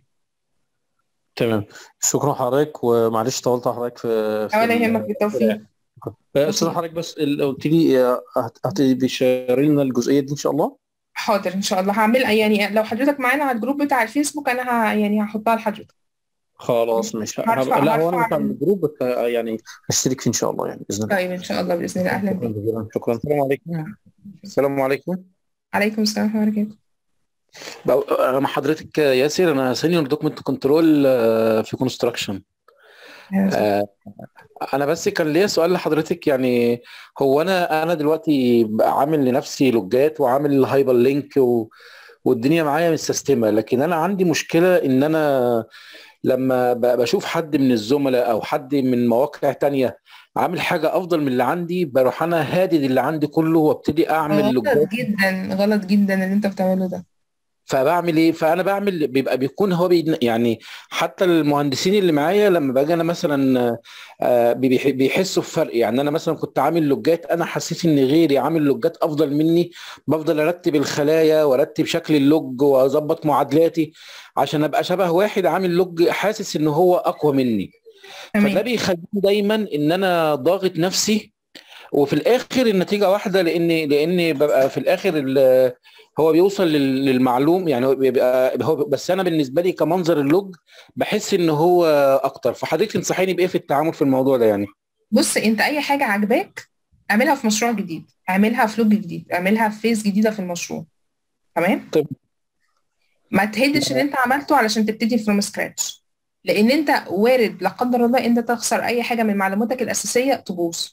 تمام شكرا حضرتك ومعلش طولت على حضرتك في في ولا يهمك ال- بالتوفيق آه، استاذ حضرتك بس ال- قلت لي آه، هت- هتشيري لنا الجزئيه دي ان شاء الله حاضر ان شاء الله هعمل يعني لو حضرتك معانا على الجروب بتاع الفيسبوك انا ه... يعني هحطها لحضرتك خلاص مش ه- هرفع هبقى لا هو انا هرفع مش على الجروب بس آه، يعني هشترك فيه ان شاء الله يعني باذن الله طيب ان شاء الله باذن الله اهلا شكرا بك جزيلا شكرا السلام عليكم السلام عليكم عليكم السلام ورحمه الله وبركاته بقى- انا مع حضرتك ياسر انا سينيور دوكمنت كنترول في كونستراكشن انا بس كان ليا سؤال لحضرتك يعني هو انا انا دلوقتي بقى عامل لنفسي لوجات وعامل هايبر لينك و... والدنيا معايا متسيستمه لكن انا عندي مشكله ان انا لما ب- بشوف حد من الزملاء او حد من مواقع تانية عامل حاجه افضل من اللي عندي بروح انا هادد اللي عندي كله وابتدي اعمل غلط لوجات جدا غلط جدا اللي انت بتعمله ده فبعمل ايه فانا بعمل بيبقى بيكون هو بي يعني حتى المهندسين اللي معايا لما باجي انا مثلا آه، بيح- بيحسوا بفرق يعني انا مثلا كنت عامل لوجات انا حسيت ان غيري عامل لوجات افضل مني بفضل ارتب الخلايا وارتب شكل اللوج واظبط معادلاتي عشان ابقى شبه واحد عامل لوج حاسس ان هو اقوى مني فده تمام بيخليني دايما ان انا ضاغط نفسي وفي الاخر النتيجه واحده لان لان ببقى في الاخر ال- هو بيوصل لل- للمعلوم يعني هو بيبقى هو بس انا بالنسبه لي كمنظر اللوج بحس ان هو اكتر فحضرتك تنصحيني بايه في التعامل في الموضوع ده يعني بص انت اي حاجه عجباك اعملها في مشروع جديد اعملها في لوج جديد اعملها في فيز جديده في المشروع تمام طب ما تهدش اللي انت عملته علشان تبتدي فروم سكراتش لان انت وارد لا قدر الله انت تخسر اي حاجه من معلوماتك الاساسيه تبوظ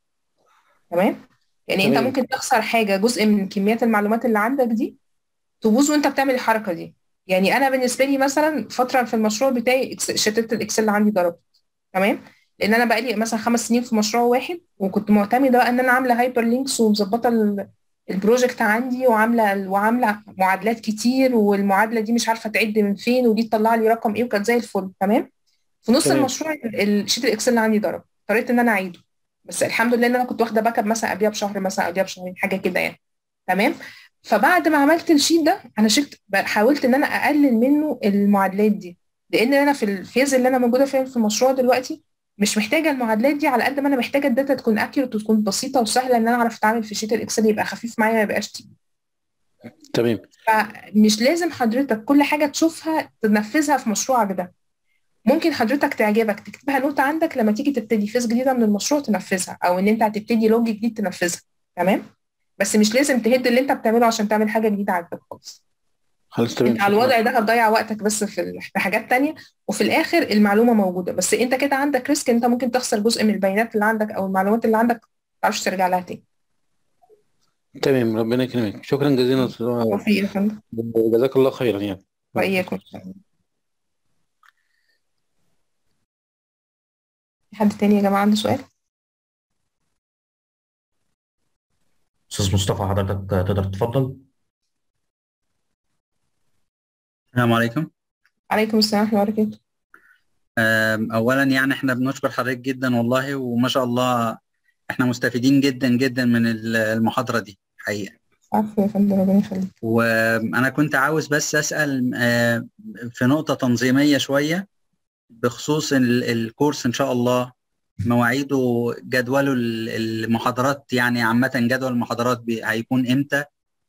تمام يعني انت تمام ممكن تخسر حاجه جزء من كميات المعلومات اللي عندك دي تبوظ وانت بتعمل الحركه دي يعني انا بالنسبه لي مثلا فتره في المشروع بتاعي إكس- شتات الاكسل اللي عندي ضربت تمام لان انا بقالي مثلا خمس سنين في مشروع واحد وكنت معتمده بقى ان انا عامله هايبر لينكس ومظبطه ال- البروجكت عندي وعامله وعامله معادلات كتير والمعادله دي مش عارفه تعد من فين ودي تطلع لي رقم ايه وكانت زي الفل تمام في نص تمام المشروع ال- الشيت الاكسل اللي عندي ضرب اضطريت ان انا اعيده بس الحمد لله ان انا كنت واخده باك اب مثلا قبلها بشهر مثلا قبلها بشهرين حاجه كده يعني تمام فبعد ما عملت الشيت ده انا شلت حاولت ان انا اقلل منه المعادلات دي لان انا في الفيز اللي انا موجوده فيها في المشروع دلوقتي مش محتاجه المعادلات دي على قد ما انا محتاجه الداتا تكون اكيوريت وتكون بسيطه وسهله ان انا اعرف اتعامل في شيت الاكسل يبقى خفيف معايا ما يبقاش تقيل تمام فمش لازم حضرتك كل حاجه تشوفها تنفذها في مشروعك ده ممكن حضرتك تعجبك تكتبها نوت عندك لما تيجي تبتدي فيز جديده من المشروع تنفذها او ان انت هتبتدي لوج جديد تنفذها تمام بس مش لازم تهد اللي انت بتعمله عشان تعمل حاجه جديده عندك خالص هل انت على الوضع ده هتضيع وقتك بس في ال- في حاجات تانية وفي الاخر المعلومه موجوده بس انت كده عندك ريسك انت ممكن تخسر جزء من البيانات اللي عندك او المعلومات اللي عندك ما تعرفش ترجع لها تاني تمام ربنا يكرمك شكرا جزيلا توفيق يا فندم جزاك الله خيرا يعني واياكم في حد تاني يا جماعه عنده سؤال استاذ مصطفى حضرتك تقدر تتفضل السلام عليكم عليكم السلام ورحمه الله وبركاته أم، أولا يعني احنا بنشكر حضرتك جدا والله وما شاء الله احنا مستفيدين جدا جدا من ال- المحاضرة دي حقيقة عفوا يا فندم ربنا يخليك وأنا كنت عاوز بس أسأل آه، في نقطة تنظيمية شوية بخصوص ال- الكورس إن شاء الله مواعيده جدوله ال- المحاضرات يعني عامة جدول المحاضرات بي- هيكون إمتى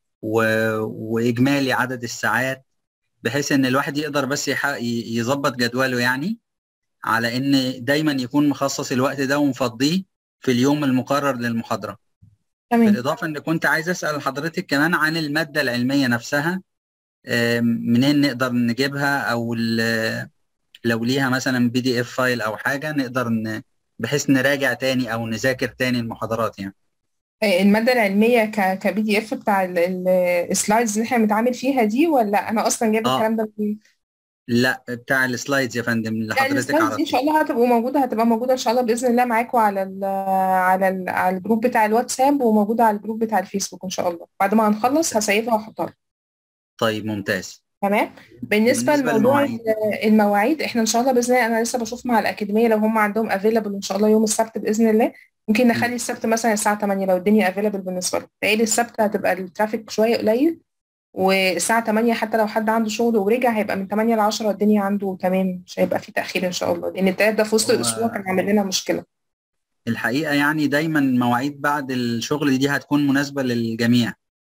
و- وإجمالي عدد الساعات بحيث إن الواحد يقدر بس يح- ي- يظبط جدوله يعني على ان دايما يكون مخصص الوقت ده ومفضيه في اليوم المقرر للمحاضرة تمام بالإضافة ان كنت عايز أسأل حضرتك كمان عن المادة العلمية نفسها آم، منين نقدر نجيبها او ال- لو ليها مثلا بي دي اف فايل او حاجة نقدر ن... بحيث نراجع تاني او نذاكر تاني المحاضرات يعني المادة العلمية ك كبي دي اف بتاع ال- ال- السلايدز اللي احنا بنتعامل فيها دي ولا انا اصلا جايبة اه الكلام ده منين؟ لا بتاع السلايدز يا فندم اللي لا حضرتك السلايدز دي ان شاء عرضتيه الله هتبقى موجودة هتبقى موجودة ان شاء الله بإذن الله معاكم على ال على ال على الجروب بتاع الواتساب وموجودة على الجروب بتاع الفيسبوك ان شاء الله بعد ما هنخلص هسيبها واحطها طيب ممتاز تمام بالنسبة بالنسبة لموضوع للمواعيد ال- المواعيد احنا ان شاء الله باذن الله انا لسه بشوف مع الاكاديميه لو هم عندهم افيلبل ان شاء الله يوم السبت باذن الله ممكن نخلي مم. السبت مثلا الساعه 8 لو الدنيا افيلبل بالنسبه له لان السبت هتبقى الترافيك شويه قليل والساعه 8 حتى لو حد عنده شغل ورجع هيبقى من 8 ل 10 الدنيا عنده تمام مش هيبقى في تاخير ان شاء الله لان التلات ده في وسط الاسبوع هو كان عامل لنا مشكله الحقيقة يعني دايما مواعيد بعد الشغل دي هتكون مناسبة للجميع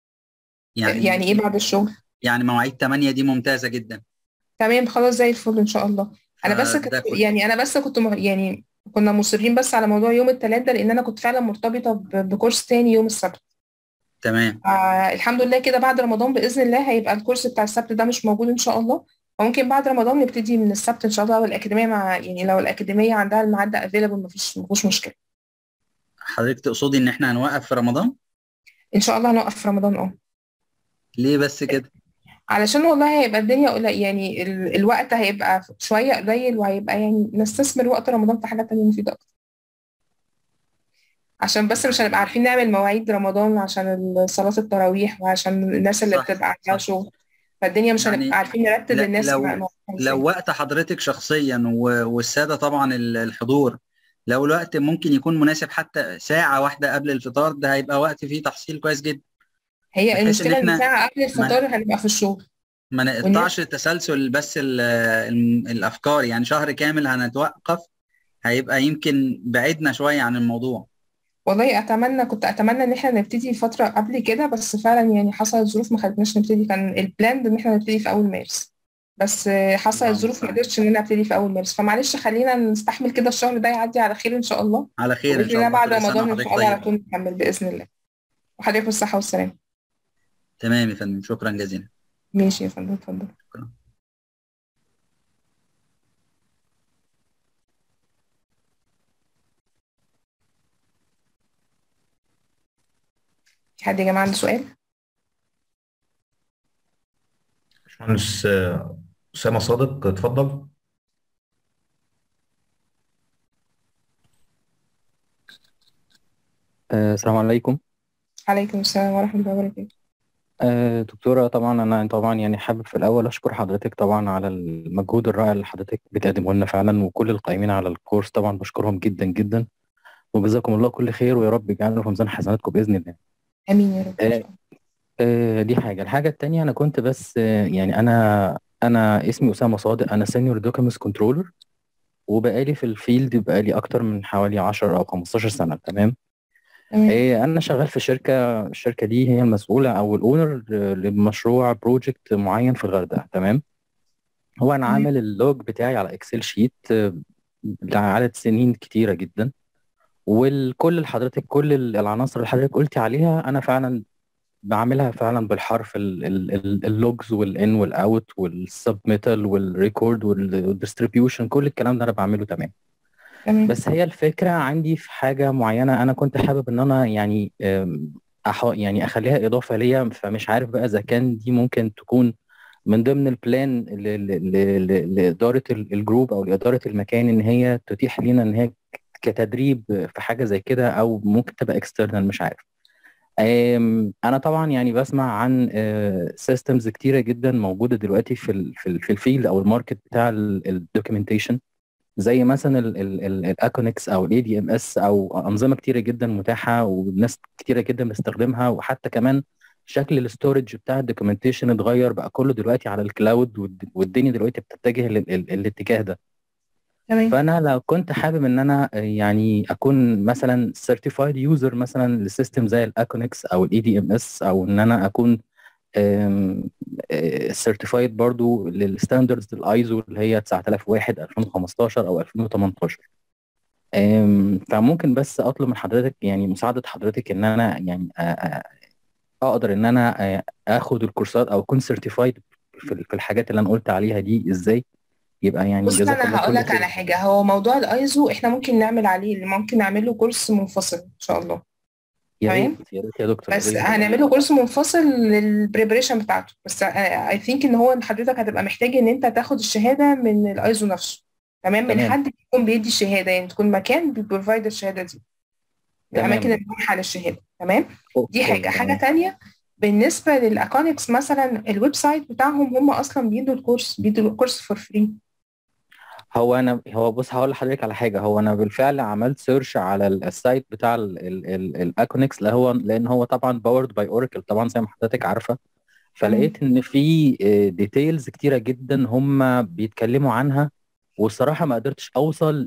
يعني يعني ايه بعد الشغل يعني مواعيد 8 دي ممتازة جدا تمام خلاص زي الفل ان شاء الله انا بس كنت فده كل يعني انا بس كنت م- يعني كنا مصرين بس على موضوع يوم الثلاث ده لان انا كنت فعلا مرتبطه ب- بكورس تاني يوم السبت تمام آه الحمد لله كده بعد رمضان باذن الله هيبقى الكورس بتاع السبت ده مش موجود ان شاء الله وممكن بعد رمضان نبتدي من السبت ان شاء الله والاكاديميه مع يعني لو الاكاديميه عندها الميعاد ده افيلبل مفيش مفيش مشكله حضرتك تقصدي ان احنا هنوقف في رمضان ان شاء الله هنوقف في رمضان اه ليه بس كده علشان والله هيبقى الدنيا قليل يعني ال... الوقت هيبقى شويه قليل وهيبقى يعني نستثمر وقت رمضان في حاجه تانية مفيده اكتر عشان بس مش هنبقى عارفين نعمل مواعيد رمضان عشان صلاة التراويح وعشان الناس اللي صح بتبقى عندها صح شغل فالدنيا مش هنبقى يعني عارفين نرتب ل- للناس لو بقى مواعيدها لو ازاي وقت حضرتك شخصيا و- والسادة طبعا ال- الحضور لو الوقت ممكن يكون مناسب حتى ساعة واحدة قبل الفطار ده هيبقى وقت فيه تحصيل كويس جدا هي بحيث ان المشكلة إن احنا ساعة قبل ما الفطار هنبقى في الشغل ما والناس نقطعش تسلسل بس ال ال الافكار يعني شهر كامل هنتوقف هيبقى يمكن بعدنا شوية عن الموضوع والله أتمنى كنت أتمنى إن إحنا نبتدي فترة قبل كده بس فعلا يعني حصلت ظروف ما خلتناش نبتدي كان البلان إن إحنا نبتدي في أول مارس بس آه، حصلت الله ظروف ما المستعان قدرتش إن أنا أبتدي في أول مارس فمعلش خلينا نستحمل كده الشهر ده يعدي على خير إن شاء الله على خير ان وبإذن شاء الله الله بعد كل سنة رمضان إن وحضرتك شاء الله على طيب طول نكمل بإذن الله وحضرتك بالصحة والسلامة تمام يا فندم شكرا جزيلا ماشي يا فندم اتفضل شكرا في حد يا جماعة عنده سؤال؟ باشمهندس آه، أسامة صادق اتفضل آه، السلام عليكم عليكم السلام ورحمة الله وبركاته آه، دكتورة طبعا أنا طبعا يعني حابب في الأول أشكر حضرتك طبعا على المجهود الرائع اللي حضرتك بتقدمه لنا فعلا وكل القائمين على الكورس طبعا بشكرهم جدا جدا وجزاكم الله كل خير ويا رب يجعله في ميزان حسناتكم بإذن الله آمين يا رب إن آه، شاء الله آه، دي حاجة الحاجة التانية أنا كنت بس آه، يعني أنا أنا اسمي أسامة صادق أنا سينيور دوكيومنتس كنترولر وبقالي في الفيلد بقالي أكتر من حوالي 10 أو 15 سنة تمام تمام إيه، أنا شغال في شركة الشركة دي هي المسؤولة أو الأونر لمشروع بروجكت معين في الغردقة تمام هو أنا تمام عامل اللوج بتاعي على إكسل شيت آه، لعدد سنين كتيرة جدا والكل اللي حضرتك كل العناصر اللي حضرتك قلتي عليها أنا فعلا بعملها فعلا بالحرف اللوجز والان والاوت والسبميتال والريكورد والديستريبيوشن كل الكلام ده انا بعمله تمام تمام بس هي الفكرة عندي في حاجة معينة أنا كنت حابب إن أنا يعني أم، أح يعني أخليها إضافة ليا فمش عارف بقى إذا كان دي ممكن تكون من ضمن البلان ل- ل- ل- ل- لإدارة ال- الجروب أو لإدارة المكان إن هي تتيح لينا إن هي كتدريب في حاجة زي كده أو ممكن تبقى اكسترنال مش عارف أم، أنا طبعا يعني بسمع عن سيستمز كتيرة جدا موجودة دلوقتي في ال في ال- في الفيلد أو الماركت بتاع الدوكيومنتيشن زي مثلا الاكونكس او الاي دي ام اس او انظمه كتيره جدا متاحه وناس كتيره جدا بتستخدمها وحتى كمان شكل الاستورج بتاع الدوكيومنتيشن اتغير بقى كله دلوقتي على الكلاود والد- والدنيا دلوقتي بتتجه للاتجاه ده تمام فانا لو كنت حابب ان انا يعني اكون مثلا سيرتيفايد يوزر مثلا لسيستم زي الاكونكس او الاي دي ام اس او ان انا اكون سيرتيفايد برضو للستاندردز الايزو اللي هي 9001 2015 او 2018 أم، فممكن بس اطلب من حضرتك يعني مساعده حضرتك ان انا يعني أ- أ- اقدر ان انا أ- اخد الكورسات او اكون سيرتيفايد في في الحاجات اللي انا قلت عليها دي ازاي يبقى يعني بص جزاك انا الله هقول كل لك على خير حاجه هو موضوع الايزو احنا ممكن نعمل عليه ممكن نعمل له كورس منفصل ان شاء الله يا تمام ريت يا ريت يا دكتور يا بس ريت هنعمل له كورس منفصل للبريبريشن بتاعته بس اي ثينك ان هو حضرتك هتبقى محتاج ان انت تاخد الشهاده من الايزو نفسه تمام من تمام حد يكون بيدي الشهاده يعني تكون مكان بيبروفايد الشهاده دي من الاماكن تمام المنحه للشهاده تمام دي اوكي حاجه حاجه تمام تانية بالنسبه للاكونكس مثلا الويب سايت بتاعهم هم اصلا بيدوا الكورس بيدوا الكورس فور فري هو انا هو بص هقول لحضرتك على حاجه هو انا بالفعل عملت سيرش على ال- السايت بتاع الاكونكس اللي هو لان هو طبعا باورد باي اوراكل طبعا زي ما حضرتك عارفه تمام فلقيت ان في ديتيلز كتيره جدا هم بيتكلموا عنها والصراحه ما قدرتش اوصل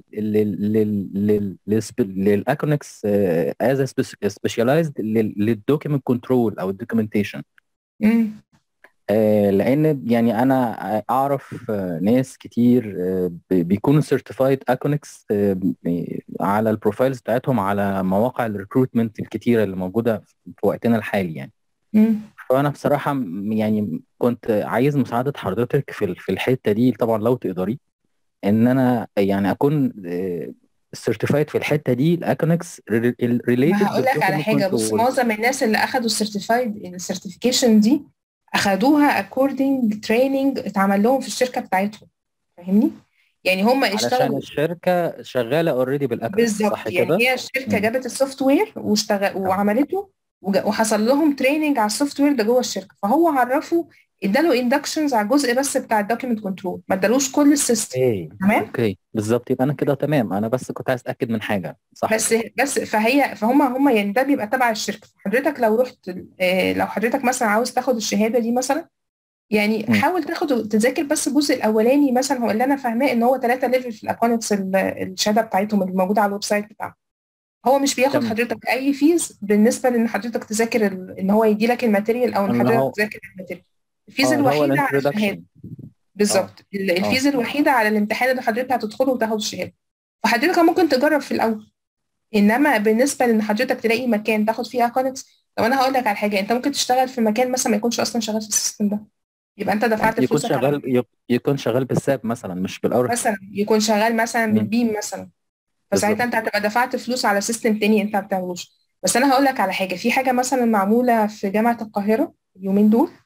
للاكونكس از سبيشاليزد للدوكيمنت كنترول او الدوكيومنتيشن مم. آه، لان يعني انا اعرف آه، ناس كتير آه، بي- بيكونوا سيرتيفايد اكونكس على البروفايلز بتاعتهم على مواقع الريكروتمنت الكتيره اللي موجوده في وقتنا الحالي يعني مم. فانا بصراحه م- يعني كنت عايز مساعده حضرتك في ال- في الحته دي طبعا لو تقدري ان انا يعني اكون سيرتيفايد في الحته دي الاكونكس ما ريليتد هقول لك على بالدوكيمنت حاجه بص كنترول معظم الناس اللي اخدوا السيرتيفايد السيرتيفيكيشن دي اخدوها اكوردنج تريننج اتعمل لهم في الشركه بتاعتهم فاهمني يعني هم علشان اشتغلوا الشركه شغاله اوريدي بالاكونكس بالظبط صح يعني كده؟ هي الشركه مم. جابت السوفت وير واشتغل وعملته وج- وحصل لهم تريننج على السوفت وير ده جوه الشركه فهو عرفه اداله اندكشنز على الجزء بس بتاع الدوكيمنت كنترول ما ادالوش كل السيستم اوكي تمام اوكي بالظبط يبقى انا كده تمام انا بس كنت عايز اتاكد من حاجه صح بس كده بس فهي فهم هم يعني ده بيبقى تبع الشركه حضرتك لو رحت آه، لو حضرتك مثلا عاوز تاخد الشهاده دي مثلا يعني مم. حاول تاخد تذاكر بس الجزء الاولاني مثلا هو اللي انا فاهماه ان هو ثلاثه ليفل في الاكونكس الشهاده بتاعتهم اللي موجوده على الويب سايت بتاعهم هو مش بياخد تمام حضرتك اي فيز بالنسبه لان حضرتك تذاكر ال- ان هو يدي لك الماتيريال او ان اللي حضرتك هو تذاكر الماتيريال الفيز اه اللي هو الوحيده على الشهاده الانترودكشن اه بالظبط ال- اه الفيز الوحيده على الامتحان اللي حضرتك هتدخله وتاخد الشهاده فحضرتك ممكن تجرب في الاول انما بالنسبه لان حضرتك تلاقي مكان تاخد فيه اكونكس طب انا هقول لك على حاجه انت ممكن تشتغل في مكان مثلا ما يكونش اصلا شغال في السيستم ده يبقى انت دفعت يكون فلوسك على شغال يك- يكون شغال بالساب مثلا مش بالاوراكل مثلا يكون شغال مثلا مم. بالبيم مثلا فساعتها بالظبط انت هتبقى دفعت فلوس على سيستم تاني انت ما بتعملوش بس انا هقول لك على حاجه في حاجه مثلا معموله في جامعه القاهره اليومين دول اوكي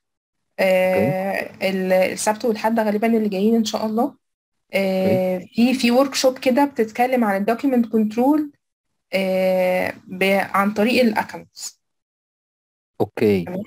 آه ال- السبت والحد غالبا اللي جايين ان شاء الله اوكي آه في في ورك شوب كده بتتكلم عن الدوكيمنت كنترول آه عن طريق الاكونتس اوكي تمام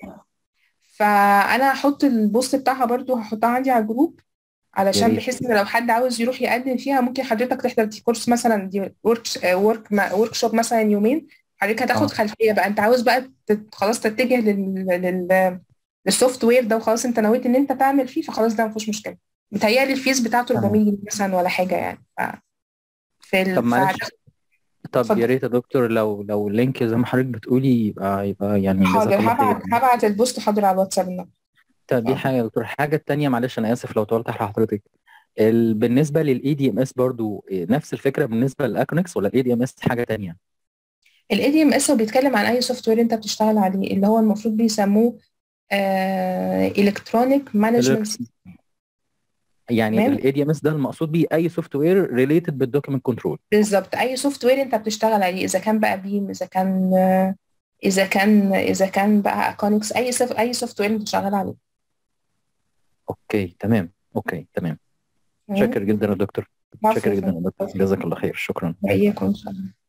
فانا هحط البوست بتاعها برضو هحطها عندي على الجروب يا علشان ريت بحيث ان لو حد عاوز يروح يقدم فيها ممكن حضرتك تحضر دي كورس مثلا دي ورك ورك ورك شوب مثلا يومين حضرتك هتاخد اه خلفيه بقى انت عاوز بقى تت- خلاص تتجه لل لل للسوفت وير ده وخلاص انت نويت ان انت تعمل فيه فخلاص ده مفيش مشكله متهيألي الفيس بتاعته تمام 400 جنيه مثلا ولا حاجه يعني ف... في ال... طب معلش فهتاخد- طب يا اتفضل ريت يا دكتور لو لو اللينك زي ما حضرتك بتقولي يبقى يبقى يعني جزاك حاضر الله هبعت خير هبعت البوست حاضر على الواتساب النهارده طب دي اه حاجه يا دكتور الحاجه التانيه معلش انا اسف لو طولت على حضرتك ال- بالنسبه للاي دي ام اس برضو إيه، نفس الفكره بالنسبه للاكونكس ولا الاي دي ام اس حاجه تانيه الاي دي ام اس هو بيتكلم عن اي سوفت وير انت بتشتغل عليه اللي هو المفروض بيسموه الكترونيك مانجمنت يعني تمام. الاي دي ام اس ده المقصود بيه اي سوفت وير ريليتد بالدوكيمنت كنترول بالظبط اي سوفت وير انت بتشتغل عليه اذا كان بقى بيم اذا كان آه، اذا كان اذا كان بقى اكونكس اي سوف اي سوفت وير انت شغال عليه اوكي تمام اوكي تمام تمام؟ شاكر جدا يا دكتور عفواً. شاكر جدا يا دكتور جزاك الله خير شكرا وإياكم إن شاء الله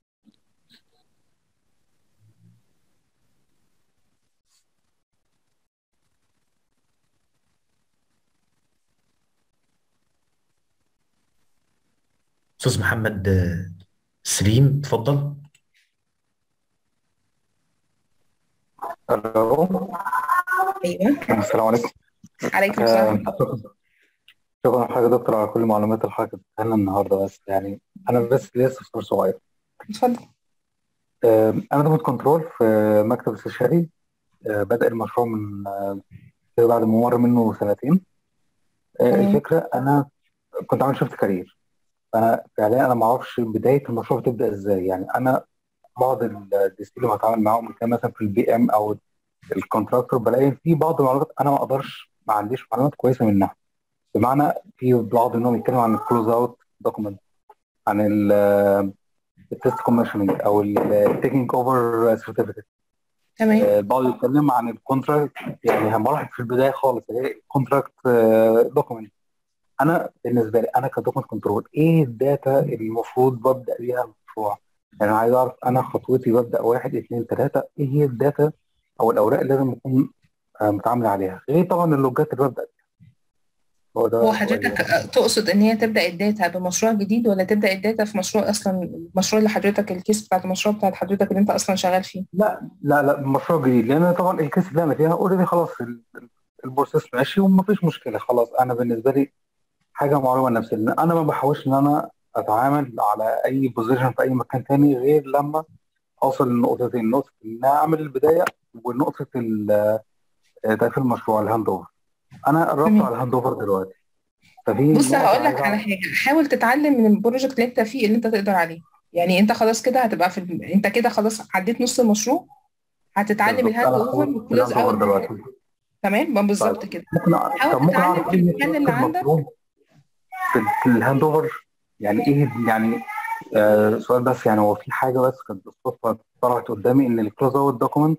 استاذ محمد آه، سليم اتفضل الو ايوه السلام عليكم عليكم السلام آه، شكرا حاجة دكتور على كل المعلومات اللي حضرتك اديتها لنا النهارده بس يعني انا بس ليا استفسار صغير اتفضل آه، انا ضابط كنترول في مكتب استشاري آه، بدأ المشروع من آه، بعد ما مر منه سنتين آه، تمام. الفكرة انا كنت عامل شيفت كارير فانا فعليا انا ما اعرفش بداية المشروع بتبدأ ازاي يعني انا بعض الديسك اللي بتعامل معاهم كان مثلا في البي ام او الكونتراكتور بلاقي في بعض المعلومات انا ما اقدرش ما عنديش معلومات كويسه منها بمعنى في بعض منهم يتكلموا عن الكلوز اوت دوكيمنت عن التست كوميشننج او التيكينج اوفر سيرتيفيكت تمام البعض يتكلم عن الكونتراكت يعني مراحل في البدايه خالص اللي هي الكونتراكت دوكيمنت انا بالنسبه لي انا كدوكيمنت كنترول ايه الداتا اللي المفروض ببدا بيها المشروع يعني انا عايز اعرف انا خطوتي ببدا واحد اثنين ثلاثه ايه هي الداتا او الاوراق اللي لازم اكون آه، متعامل عليها غير طبعا اللوجات اللي ببدا بيها هو ده هو سؤالي. حضرتك تقصد ان هي تبدا الداتا بمشروع جديد ولا تبدا الداتا في مشروع اصلا المشروع اللي حضرتك الكيس بتاعت المشروع بتاعت حضرتك اللي انت اصلا شغال فيه لا لا لا مشروع جديد لان طبعا الكيس اللي انا فيها اوريدي خلاص ال- ال- البروسيس ماشي ومفيش مشكله خلاص انا بالنسبه لي حاجه معلومه لنفسي لان انا ما بحاولش ان انا اتعامل على اي بوزيشن في اي مكان تاني غير لما اوصل لنقطتين نقطه ان أنا اعمل البدايه ونقطه ال- تقفيل المشروع الهاند اوفر انا قربت تمام. على الهاند اوفر دلوقتي ففي بص نقطة هقول لك عايز على أعرف- حاجه حاول تتعلم من البروجكت اللي انت فيه اللي انت تقدر عليه يعني انت خلاص كده هتبقى في ال... انت كده خلاص عديت نص المشروع هتتعلم بالظبط. الهاند أنا اوفر خلاص في والكلوز الهاند اوفر اوت دلوقتي تمام ما بالظبط طيب. كده ممكن أ- حاول طب ممكن تتعلم اعرف في ايه المكان اللي عندك. المطلوب في في الهاند اوفر يعني ايه يعني آه سؤال بس يعني هو في حاجه بس كانت بالصدفه طلعت قدامي ان الكلوز اوت دوكيمنت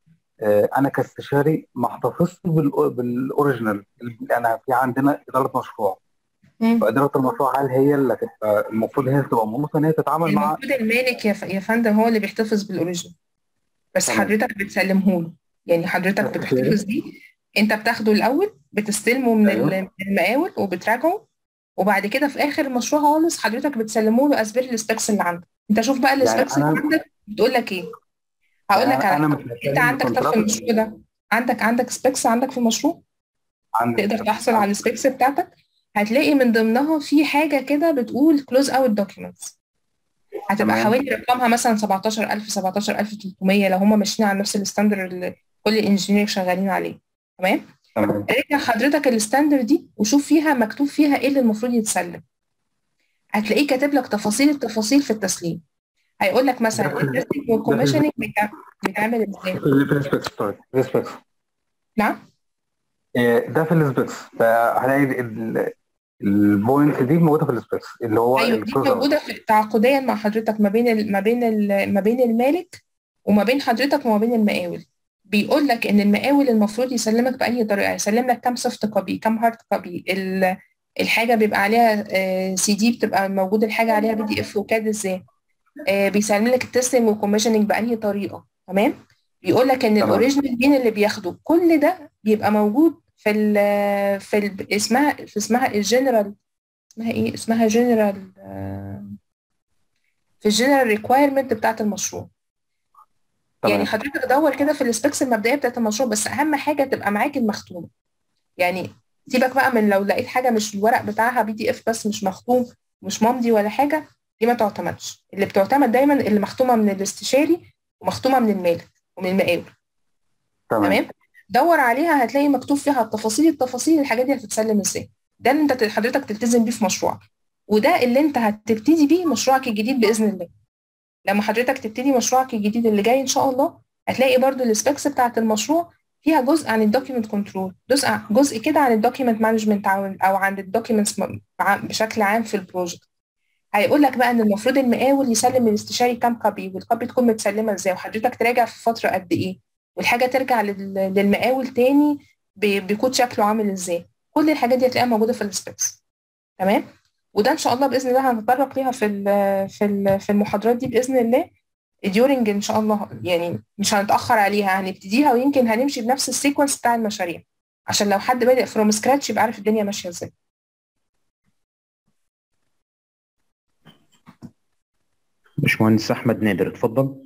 آه انا كاستشاري ما احتفظش بال- بالاوريجينال انا في عندنا اداره مشروع مم. فاداره المشروع هل هي اللي هتبقى المفروض هي تبقى منوطه ان هي تتعامل مع المفروض المالك يا ف... يا فندم هو اللي بيحتفظ بالاوريجينال بس تمام. حضرتك بتسلمه له يعني حضرتك بس بتحتفظ بيه انت بتاخده الاول بتستلمه من أيوه. ال- من المقاول وبتراجعه وبعد كده في اخر المشروع خالص حضرتك بتسلمه له اسبير السبيكس اللي عندك انت شوف بقى السبيكس اللي أنا- عندك بتقول لك ايه هقول لك على انا حاجه مش انت هسلم عندك طب في الكونتراكت المشروع ده عندك عندك سبيكس عندك في المشروع عندي تقدر تحصل على السبيكس بتاعتك هتلاقي من ضمنها في حاجه كده بتقول كلوز اوت دوكيومنتس هتبقى تمام. حوالي رقمها مثلا 17000 17300 لو هم ماشيين على نفس الستاندر اللي كل الانجينير شغالين عليه تمام تمام راجع حضرتك الستاندر دي وشوف فيها مكتوب فيها ايه اللي المفروض يتسلم هتلاقيه كاتب لك تفاصيل التفاصيل في التسليم هيقول لك مثلا ده في- التستنج والكوميشننج بيتعمل ازاي اللي في السبيكس طيب في السبيكس نعم إيه، ده في السبيكس فهلاقي ال- البوينت دي موجوده في السبيكس اللي هو ايوه دي الكلوز اوت موجوده في تعاقديا مع حضرتك ما بين ال... ما بين ال... ما بين المالك وما بين حضرتك وما بين المقاول بيقول لك ان المقاول المفروض يسلمك بأي طريقه يسلم لك كام سوفت كوبي كام هارد كوبي ال... الحاجه بيبقى عليها سي دي بتبقى موجود الحاجه عليها بي دي اف وكاد ازاي آه، بيسلم لك التستنج والكوميشننج بأي طريقه تمام بيقول لك ان تمام. الاوريجينال مين اللي بياخده كل ده بيبقى موجود في ال في ال اسمها في اسمها الجنرال اسمها ايه اسمها جنرال في الجنرال ريكوايرمنت بتاعت المشروع يعني تمام حضرتك دور كده في السبيكس المبدئيه بتاعت المشروع بس اهم حاجه تبقى معاك المختومه يعني سيبك بقى من لو لقيت حاجه مش الورق بتاعها بي دي اف بس مش مختوم مش ممضي ولا حاجه دي ما تعتمدش اللي بتعتمد دايما اللي مختومه من الاستشاري ومختومه من المالك ومن المقاول تمام تمام دور عليها هتلاقي مكتوب فيها التفاصيل التفاصيل الحاجات دي هتتسلم ازاي ده اللي انت حضرتك تلتزم بيه في مشروعك وده اللي انت هتبتدي بيه مشروعك الجديد باذن الله لما حضرتك تبتدي مشروعك الجديد اللي جاي ان شاء الله هتلاقي برضو السبيكس بتاعت المشروع فيها جزء عن الدوكيمنت كنترول جزء جزء كده عن الدوكيمنت مانجمنت او او عن الدوكيمنتس بشكل عام في البروجكت هيقول لك بقى ان المفروض المقاول يسلم للاستشاري كام كوبي والكوبي تكون متسلمه ازاي وحضرتك تراجع في فتره قد ايه والحاجه ترجع لل- للمقاول تاني ب- بكود شكله عامل ازاي كل الحاجات دي هتلاقيها موجوده في السبيكس تمام وده ان شاء الله باذن الله هنتطرق ليها في ال- في ال- في المحاضرات دي باذن الله ديورنج ان شاء الله يعني مش هنتاخر عليها هنبتديها ويمكن هنمشي بنفس السيكونس بتاع المشاريع عشان لو حد بادئ فروم سكراتش يبقى عارف الدنيا ماشيه ازاي باشمهندس احمد نادر اتفضل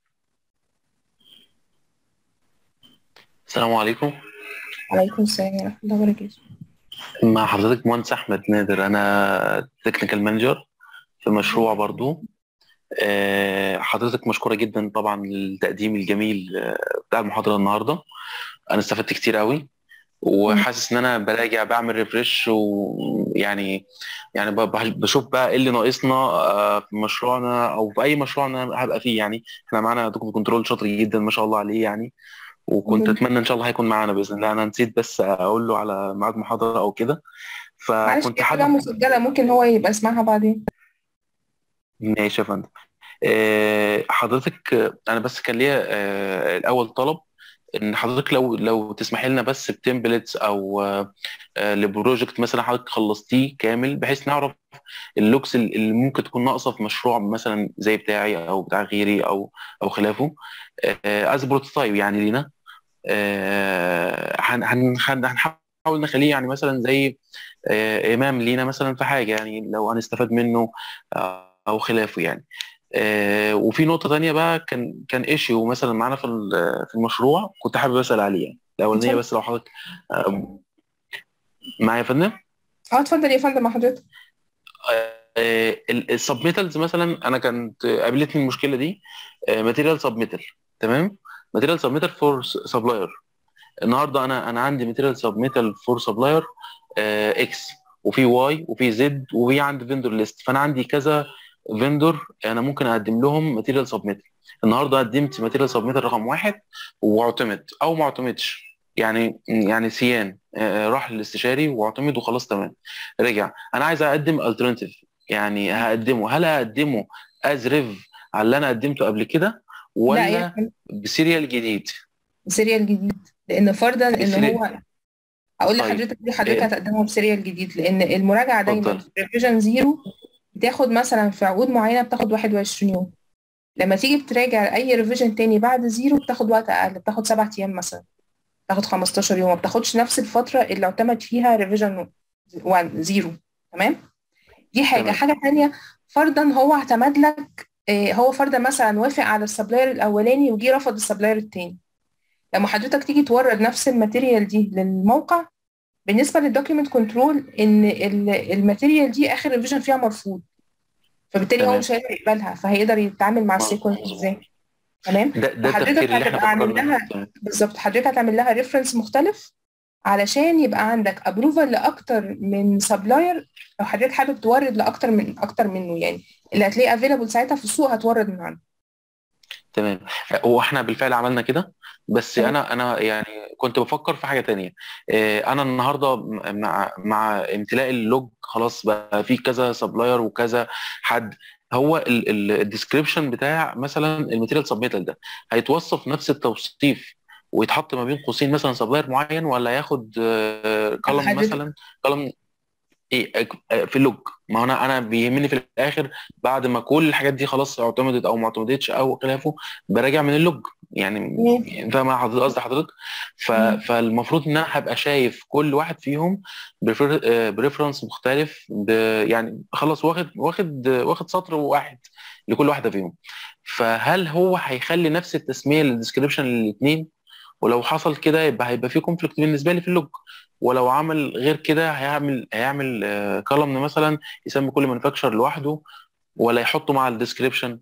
السلام عليكم عليكم السلام ورحمه الله وبركاته مع حضرتك مهندس احمد نادر انا تكنيكال مانجر في مشروع برضو آه، حضرتك مشكوره جدا طبعا للتقديم الجميل آه، بتاع المحاضره النهارده انا استفدت كتير قوي وحاسس ان انا براجع بعمل ريفرش ويعني يعني ب- ب- بشوف بقى ايه اللي ناقصنا آه، في مشروعنا او في اي مشروع انا هبقى فيه يعني احنا معانا دكتور كنترول شاطر جدا ما شاء الله عليه يعني وكنت مم. اتمنى ان شاء الله هيكون معانا باذن الله انا نسيت بس اقول له على ميعاد محاضره او كده معلش فكنت هي كلها حابب مسجله ممكن هو يبقى يسمعها بعدين ماشي يا فندم آه، حضرتك آه، انا بس كان ليا آه، الاول طلب ان حضرتك لو لو تسمحي لنا بس بتمبلتس او آه، آه، لبروجكت مثلا حضرتك خلصتيه كامل بحيث نعرف اللوكس اللي ممكن تكون ناقصه في مشروع مثلا زي بتاعي او بتاع غيري او او خلافه از بروتوتايب يعني لينا آه، هن- هن- هن- هنحاول نخليه يعني مثلا زي آه، امام لينا مثلا في حاجه يعني لو هنستفاد منه آه، او خلافه يعني آه، وفي نقطه تانية بقى كان كان ايشيو مثلا معانا في ال- في المشروع كنت حابب اسال عليه يعني الاولانيه اتفضل. بس لو حضرتك آه، معايا يا فندم اه اتفضل يا فندم مع حضرتك السبميتالز مثلا انا كانت قابلتني المشكله دي ماتيريال سبميتال تمام ماتيريال سبميتال فور سبلاير النهارده انا انا عندي ماتيريال سبميتال فور سبلاير اكس وفي واي وفي زد وفي عندي فيندور ليست فانا عندي كذا فيندور انا ممكن اقدم لهم ماتيريال سبميتال النهارده قدمت ماتيريال سبميتال رقم واحد واعتمد او ما اعتمدش يعني يعني سيان آه، راح للاستشاري واعتمد وخلاص تمام رجع انا عايز اقدم الترناتيف يعني هقدمه هل هقدمه از ريف على اللي انا قدمته قبل كده لا يا ولا فندم بسيريال جديد سيريال جديد لان فرضا ان السيريال- هو هقول طيب. لحضرتك ليه حضرتك إيه؟ هتقدمه بسيريال جديد لان المراجعه دايما اتفضل. في ريفيجن زيرو بتاخد مثلا في عقود معينه بتاخد 21 يوم لما تيجي بتراجع اي ريفيجن تاني بعد زيرو بتاخد وقت اقل بتاخد سبع ايام مثلا بتاخد 15 يوم ما بتاخدش نفس الفتره اللي اعتمد فيها ريفيجن 1 زيرو تمام دي حاجه تمام. حاجه تانية فرضا هو اعتمد لك آه، هو فرضا مثلا وافق على السبلاير الاولاني وجي رفض السبلاير التاني لما حضرتك تيجي تورد نفس الماتيريال دي للموقع بالنسبه للدوكيمنت كنترول ان ال- الماتيريال دي اخر ريفيجن فيها مرفوض فبالتالي هو تمام. مش هيقدر يقبلها فهيقدر يتعامل مع السيكونس مظبوط. ازاي تمام ده ده فحضرتك التفكير اللي احنا هتبقى عامل فكرنا لها تمام. بالظبط حضرتك هتعمل لها ريفرنس مختلف علشان يبقى عندك ابروفال لاكتر من سبلاير لو حضرتك حابب تورد لاكتر من اكتر منه يعني اللي هتلاقيه افيلابل ساعتها في السوق هتورد من عنده تمام هو احنا بالفعل عملنا كده بس تمام. انا انا يعني كنت بفكر في حاجه تانية آه، انا النهارده م- مع مع امتلاء اللوج خلاص بقى في كذا سبلاير وكذا حد هو الديسكريبشن بتاع مثلا الماتيريال سبميتال ده هيتوصف نفس التوصيف ويتحط ما بين قوسين مثلا سبلاير معين ولا ياخد كولم حضرتك- مثلا كولم ايه آه، في اللوج ما انا انا بيهمني في الاخر بعد ما كل الحاجات دي خلاص اعتمدت او ما اعتمدتش او خلافه براجع من اللوج يعني مم. فاهم حضرتك قصدي حضرتك ف... مم. فالمفروض ان انا هبقى شايف كل واحد فيهم بريفر... آه، بريفرنس مختلف ب... يعني خلاص واخد واخد واخد سطر واحد لكل واحده فيهم فهل هو هيخلي نفس التسميه للديسكريبشن للاثنين ولو حصل كده يبقى هيبقى في كونفليكت بالنسبه لي في اللوج ولو عمل غير كده هيعمل هيعمل كولمن مثلا يسمي كل مانيفاكتشر لوحده ولا يحطه مع الديسكريبشن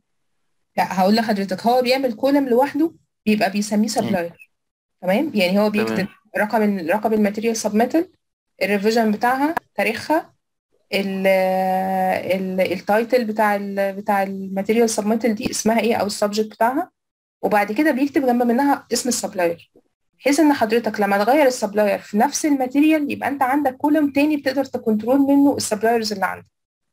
لا هقول لحضرتك هو بيعمل كولم لوحده بيبقى بيسميه سبلاير تمام يعني هو بيكتب تمام. رقم ال- رقم الماتيريال سبميتد الريفيجن بتاعها تاريخها التايتل بتاع ال بتاع الماتيريال سبميتال دي اسمها ايه او السبجكت بتاعها وبعد كده بيكتب جنب منها اسم السبلاير بحيث ان حضرتك لما تغير السبلاير في نفس الماتيريال يبقى انت عندك كولوم تاني بتقدر تكنترول منه السبلايرز اللي عندك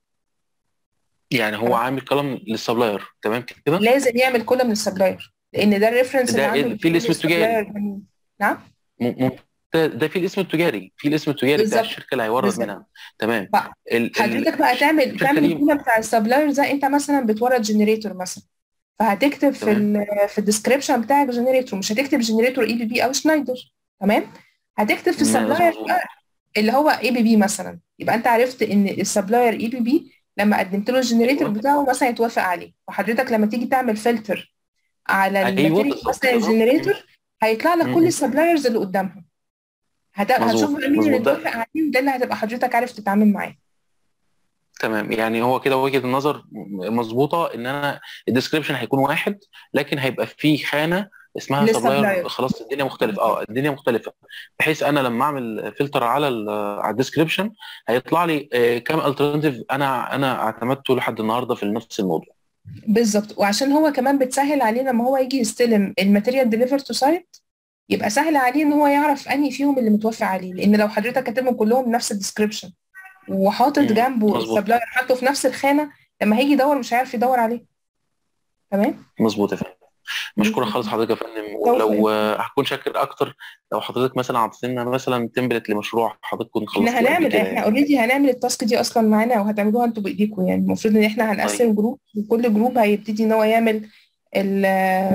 يعني هو عامل كولوم للسبلاير تمام كده لازم يعمل كولوم للسبلاير لان ده الريفرنس اللي ده عنده في الاسم التجاري السبلاير ده. نعم م- م- ده ده في الاسم التجاري في الاسم التجاري بتاع بالظبط. الشركه اللي هيورد بالظبط. منها تمام بقى ال- ال- حضرتك بقى تعمل الشركة تعمل دي- الكولوم بتاع السبلاير ده انت مثلا بتورد جنريتور مثلا فهتكتب في تمام. ال في الديسكربشن بتاعك جنريتور مش هتكتب جنريتور اي بي بي او شنايدر تمام هتكتب في ماشي، السبلاير مظبوط. بقى اللي هو اي بي بي مثلا يبقى انت عرفت ان السبلاير اي بي بي لما قدمت له الجنريتور أيوة. بتاعه مثلا يتوافق عليه وحضرتك لما تيجي تعمل فلتر على أيوة، الماتيريال بالظبط مثلا كده. الجنريتور هيطلع لك كل مم. السبلايرز اللي قدامها هت... مظبوط، هتشوف بقى مين اللي مظبوط. ده- اتوافق عليه وده اللي هتبقى حضرتك عارف تتعامل معاه تمام يعني هو كده وجهة النظر مظبوطة ان انا الديسكريبشن هيكون واحد لكن هيبقى فيه خانة اسمها للسبلاير. سبلاير خلاص الدنيا مختلفة اه الدنيا مختلفة بحيث انا لما اعمل فلتر على ال على الديسكريبشن هيطلع لي آه، كام الترناتيف انا انا اعتمدته لحد النهارده في نفس الموضوع بالظبط وعشان هو كمان بتسهل عليه لما هو يجي يستلم الماتيريال ديليفر تو سايت يبقى سهل عليه ان هو يعرف انهي فيهم اللي متوافق عليه لان لو حضرتك كاتبهم كلهم نفس الديسكربشن وحاطط مم. جنبه مظبوط. السبلاير حاطه في نفس الخانه لما هيجي يدور مش هيعرف يدور عليه تمام مظبوط يا فندم مشكورة خالص حضرتك يا فندم ولو آه، هكون شاكر اكتر لو حضرتك مثلا عطيتنا مثلا تمبلت لمشروع حضرتك كنت احنا خلصتيه قبل هنعمل كده احنا يعني. اوريدي هنعمل التاسك دي اصلا معانا وهتعملوها انتوا بايديكم يعني المفروض ان احنا هنقسم جروب وكل جروب هيبتدي ان هو يعمل ال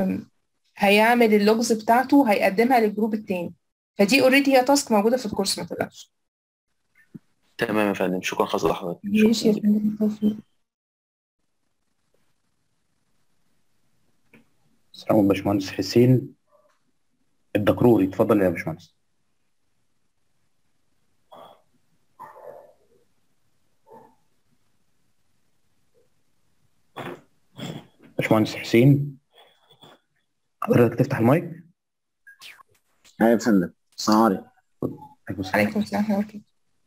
هيعمل اللوجز بتاعته هيقدمها للجروب التاني فدي اوريدي هي تاسك موجوده في الكورس ما تقلقش تمام يا فندم شكرا خالص لحضرتك ماشي يا شكراً. فندم بالتوفيق. السلام عليكم باشمهندس حسين الدكروري اتفضل يا باشمهندس باشمهندس حسين حضرتك تفتح المايك ايوه يا فندم السلام عليكم عليكم السلام عليكم السلام ورحمه الله وبركاته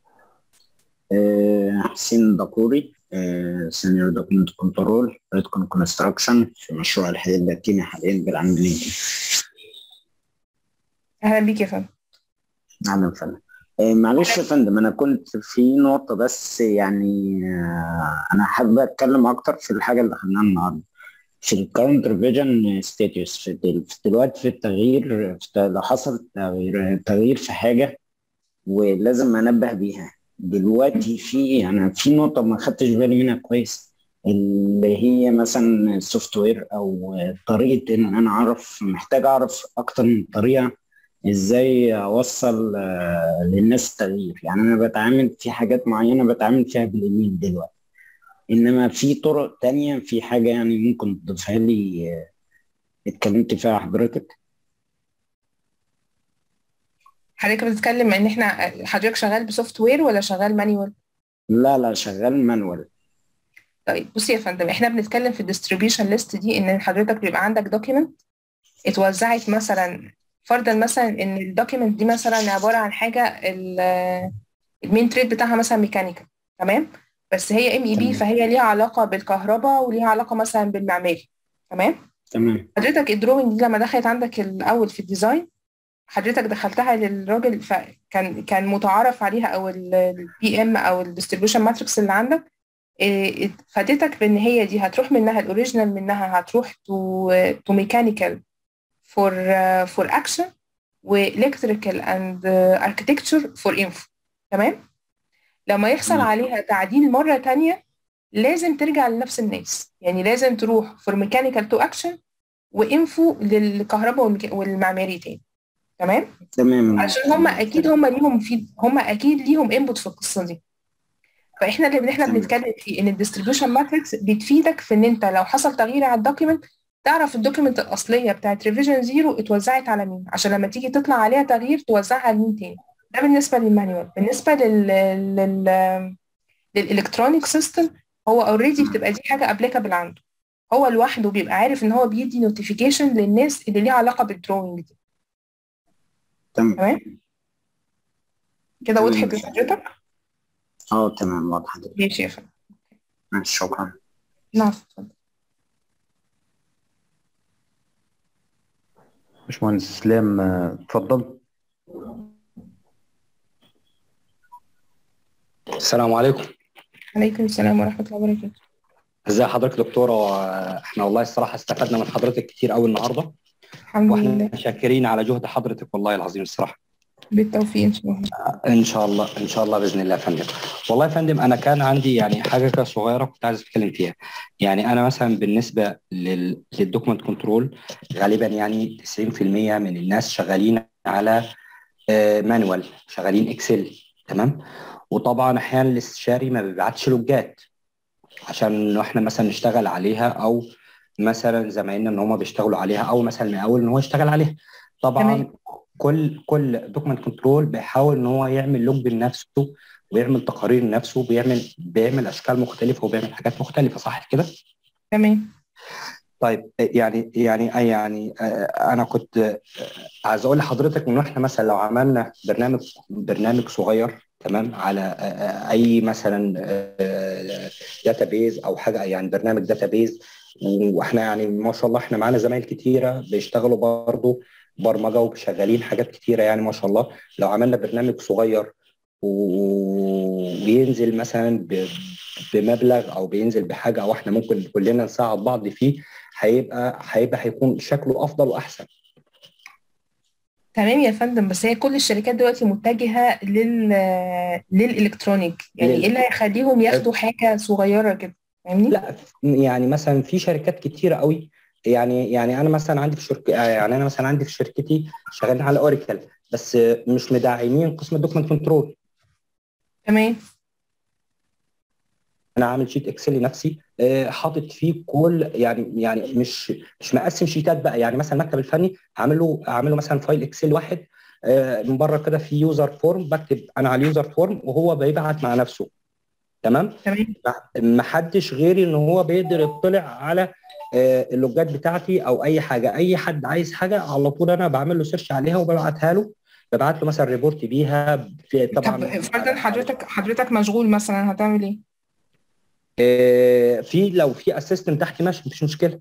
آه، حسين دكوري سينيور دوكيمنت كنترول ريدكون كونستراكشن في مشروع الحديد اللاتيني حاليا بالعملية اهلا بيك يا فندم نعم يا فندم آه، معلش يا فندم انا كنت في نقطة بس يعني آه، انا حابب اتكلم اكتر في الحاجة اللي خدناها النهارده في الكاونتر فيجن ستاتيوس في دل- في دلوقتي في التغيير في لو حصل تغيير تغيير في حاجة ولازم انبه بيها دلوقتي في انا في نقطة ما خدتش بالي منها كويس اللي هي مثلا السوفت وير او طريقة ان انا اعرف محتاج اعرف اكتر من طريقة ازاي اوصل آه، للناس التغيير يعني انا بتعامل في حاجات معينة بتعامل فيها بالايميل دلوقتي انما في طرق تانية في حاجة يعني ممكن تضيفها لي آه، اتكلمت فيها حضرتك حضرتك بتتكلم ان احنا حضرتك شغال بسوفت وير ولا شغال مانيوال لا لا شغال مانوال طيب بصي يا فندم احنا بنتكلم في الديستريبيوشن ليست دي ان حضرتك بيبقى عندك دوكيمنت اتوزعت مثلا فرضا مثلا ان الدوكيمنت دي مثلا عباره عن حاجه ال- المين تريد بتاعها مثلا ميكانيكال تمام بس هي ام اي بي تمام. فهي ليها علاقه بالكهرباء وليها علاقه مثلا بالمعماري تمام تمام حضرتك الدروينج دي لما دخلت عندك الاول في الديزاين حضرتك دخلتها للراجل فكان كان متعارف عليها او البي ام او الديستريبيوشن ماتريكس اللي عندك إيه، فادتك بان هي دي هتروح منها الاوريجينال منها هتروح تو تو ميكانيكال فور فور اكشن والكتريكال اند اركتكتشر فور انفو تمام لما يحصل تمام. عليها تعديل مره تانية لازم ترجع لنفس الناس يعني لازم تروح فور ميكانيكال تو اكشن وانفو للكهرباء والميكا- والمعماري تاني تمام تمام عشان هم اكيد هم ليهم في هم اكيد ليهم انبوت في القصه دي فاحنا اللي احنا تمام. بنتكلم فيه ان الديستريبيوشن ماتريكس بتفيدك في ان انت لو حصل تغيير على الدوكيمنت تعرف الدوكيمنت الاصليه بتاعت ريفيجن زيرو اتوزعت على مين عشان لما تيجي تطلع عليها تغيير توزعها على مين تاني ده بالنسبه للمانيوال بالنسبه لل لل للالكترونيك سيستم هو اوريدي بتبقى دي حاجه ابليكابل عنده هو لوحده بيبقى عارف ان هو بيدي نوتيفيكيشن للناس اللي ليها علاقه بالدروينج دي تمام تمام كده تمام. وضحت لحضرتك اه تمام واضحة دلوقتي ماشي يا فندم ماشي شكرا نعم اتفضل باشمهندس اسلام آه، اتفضل السلام عليكم عليكم السلام ورحمة الله وبركاته ازي حضرتك دكتوره احنا والله الصراحه استفدنا من حضرتك كتير قوي النهارده الحمد لله واحنا شاكرين على جهد حضرتك والله العظيم الصراحه بالتوفيق إن شاء الله ان شاء الله ان شاء الله باذن الله يا فندم والله يا فندم انا كان عندي يعني حاجه كده صغيره كنت عايز اتكلم فيها يعني انا مثلا بالنسبه لل... للدوكمنت كنترول غالبا يعني 90% من الناس شغالين على مانوال شغالين اكسل تمام وطبعا احيانا الاستشاري ما بيبعتش لوجات عشان احنا مثلا نشتغل عليها او مثلا زمايلنا ان هم بيشتغلوا عليها او مثلا المقاول ان هو يشتغل عليها طبعا تمام. كل كل دوكمنت كنترول بيحاول ان هو يعمل لوج لنفسه ويعمل تقارير لنفسه بيعمل بيعمل اشكال مختلفه وبيعمل حاجات مختلفه صح كده؟ تمام طيب يعني يعني يعني آه، انا كنت آه، عايز اقول لحضرتك ان احنا مثلا لو عملنا برنامج برنامج صغير تمام على آه، آه، اي مثلا داتابيز او حاجه يعني برنامج داتابيز واحنا يعني ما شاء الله احنا معانا زمايل كتيره بيشتغلوا برضه برمجه وشغالين حاجات كتيره يعني ما شاء الله لو عملنا برنامج صغير و- وينزل مثلا ب- بمبلغ او بينزل بحاجه او احنا ممكن كلنا نساعد بعض فيه هيبقى هيبقى هيكون شكله افضل واحسن تمام يا فندم بس هي كل الشركات دلوقتي متجهة لل للإلكترونيك يعني لل- إيه اللي هيخليهم ياخدوا حاجة صغيرة كده فاهمني؟ لا يعني مثلا في شركات كتيره قوي يعني يعني انا مثلا عندي في شركه يعني انا مثلا عندي في شركتي شغالين على اوراكل بس مش مدعمين قسم الدوكمنت كنترول تمام انا عامل شيت اكسل لنفسي آه، حاطط فيه كل يعني يعني مش مش مقسم شيتات بقى يعني مثلا المكتب الفني عامل له عامل له مثلا فايل اكسل واحد آه، من بره كده في يوزر فورم بكتب انا على اليوزر فورم وهو بيبعت مع نفسه تمام تمام ما حدش غيري ان هو بيقدر يطلع على آه، اللوجات بتاعتي او اي حاجه اي حد عايز حاجه على طول انا بعمل له سيرش عليها وببعتها له ببعت له مثلا ريبورت بيها في طبعا طب فرضا حضرتك حضرتك مشغول مثلا هتعمل إيه؟ آه، في لو في اسيستنت تحت ماشي مفيش مشكله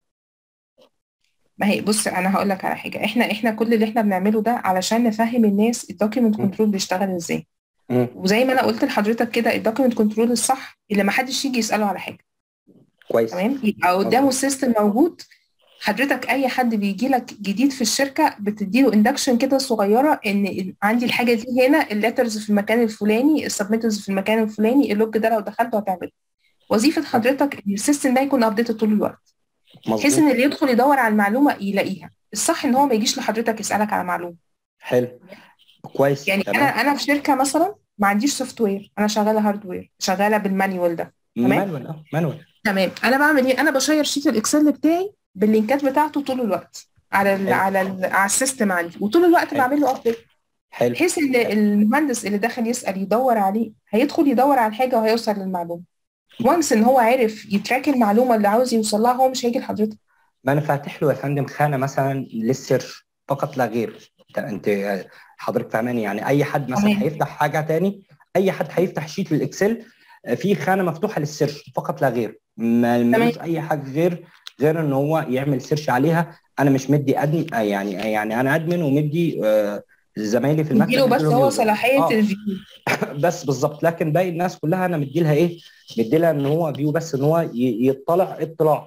ما هي بص انا هقول لك على حاجه احنا احنا كل اللي احنا بنعمله ده علشان نفهم الناس الدوكيمنت م. كنترول بيشتغل ازاي مم. وزي ما انا قلت لحضرتك كده الدوكيمنت كنترول الصح اللي ما حدش يجي يساله على حاجه كويس تمام يبقى قدامه السيستم موجود حضرتك اي حد بيجي لك جديد في الشركه بتديله اندكشن كده صغيره ان عندي الحاجه دي هنا الليترز في المكان الفلاني السبميترز في المكان الفلاني اللوج ده لو دخلته هتعمله وظيفه حضرتك ان السيستم ده يكون ابديت طول الوقت بحيث مظبوط ان اللي يدخل يدور على المعلومه يلاقيها الصح ان هو ما يجيش لحضرتك يسالك على معلومه حلو كويس يعني انا تمام انا في شركه مثلا ما عنديش سوفت وير انا شغاله هاردوير شغاله بالمانيوال ده تمام مانوال اه مانوال تمام انا بعمل ايه انا بشير شيت الاكسل بتاعي باللينكات بتاعته طول الوقت على ال حلو على ال على السيستم عندي وطول الوقت حلو بعمل له ابديت حلو بحيث ان المهندس اللي داخل يسال يدور عليه هيدخل يدور على الحاجه وهيوصل للمعلومه وانس ان هو عارف يتراك المعلومه اللي عاوز يوصل لها هو مش هيجي لحضرتك ما انا فاتح له يا فندم خانه مثلا للسيرش فقط لا غير انت انت حضرتك فاهماني يعني اي حد مثلا تمام هيفتح حاجه تاني اي حد هيفتح شيت للاكسل آه، في خانه مفتوحه للسيرش فقط لا غير ما تمام ملوش اي حاجه غير غير ان هو يعمل سيرش عليها انا مش مدي ادمن آه، يعني يعني انا ادمن ومدي آه، زمايلي في المكتب مديله بس مديلهم هو يوزر صلاحيه اه الفيو بس بالظبط لكن باقي الناس كلها انا مدي لها ايه مدي لها ان هو فيو بس ان هو ي- يطلع اطلاع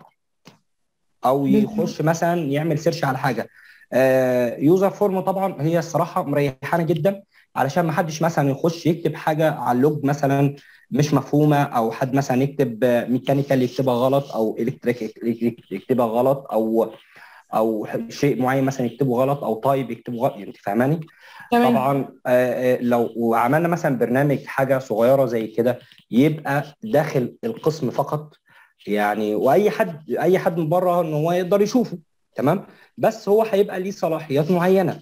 او بالظبط يخش مثلا يعمل سيرش على حاجه يوزر فورم طبعا هي الصراحه مريحانه جدا علشان ما حدش مثلا يخش يكتب حاجه على اللوج مثلا مش مفهومه او حد مثلا يكتب ميكانيكال يكتبها غلط او الكتريك يكتبها غلط او او شيء معين مثلا يكتبه غلط او طيب يكتبه غلط انت فاهماني تمام طبعا آه، آه، لو عملنا مثلا برنامج حاجه صغيره زي كده يبقى داخل القسم فقط يعني واي حد اي حد من بره ان هو يقدر يشوفه تمام بس هو هيبقى ليه صلاحيات معينه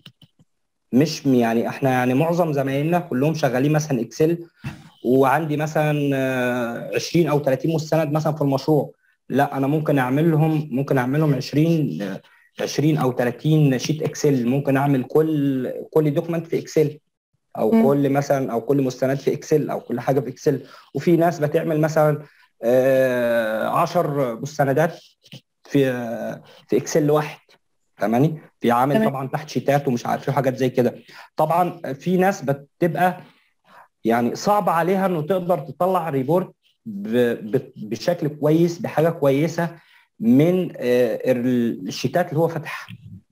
مش يعني احنا يعني معظم زمايلنا كلهم شغالين مثلا اكسل وعندي مثلا آه، 20 او 30 مستند مثلا في المشروع لا انا ممكن اعمل لهم ممكن اعمل لهم 20 آه، 20 او 30 شيت اكسل ممكن اعمل كل كل دوكمنت في اكسل او مم. كل مثلا او كل مستند في اكسل او كل حاجه في اكسل وفي ناس بتعمل مثلا 10 مستندات في في اكسل واحد فاهماني في عامل تمام. طبعا تحت شيتات ومش عارف ايه وحاجات زي كده طبعا في ناس بتبقى يعني صعب عليها انه تقدر تطلع ريبورت ب- ب- بشكل كويس بحاجه كويسه من آه، الشيتات اللي هو فتحها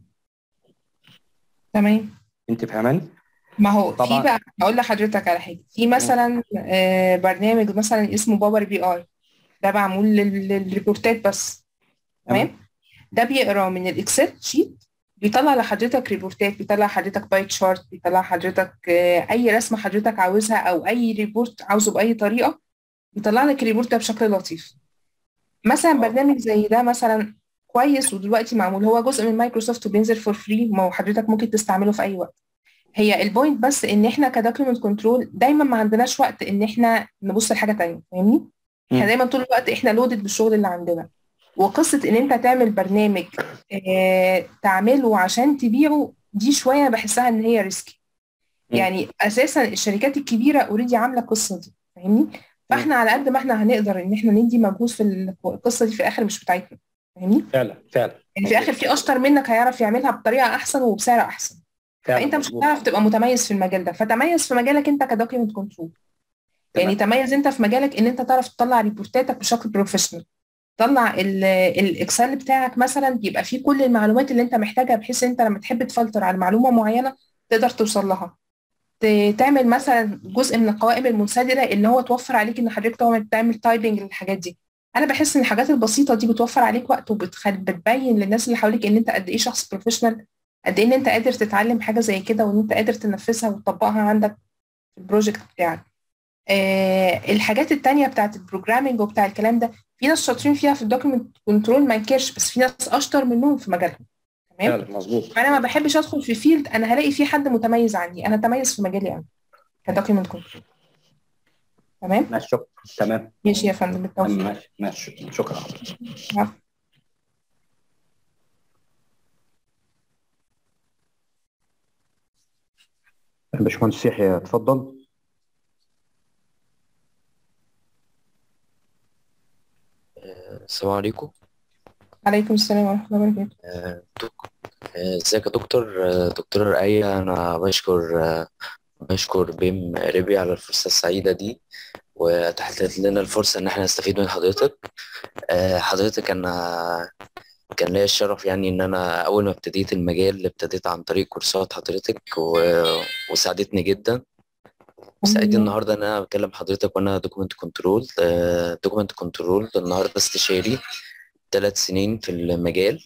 تمام انت فاهماني؟ ما هو في طبعا. بقى هقول لحضرتك على حاجه في مثلا آه، برنامج مثلا اسمه باور بي اي ده معمول لل- للريبورتات بس تمام ده بيقرا من الاكسل شيت بيطلع لحضرتك ريبورتات بيطلع حضرتك باي تشارت بيطلع حضرتك آه، اي رسمه حضرتك عاوزها او اي ريبورت عاوزه باي طريقه بيطلع لك الريبورت ده بشكل لطيف مثلا برنامج زي ده مثلا كويس ودلوقتي معمول هو جزء من مايكروسوفت وبينزل فور فري ما هو حضرتك ممكن تستعمله في اي وقت هي البوينت بس ان احنا كدوكيومنت كنترول دايما ما عندناش وقت ان احنا نبص لحاجه تانية فاهمني؟ احنا مم. دايما طول الوقت احنا لودد بالشغل اللي عندنا وقصه ان انت تعمل برنامج اه تعمله عشان تبيعه دي شويه بحسها ان هي ريسكي مم. يعني اساسا الشركات الكبيره اوريدي عامله القصه دي فاهمني؟ فاحنا على قد ما احنا هنقدر ان احنا ندي مجهود في القصه دي في الاخر مش بتاعتنا فاهمني؟ فعلا فعلا يعني في الاخر في اشطر منك هيعرف يعملها بطريقه احسن وبسعر احسن فعلا فانت مش مظبوط. هتعرف تبقى متميز في المجال ده فتميز في مجالك انت كدوكيمنت كنترول يعني تميز انت في مجالك ان انت تعرف تطلع ريبورتاتك بشكل بروفيشنال طلع ال- الاكسل بتاعك مثلا يبقى فيه كل المعلومات اللي انت محتاجها بحيث انت لما تحب تفلتر على معلومه معينه تقدر توصل لها ت- تعمل مثلا جزء من القوائم المنسدله اللي هو توفر عليك ان حضرتك تعمل تعمل تايبنج للحاجات دي انا بحس ان الحاجات البسيطه دي بتوفر عليك وقت وبتبين للناس اللي حواليك ان انت قد ايه شخص بروفيشنال قد ايه ان انت قادر تتعلم حاجه زي كده وان انت قادر تنفذها وتطبقها عندك في البروجكت بتاعك آه الحاجات التانية بتاعت البروجرامينج وبتاع الكلام ده في ناس شاطرين فيها في الدوكيمنت كنترول ما انكرش بس في ناس اشطر منهم في مجالهم تمام فعلا مظبوط فانا ما بحبش ادخل في فيلد انا هلاقي فيه حد متميز عني انا اتميز في مجالي انا كدوكيمنت كنترول تمام ماشي شكرا تمام ماشي يا فندم بالتوفيق ماشي ماشي شكرا عفوا. باشمهندس يحيى اتفضل السلام عليكم عليكم السلام ورحمه الله وبركاته آه، دك- آه، ازيك يا دكتور آه، دكتور رقية انا بشكر آه، بشكر بيم ربي على الفرصة السعيدة دي واتاحت لنا الفرصة ان احنا نستفيد من حضرتك آه، حضرتك انا كان ليا الشرف يعني ان انا اول ما ابتديت المجال ابتديت عن طريق كورسات حضرتك و... وساعدتني جدا سعيد النهارده ان انا بكلم حضرتك وانا دوكيمنت كنترول دوكيمنت كنترول النهارده استشاري ثلاث سنين في المجال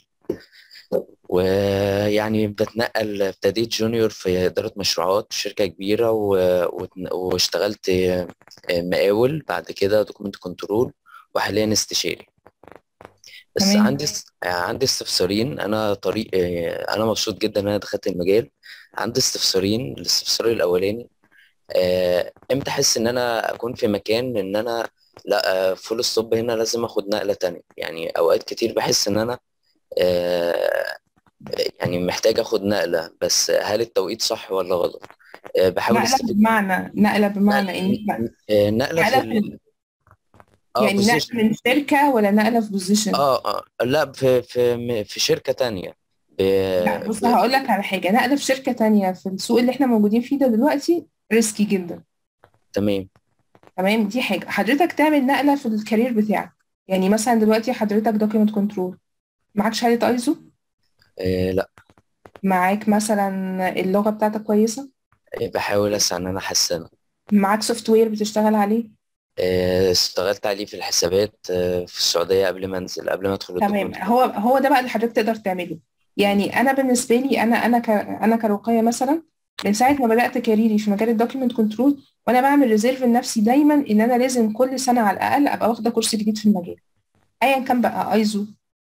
ويعني بتنقل ابتديت جونيور في إدارة مشروعات في شركة كبيرة و... وت- واشتغلت مقاول بعد كده دوكيمنت كنترول وحاليا استشاري بس تمام. عندي است- عندي استفسارين انا طريق انا مبسوط جدا ان انا دخلت المجال عندي استفسارين الاستفسار الاولاني آه، امتى احس ان انا اكون في مكان ان انا لا فول ستوب هنا لازم اخد نقلة تانية يعني اوقات كتير بحس ان انا آه، يعني محتاج اخد نقلة بس هل التوقيت صح ولا غلط آه، بحاول نقلة استفيد بمعنى نقلة بمعنى ان انت آه، نقلة في نقلة ال... في اه يعني نقلة position. من شركة ولا نقلة في بوزيشن؟ اه اه لا في في في شركة تانية ب... لا بص ب... هقول لك على حاجة نقلة في شركة تانية في السوق اللي احنا موجودين فيه ده دلوقتي ريسكي جدا تمام تمام دي حاجة حضرتك تعمل نقلة في الكارير بتاعك يعني مثلا دلوقتي حضرتك دوكيمنت كنترول معاك شهادة ايزو آه لا معاك مثلا اللغة بتاعتك كويسة آه، بحاول اسعى ان انا احسنها معاك سوفت وير بتشتغل عليه آه، اشتغلت عليه في الحسابات آه، في السعودية قبل ما انزل قبل ما ادخل تمام الدوكيمنت هو هو ده بقى اللي حضرتك تقدر تعمله يعني انا بالنسبه لي انا انا ك انا كرقيه مثلا من ساعه ما بدات كاريري في مجال الدوكيمنت كنترول وانا بعمل ريزيرف لنفسي دايما ان انا لازم كل سنه على الاقل ابقى واخده كورس جديد في المجال ايا كان بقى ايزو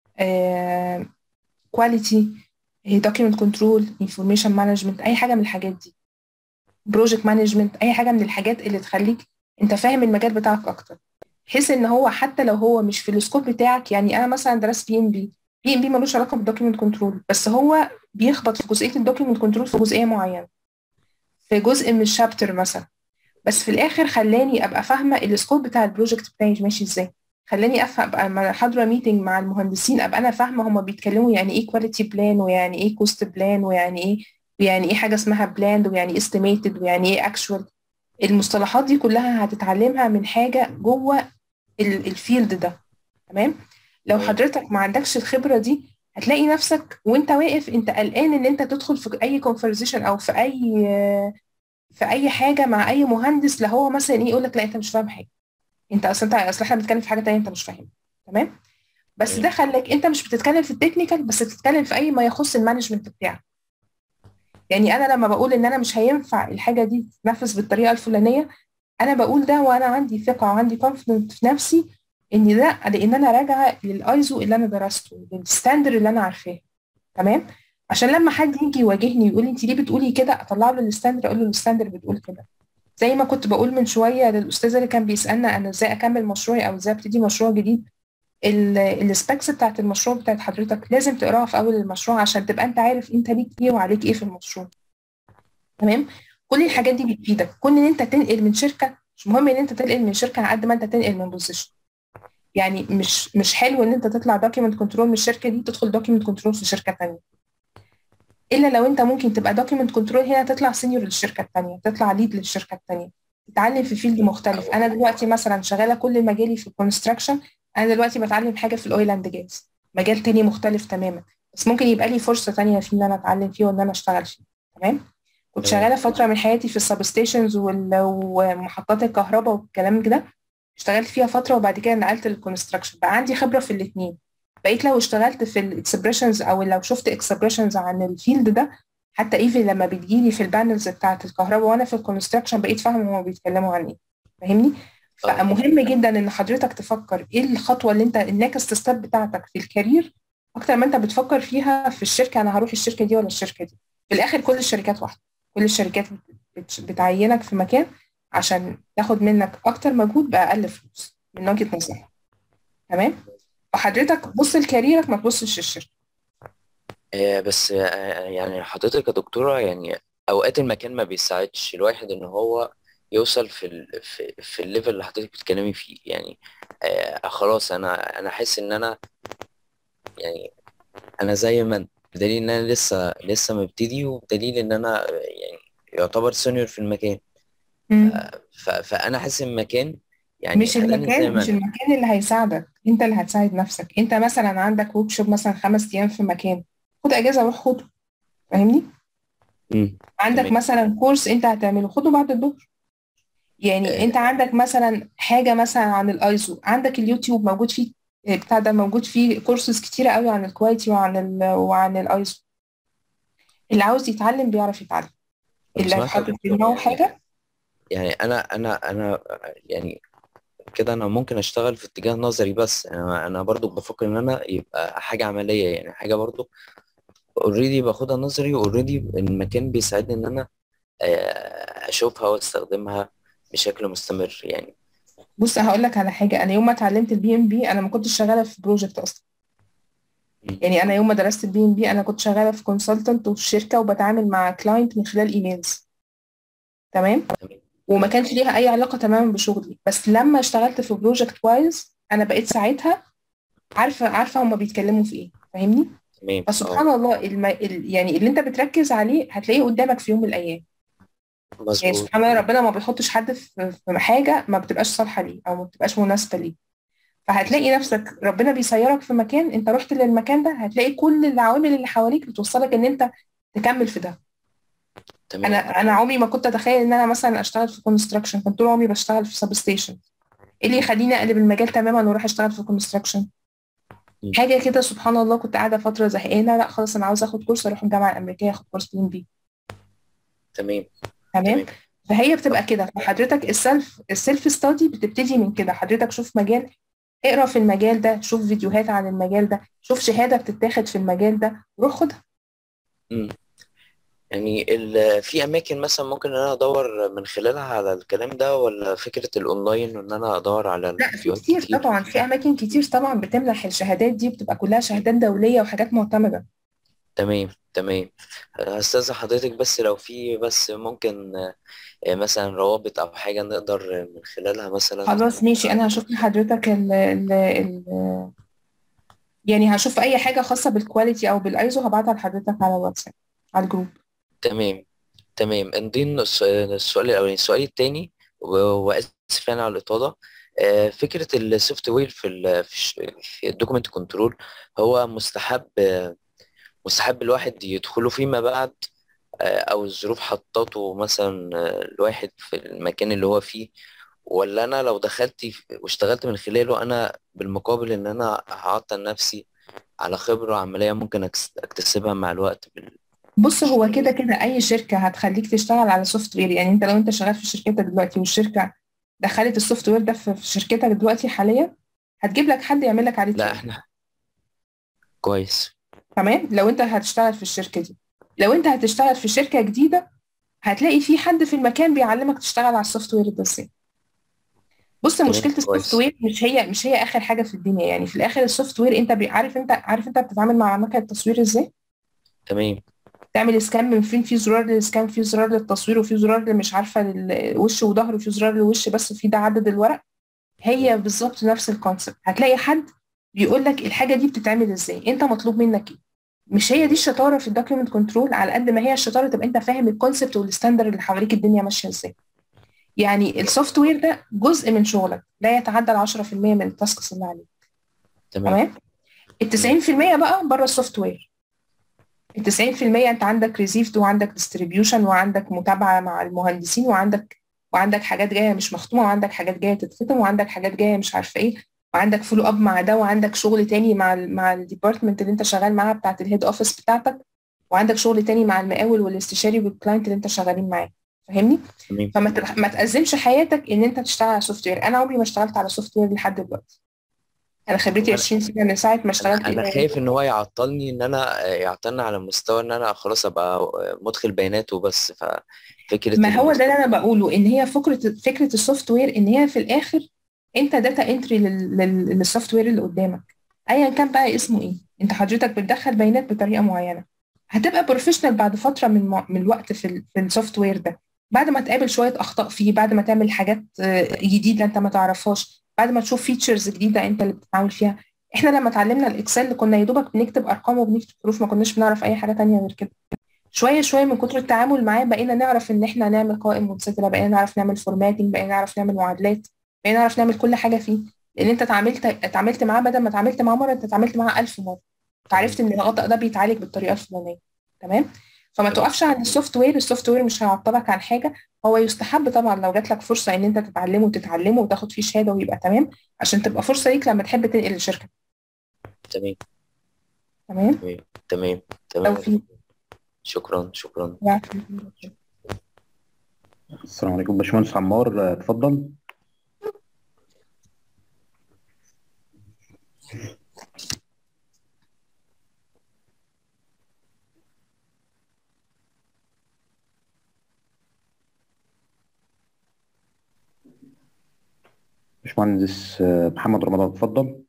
كواليتي دوكيمنت كنترول انفورميشن مانجمنت اي حاجه من الحاجات دي بروجكت مانجمنت اي حاجه من الحاجات اللي تخليك انت فاهم المجال بتاعك اكتر بحيث ان هو حتى لو هو مش في السكوب بتاعك يعني انا مثلا درست بي ام بي بي ام بي ملوش علاقه بالدوكيمنت كنترول بس هو بيخبط في جزئيه الدوكيمنت كنترول في جزئيه معينه في جزء من الشابتر مثلا بس في الاخر خلاني ابقى فاهمه السكوب بتاع البروجكت بتاعي ماشي ازاي خلاني افهم ابقى لما حاضره ميتنج مع المهندسين ابقى انا فاهمه هما بيتكلموا يعني ايه كواليتي بلان ويعني ايه كوست بلان ويعني ايه ويعني ايه حاجه اسمها بلاند ويعني ايه استيميتد ويعني ايه اكشوال المصطلحات دي كلها هتتعلمها من حاجه جوه الفيلد ده تمام لو حضرتك ما عندكش الخبره دي هتلاقي نفسك وانت واقف انت قلقان ان انت تدخل في اي كونفرزيشن او في اي في اي حاجه مع اي مهندس لا هو مثلا ايه يقول لك لا انت مش فاهم حاجه انت اصلا انت اصل احنا بنتكلم في حاجه تانية انت مش فاهمها تمام بس ده خلاك انت مش بتتكلم في التكنيكال بس بتتكلم في اي ما يخص المانجمنت بتاعك يعني انا لما بقول ان انا مش هينفع الحاجه دي تتنفذ بالطريقه الفلانيه انا بقول ده وانا عندي ثقه وعندي كونفدنت في نفسي ان ده لان انا راجعه للايزو اللي انا درسته للستاندر اللي انا عارفاه تمام عشان لما حد يجي يواجهني ويقول لي انت ليه بتقولي كده اطلع له الستاندر اقول له الستاندر بتقول كده زي ما كنت بقول من شويه للاستاذ اللي كان بيسالنا انا ازاي اكمل مشروعي او ازاي ابتدي مشروع جديد السبيكس بتاعت المشروع بتاعت حضرتك لازم تقراها في اول المشروع عشان تبقى انت عارف انت ليك ايه وعليك ايه في المشروع تمام كل الحاجات دي بتفيدك كون ان انت تنقل من شركه مش مهم ان انت تنقل من شركه على قد ما انت تنقل من بوزيشن يعني مش مش حلو ان انت تطلع دوكيمنت كنترول من الشركه دي تدخل دوكيمنت كنترول في شركه ثانيه الا لو انت ممكن تبقى دوكيمنت كنترول هنا تطلع سينيور للشركه الثانيه تطلع ليد للشركه الثانيه تتعلم في فيلد مختلف انا دلوقتي مثلا شغاله كل مجالي في الكونستراكشن انا دلوقتي بتعلم حاجه في الاويل اند جاز مجال تاني مختلف تماما بس ممكن يبقى لي فرصه تانية في ان انا اتعلم فيه وان انا اشتغل فيه تمام كنت شغاله فتره من حياتي في السبستيشنز ومحطات الكهرباء والكلام كده اشتغلت فيها فتره وبعد كده نقلت للكونستراكشن بقى عندي خبره في الاثنين بقيت لو اشتغلت في الاكسبريشنز او لو شفت اكسبريشنز عن الفيلد ده حتى ايفن لما بتجيلي في البانلز بتاعه الكهرباء وانا في الكونستراكشن بقيت فاهمه هما بيتكلموا عن ايه فاهمني فمهم جدا ان حضرتك تفكر ايه الخطوه اللي انت النكست ستيب بتاعتك في الكارير اكتر ما انت بتفكر فيها في الشركه انا هروح الشركه دي ولا الشركه دي في الاخر كل الشركات واحده كل الشركات بتعينك في مكان عشان تاخد منك اكتر مجهود باقل فلوس من وجهه نظري تمام وحضرتك بص لكاريرك ما تبصش للشركه آه، بس آه، يعني حضرتك يا دكتورة يعني أوقات المكان ما بيساعدش الواحد إن هو يوصل في ال في, في الليفل اللي حضرتك بتتكلمي فيه يعني آه خلاص أنا أنا حاسس إن أنا يعني أنا زي ما أنا بدليل إن أنا لسه لسه مبتدي وبدليل إن أنا يعني يعتبر سينيور في المكان مم. آه، ف- فأنا حاسس المكان يعني مش خلاني زي المكان ما مش أنا المكان اللي هيساعدك انت اللي هتساعد نفسك انت مثلا عندك ورك شوب مثلا خمس ايام في مكان خد اجازه وروح خده فاهمني مم، عندك تمام مثلا كورس انت هتعمله خده بعد الظهر يعني انت آه، عندك مثلا حاجه مثلا عن الايزو عندك اليوتيوب موجود فيه بتاع ده موجود فيه كورسز كتيره قوي عن الكواليتي وعن ال وعن الايزو اللي عاوز يتعلم بيعرف يتعلم لو اللي سمحت يا حاطط في دكتور دماغه يعني حاجه يعني أنا أنا أنا يعني كده انا ممكن اشتغل في اتجاه نظري بس انا انا برضو بفكر ان انا يبقى حاجه عمليه يعني حاجه برضو اوريدي باخدها نظري واوريدي المكان بيساعدني ان انا آه، اشوفها واستخدمها بشكل مستمر يعني بص هقول لك على حاجه انا يوم ما اتعلمت البي ام بي انا ما كنتش شغاله في بروجكت اصلا مم. يعني انا يوم ما درست البي ام بي انا كنت شغاله في كونسلتنت وفي شركه وبتعامل مع كلاينت من خلال ايميلز تمام تمام وما كانش ليها اي علاقه تماما بشغلي بس لما اشتغلت في بروجكت وايز انا بقيت ساعتها عارفه عارفه هما بيتكلموا في ايه فاهمني تمام فسبحان اه الله الم... ال... يعني اللي انت بتركز عليه هتلاقيه قدامك في يوم من الايام يعني مظبوط سبحان الله ربنا ما بيحطش حد في في حاجه ما بتبقاش صالحه ليه او ما بتبقاش مناسبه ليه فهتلاقي نفسك ربنا بيسيرك في مكان انت رحت للمكان ده هتلاقي كل العوامل اللي حواليك بتوصلك ان انت تكمل في ده تمام انا انا عمري ما كنت اتخيل ان انا مثلا اشتغل في كونستراكشن كنت طول عمري بشتغل في سب ستيشن ايه اللي يخليني اقلب المجال تماما واروح اشتغل في كونستراكشن مم. حاجه كده سبحان الله كنت قاعده فتره زهقانه لا خلاص انا عاوزه اخد كورس اروح الجامعه الامريكيه اخد كورس بي ام بي تمام تمام تمام فهي بتبقى كده فحضرتك السيلف السيلف ستادي بتبتدي من كده حضرتك شوف مجال اقرا في المجال ده شوف فيديوهات عن المجال ده شوف شهاده بتتاخد في المجال ده روح خدها مم. يعني ال... في اماكن مثلا ممكن ان انا ادور من خلالها على الكلام ده ولا فكره الاونلاين وان انا ادور على لا في الفيديوهات كتير كتير طبعا في اماكن كتير طبعا بتمنح الشهادات دي بتبقى كلها شهادات دوليه وحاجات معتمده تمام تمام هستاذن حضرتك بس لو في بس ممكن آه، مثلا روابط او حاجة نقدر من خلالها مثلا خلاص ماشي انا هشوف لحضرتك ال ال ال يعني هشوف اي حاجه خاصه بالكواليتي او بالايزو هبعتها لحضرتك على الواتساب على الجروب تمام تمام نضيف الس- السؤال الاولاني السؤال الثاني واسف انا على الاطاله آه، فكره السوفت وير في ال في الش- في الدوكيمنت كنترول هو مستحب آه، مستحب الواحد يدخله فيما بعد آه، او الظروف حطته مثلا آه، الواحد في المكان اللي هو فيه ولا انا لو دخلت في- واشتغلت من خلاله انا بالمقابل ان انا هعطل نفسي على خبرة عملية ممكن أكس- اكتسبها مع الوقت بال... بص هو كده كده اي شركه هتخليك تشتغل على سوفت وير يعني انت لو انت شغال في شركتك دلوقتي والشركه دخلت السوفت وير ده في في شركتك دلوقتي حاليا هتجيب لك حد يعمل لك عليه لا تريننج احنا كويس تمام لو انت هتشتغل في الشركه دي لو انت هتشتغل في شركه جديده هتلاقي في حد في المكان بيعلمك تشتغل على السوفت وير ده ازاي بص تمام مشكله السوفت كويس وير مش هي مش هي اخر حاجه في الدنيا يعني في الاخر السوفت وير انت بي- عارف انت عارف انت بتتعامل مع مكنه التصوير ازاي تمام تعمل سكان من فين في زرار للسكان في زرار للتصوير وفي زرار اللي مش عارفه للوش وظهر وفي زرار للوش بس وفي ده عدد الورق هي بالظبط نفس الكونسيبت هتلاقي حد بيقول لك الحاجه دي بتتعمل ازاي انت مطلوب منك ايه مش هي دي الشطاره في الدوكيومنت كنترول على قد ما هي الشطاره تبقى انت فاهم الكونسيبت والستاندرد اللي حواليك الدنيا ماشيه ازاي يعني السوفت وير ده جزء من شغلك لا يتعدى ال 10% من التاسكس اللي عليك تمام تمام ال 90% بقى بره السوفت وير ال 90% انت عندك ريسيفد وعندك ديستريبيوشن وعندك متابعه مع المهندسين وعندك وعندك حاجات جايه مش مختومه وعندك حاجات جايه تتختم وعندك حاجات جايه مش عارفه ايه وعندك فولو اب مع ده وعندك شغل تاني مع ال مع الديبارتمنت اللي انت شغال معاها بتاعت الهيد اوفيس بتاعتك وعندك شغل تاني مع المقاول والاستشاري والكلاينت اللي انت شغالين معاه فاهمني تمام فما تل- ما تأزمش حياتك ان انت تشتغل على سوفت وير انا عمري ما اشتغلت على سوفت وير لحد دلوقتي انا خبرتي انا 20 سنه من ساعه ما انا اشتغلت أنا خايف ان هو يعطلني ان انا يعطلني على مستوى ان انا خلاص ابقى مدخل بيانات وبس ففكرة ما هو ال... ده اللي انا بقوله ان هي فكره فكره السوفت وير ان هي في الاخر انت داتا انتري للسوفت وير اللي قدامك ايا كان بقى اسمه ايه انت حضرتك بتدخل بيانات بطريقه معينه هتبقى بروفيشنال بعد فتره من مع- من الوقت في ال في السوفت وير ده بعد ما تقابل شويه اخطاء فيه بعد ما تعمل حاجات آه، جديده انت ما تعرفهاش بعد ما تشوف فيتشرز جديده انت اللي بتتعامل فيها احنا لما اتعلمنا الاكسل كنا يا دوبك بنكتب ارقام وبنكتب حروف ما كناش بنعرف اي حاجه تانية غير كده شويه شويه من كتر التعامل معاه بقينا نعرف ان احنا نعمل قوائم منسجله بقينا نعرف نعمل فورماتنج بقينا نعرف نعمل معادلات بقينا نعرف نعمل كل حاجه فيه لان انت اتعاملت اتعاملت معاه بدل ما اتعاملت معاه مره انت اتعاملت معاه 1000 مره فعرفت ان الخطأ ده بيتعالج بالطريقه الفلانيه تمام فما تمام توقفش عن السوفت وير السوفت وير مش هيعطلك عن حاجه هو يستحب طبعا لو جات لك فرصه ان انت تتعلمه وتتعلمه وتاخد فيه شهاده ويبقى تمام عشان تبقى فرصه ليك لما تحب تنقل الشركه تمام تمام تمام تمام لو تمام في شكرا شكرا السلام عليكم باشمهندس عمار آه، اتفضل باشمهندس آه، محمد رمضان اتفضل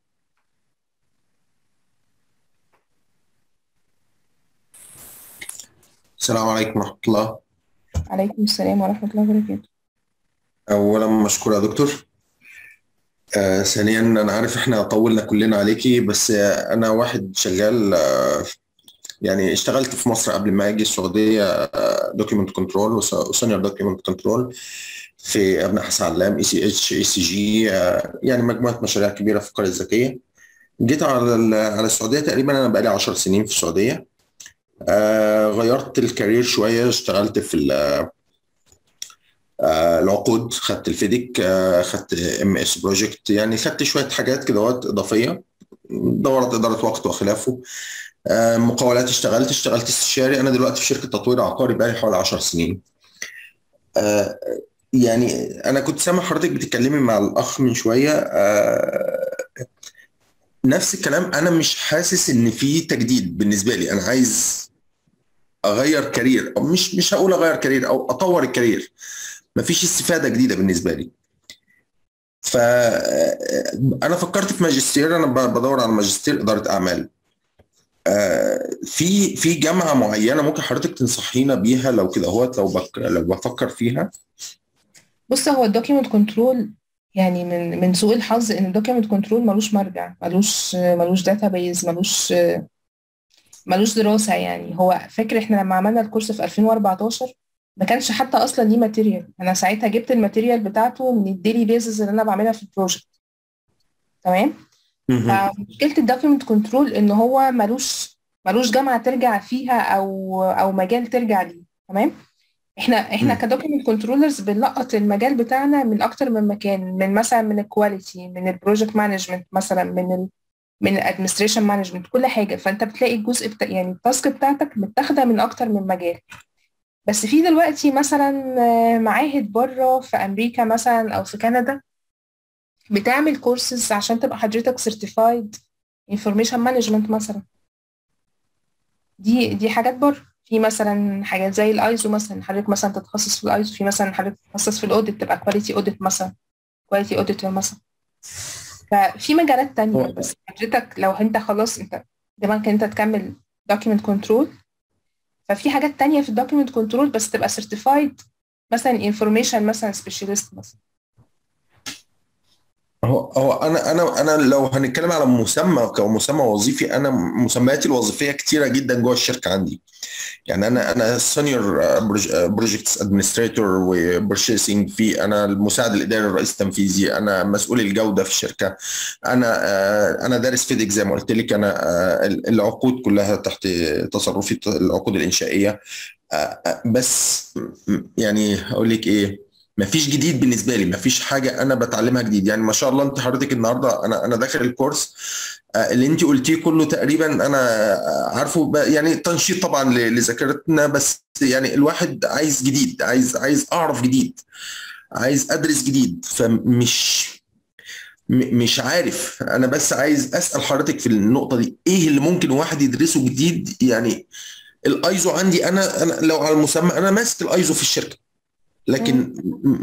السلام عليكم ورحمة الله عليكم السلام ورحمه الله وبركاته أولا مشكور يا دكتور آه ثانيا أنا عارف إحنا طولنا كلنا عليكي بس آه أنا واحد شغال آه يعني اشتغلت في مصر قبل ما أجي السعودية دوكيمنت كنترول وسونيور دوكيمنت كنترول في أبناء علام اي سي اتش اي سي جي يعني مجموعة مشاريع كبيرة في القرية الذكية جيت على ال- على السعودية تقريبا أنا بقالي 10 سنين في السعودية آه غيرت الكارير شوية اشتغلت في ال- آه، العقود خدت الفيديك آه، خدت ام اس بروجكت يعني خدت شويه حاجات كده وقت اضافيه دورت اداره وقت وخلافه آه، مقاولات اشتغلت اشتغلت استشاري انا دلوقتي في شركه تطوير عقاري بقالي حوالي 10 سنين آه، يعني انا كنت سامع حضرتك بتتكلمي مع الاخ من شويه آه، نفس الكلام انا مش حاسس ان في تجديد بالنسبه لي انا عايز اغير كارير او مش مش هقول اغير كارير او اطور الكارير مفيش استفاده جديده بالنسبه لي فانا فكرت في ماجستير انا ب- بدور على ماجستير اداره اعمال آه، في في جامعه معينه ممكن حضرتك تنصحينا بيها لو كده هو لو بك لو بفكر فيها بص هو الدوكيمنت كنترول يعني من من سوء الحظ ان الدوكيمنت كنترول ملوش مرجع ملوش ملوش داتابيز ملوش ملوش دراسة يعني هو فاكر احنا لما عملنا الكورس في 2014 ما كانش حتى اصلا ليه ماتيريال انا ساعتها جبت الماتيريال بتاعته من الديلي بيزز اللي انا بعملها في البروجكت تمام فمشكلة الدوكيمنت كنترول ان هو ملوش ملوش جامعة ترجع فيها او او مجال ترجع ليه تمام احنا احنا كدوكيمنت كنترولرز بنلقط المجال بتاعنا من اكتر من مكان من مثلا من الكواليتي من البروجكت مانجمنت مثلا من ال من الادمنستريشن مانجمنت كل حاجه فانت بتلاقي الجزء بتاع يعني التاسك بتاعتك متاخده من اكتر من مجال بس في دلوقتي مثلا معاهد بره في امريكا مثلا او في كندا بتعمل كورسز عشان تبقى حضرتك سيرتيفايد انفورميشن مانجمنت مثلا دي دي حاجات بره في مثلا حاجات زي الايزو مثلا حضرتك مثلا تتخصص في الايزو في مثلا حضرتك تتخصص في الاوديت تبقى كواليتي اوديت مثلا كواليتي اوديتور مثلا ففي مجالات تانية بس حضرتك لو انت خلاص انت دماغك انت تكمل document control ففي حاجات تانية في الدوكيمنت كنترول بس تبقى certified مثلا information مثلا specialist مثلا هو هو انا انا انا لو هنتكلم على مسمى كمسمى وظيفي انا مسمياتي الوظيفيه كتيره جدا جوه الشركه عندي يعني انا انا سينيور بروجكتس ادمنستريتور وبرشيسنج في انا المساعد الاداري الرئيس التنفيذي انا مسؤول الجوده في الشركه انا انا دارس فيديك زي ما قلت لك انا العقود كلها تحت تصرفي العقود الانشائيه بس يعني اقول لك ايه مفيش جديد بالنسبه لي مفيش حاجه انا بتعلمها جديد يعني ما شاء الله انت حضرتك النهارده انا انا داخل الكورس اللي انت قلتيه كله تقريبا انا عارفه يعني تنشيط طبعا لذاكرتنا بس يعني الواحد عايز جديد عايز عايز اعرف جديد عايز ادرس جديد فمش مش عارف انا بس عايز اسال حضرتك في النقطه دي ايه اللي ممكن واحد يدرسه جديد يعني الايزو عندي انا انا لو على المسمى انا ماسك الايزو في الشركه لكن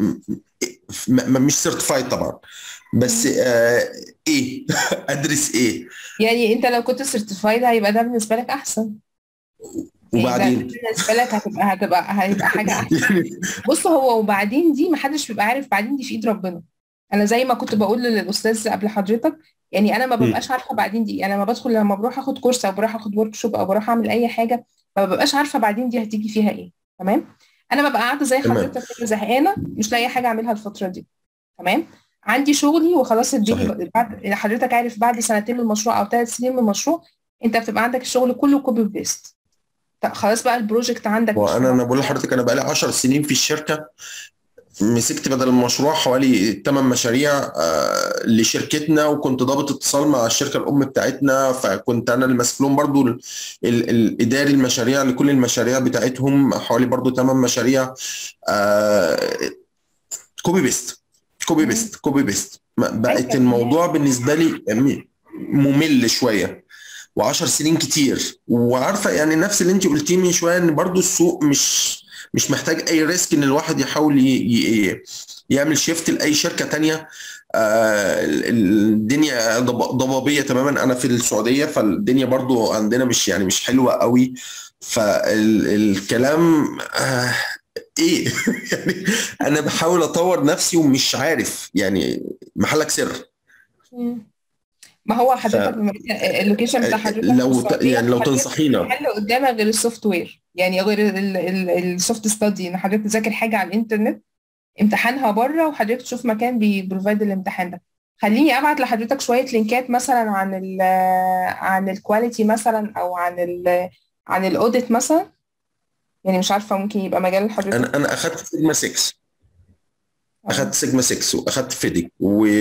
مش سيرتيفايد طبعا بس آه ايه ادرس ايه يعني انت لو كنت سيرتيفايد هيبقى ده بالنسبه لك احسن وبعدين بالنسبه لك هتبقى هتبقى هيبقى حاجه احسن بص هو وبعدين دي محدش بيبقى عارف بعدين دي في ايد ربنا انا زي ما كنت بقول للاستاذ قبل حضرتك يعني انا ما ببقاش عارفه بعدين دي انا ما بدخل لما بروح اخد كورس او بروح اخد ورك شوب او بروح اعمل اي حاجه ما ببقاش عارفه بعدين دي هتيجي فيها ايه تمام انا ببقى قاعده زي حضرتك كده زهقانه مش لاقيه حاجه اعملها الفتره دي تمام عندي شغلي وخلاص الدنيا بعد حضرتك عارف بعد سنتين من المشروع او ثلاث سنين من المشروع انت بتبقى عندك الشغل كله كوبي بيست خلاص بقى البروجكت عندك وانا انا بقول لحضرتك انا بقى لي 10 سنين في الشركه مسكت بدل المشروع حوالي 8 مشاريع آه لشركتنا وكنت ضابط اتصال مع الشركه الام بتاعتنا فكنت انا اللي ماسك لهم برضو ال ال الاداري المشاريع لكل المشاريع بتاعتهم حوالي برضو 8 مشاريع آه كوبي بيست كوبي بيست كوبي بيست بقت الموضوع بالنسبه لي ممل شويه و10 سنين كتير وعارفه يعني نفس اللي انت قلتيه من شويه ان برضو السوق مش مش محتاج اي ريسك ان الواحد يحاول يعمل شيفت لاي شركه تانية آه الدنيا ضبابيه تماما انا في السعوديه فالدنيا برضو عندنا مش يعني مش حلوه قوي فالكلام آه ايه يعني انا بحاول اطور نفسي ومش عارف يعني محلك سر ما هو حضرتك ف... اللوكيشن بتاع حضرتك لو ت... يعني لو تنصحينا الحل قدامك غير السوفت وير يعني غير السوفت ستادي ان حضرتك تذاكر حاجه على الانترنت امتحانها بره وحضرتك تشوف مكان بيبروفايد الامتحان ده خليني ابعت لحضرتك شويه لينكات مثلا عن ال عن الكواليتي مثلا او عن ال عن الاوديت مثلا يعني مش عارفه ممكن يبقى مجال حضرتك انا انا اخدت سيجما 6 اخدت سيجما 6 واخدت فيديك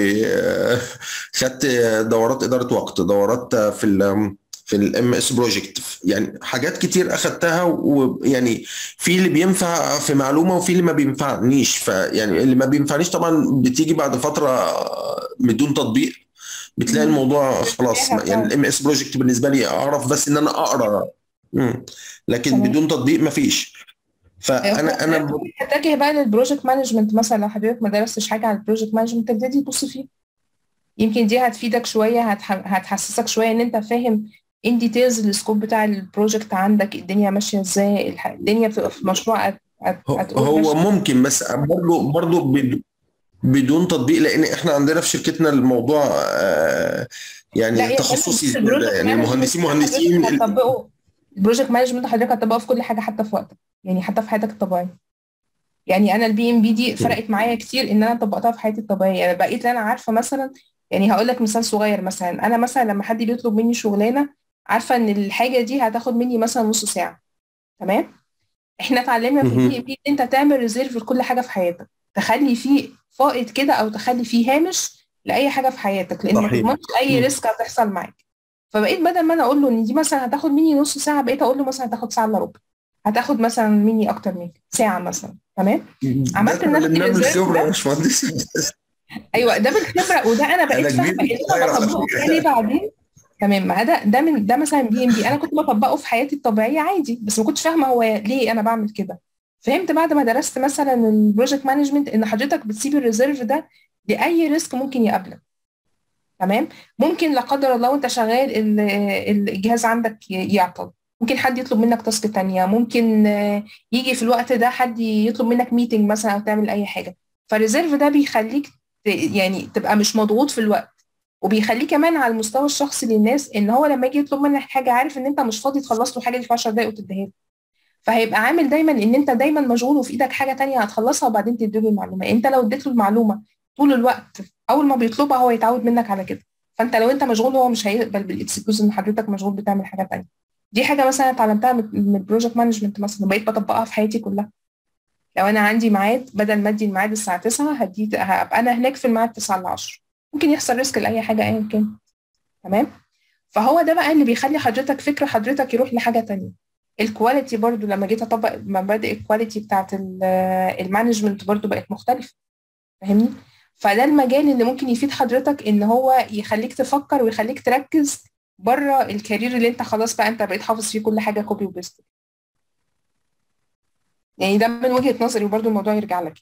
وخدت دورات اداره وقت دورات في ال في الام اس بروجكت يعني حاجات كتير اخدتها ويعني في اللي بينفع في معلومه وفي اللي ما بينفعنيش فيعني اللي ما بينفعنيش طبعا بتيجي بعد فتره بدون تطبيق بتلاقي الموضوع خلاص يعني الام اس بروجكت بالنسبه لي اعرف بس ان انا اقرا لكن بدون تطبيق ما فيش فانا انا هتتجه بقى للبروجكت مانجمنت مثلا لو حضرتك ما درستش حاجه على البروجكت مانجمنت تبتدي تبص فيه يمكن دي هتفيدك شويه هتح... هتحسسك شويه ان انت فاهم ان ديتيلز السكوب بتاع البروجكت عندك الدنيا ماشيه ازاي الح- الدنيا بتبقى في مشروع هت- هت- هو هتقول هو ماشي ممكن بس برضه برضه بد- بدون تطبيق لان احنا عندنا في شركتنا الموضوع آه، لا يعني يا فندم تخصصي بس زياده البروجكت يعني مانجمنت مهندسين حضرتك مهندسين هتطبقه البروجكت مانجمنت حضرتك هتطبقه في كل حاجه حتى في وقتك يعني حتى في حياتك الطبيعيه يعني انا البي ام بي دي فرقت معايا كتير ان انا طبقتها في حياتي الطبيعيه انا بقيت انا عارفه مثلا يعني هقول لك مثال صغير مثلا انا مثلا لما حد بيطلب مني شغلانه عارفه ان الحاجه دي هتاخد مني مثلا نص ساعه تمام احنا اتعلمنا في البي ام مهم. بي ان انت تعمل ريزيرف لكل حاجه في حياتك تخلي فيه فائض كده او تخلي فيه هامش لاي حاجه في حياتك لان ما صحيح تضمنش اي مم. ريسك هتحصل معاك فبقيت بدل ما انا اقول له ان دي مثلا هتاخد مني نص ساعه بقيت اقول له مثلا هتاخد ساعه الا ربع هتاخد مثلا مني اكتر من كده، ساعه مثلا تمام ده عملت لنفسي اتعلمناه ريزيرف بالخبره يا ده باشمهندس ايوه ده بالخبره وده انا انا بقيت كبير فاهمه ان صغير انا على بطبقه فكره تاني بعدين تمام ما ده ده من ده مثلا بي ام بي انا كنت بطبقه في حياتي الطبيعيه عادي بس ما كنتش فاهمه هو ليه انا بعمل كده فهمت بعد ما درست مثلا البروجكت مانجمنت ان حضرتك بتسيب الريزيرف ده لاي ريسك ممكن يقابلك تمام ممكن لا قدر الله وانت شغال ال- ال- الجهاز عندك ي- يعطل ممكن حد يطلب منك تاسك تانية ممكن آه، يجي في الوقت ده حد يطلب منك ميتنج مثلا او تعمل اي حاجه فالريزيرف ده بيخليك ت- يعني تبقى مش مضغوط في الوقت وبيخليه كمان على المستوى الشخصي للناس ان هو لما يجي يطلب منك حاجه عارف ان انت مش فاضي تخلص له الحاجه دي في 10 دقايق وتديها له فهيبقى عامل دايما ان انت دايما مشغول وفي ايدك حاجه تانية هتخلصها وبعدين تديله المعلومه انت لو اديت له المعلومه طول الوقت اول ما بيطلبها هو يتعود منك على كده فانت لو انت مشغول هو مش هيقبل بالاكسكيوز ان حضرتك مشغول بتعمل حاجه تانية دي حاجه مثلا اتعلمتها من من البروجكت مانجمنت مثلا وبقيت بطبقها في حياتي كلها لو انا عندي ميعاد بدل ما ادي الميعاد الساعه 9 هدي هبقى انا هناك في الميعاد 9 ل 10 ممكن يحصل ريسك لاي حاجه ايا كان تمام فهو ده بقى اللي بيخلي حضرتك فكر حضرتك يروح لحاجه تانية الكواليتي برضو لما جيت اطبق مبادئ الكواليتي بتاعت ال- المانجمنت برضو بقت مختلفه فاهمني فده المجال اللي ممكن يفيد حضرتك ان هو يخليك تفكر ويخليك تركز بره الكارير اللي انت خلاص بقى انت بقيت حافظ فيه كل حاجه كوبي وبيست يعني ده من وجهه نظري وبرضو الموضوع يرجع لك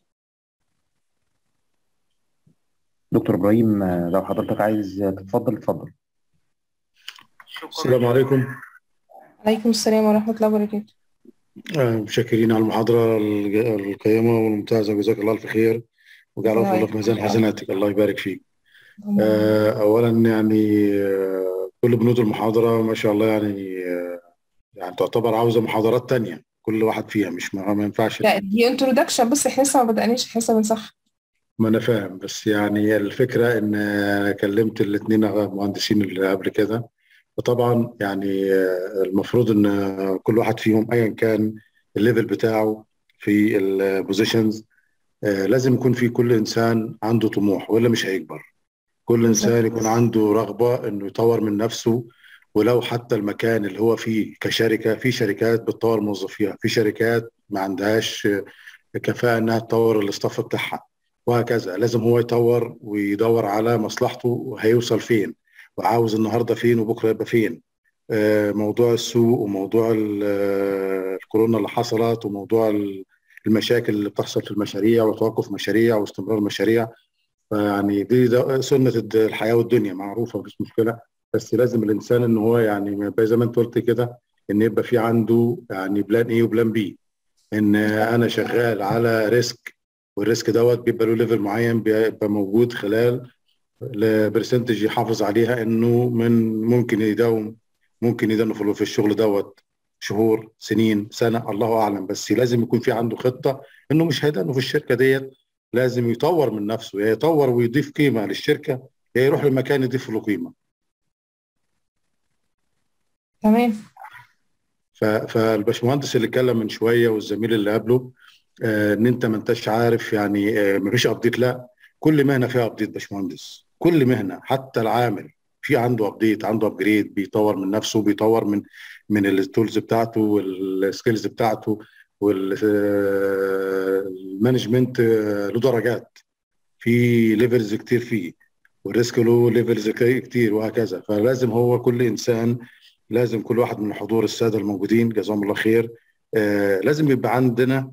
دكتور ابراهيم آه، لو حضرتك عايز تتفضل اتفضل السلام عليكم عليكم السلام ورحمه الله وبركاته آه، مشكرين على المحاضرة الج- القيمة والممتازة جزاك الله ألف خير وجعله الله الله في ميزان يحفظك. حسناتك الله يبارك فيك اللهم آه، أولا يعني آه، كل بنود المحاضرة ما شاء الله يعني آه، يعني تعتبر عاوزة محاضرات تانية كل واحد فيها مش ما, ما ينفعش لا دي انترودكشن بس احنا لسه ما بدأناش احنا لسه بنصح ما أنا فاهم بس يعني الفكرة إن أنا كلمت الاثنين مهندسين اللي قبل كده فطبعا يعني آه، المفروض إن كل واحد فيهم أيا كان الليفل بتاعه في البوزيشنز لازم يكون في كل إنسان عنده طموح ولا مش هيكبر كل إنسان يكون عنده رغبة إنه يطور من نفسه ولو حتى المكان اللي هو فيه كشركة في شركات بتطور موظفيها في شركات ما عندهاش كفاءة إنها تطور الاستاف بتاعها وهكذا لازم هو يطور ويدور على مصلحته وهيوصل فين وعاوز النهارده فين وبكره يبقى فين آه، موضوع السوق وموضوع ال- آه، الكورونا اللي حصلت وموضوع ال- المشاكل اللي بتحصل في المشاريع وتوقف مشاريع واستمرار مشاريع فيعني دي ده سنة الد- الحياة والدنيا معروفة مفيش مشكلة بس لازم الإنسان إن هو يعني ما يبقى زي ما أنت قلت كده إن يبقى في عنده يعني بلان إيه وبلان بي إن أنا شغال على ريسك والريسك دوت بيبقى له ليفل معين بيبقى موجود خلال برسنتج يحافظ عليها إنه من ممكن يداوم ممكن يدانه في في الشغل دوت شهور سنين سنة الله أعلم بس لازم يكون في عنده خطة إنه مش هيدانه في الشركة ديت لازم يطور من نفسه يا يطور ويضيف قيمة للشركة يا يروح لمكان يضيف له قيمة تمام ف- فالباشمهندس اللي اتكلم من شوية والزميل اللي قبله آه، ان انت ما انتش عارف يعني آه، مفيش ابديت لا كل مهنة فيها ابديت باشمهندس كل مهنة حتى العامل في عنده ابديت عنده ابجريد بيطور من نفسه بيطور من من التولز بتاعته والسكيلز بتاعته والمانجمنت له درجات في ليفلز كتير فيه والريسك له ليفلز كتير وهكذا فلازم هو كل انسان لازم كل واحد من حضور الساده الموجودين جزاهم الله خير آه لازم يبقى عندنا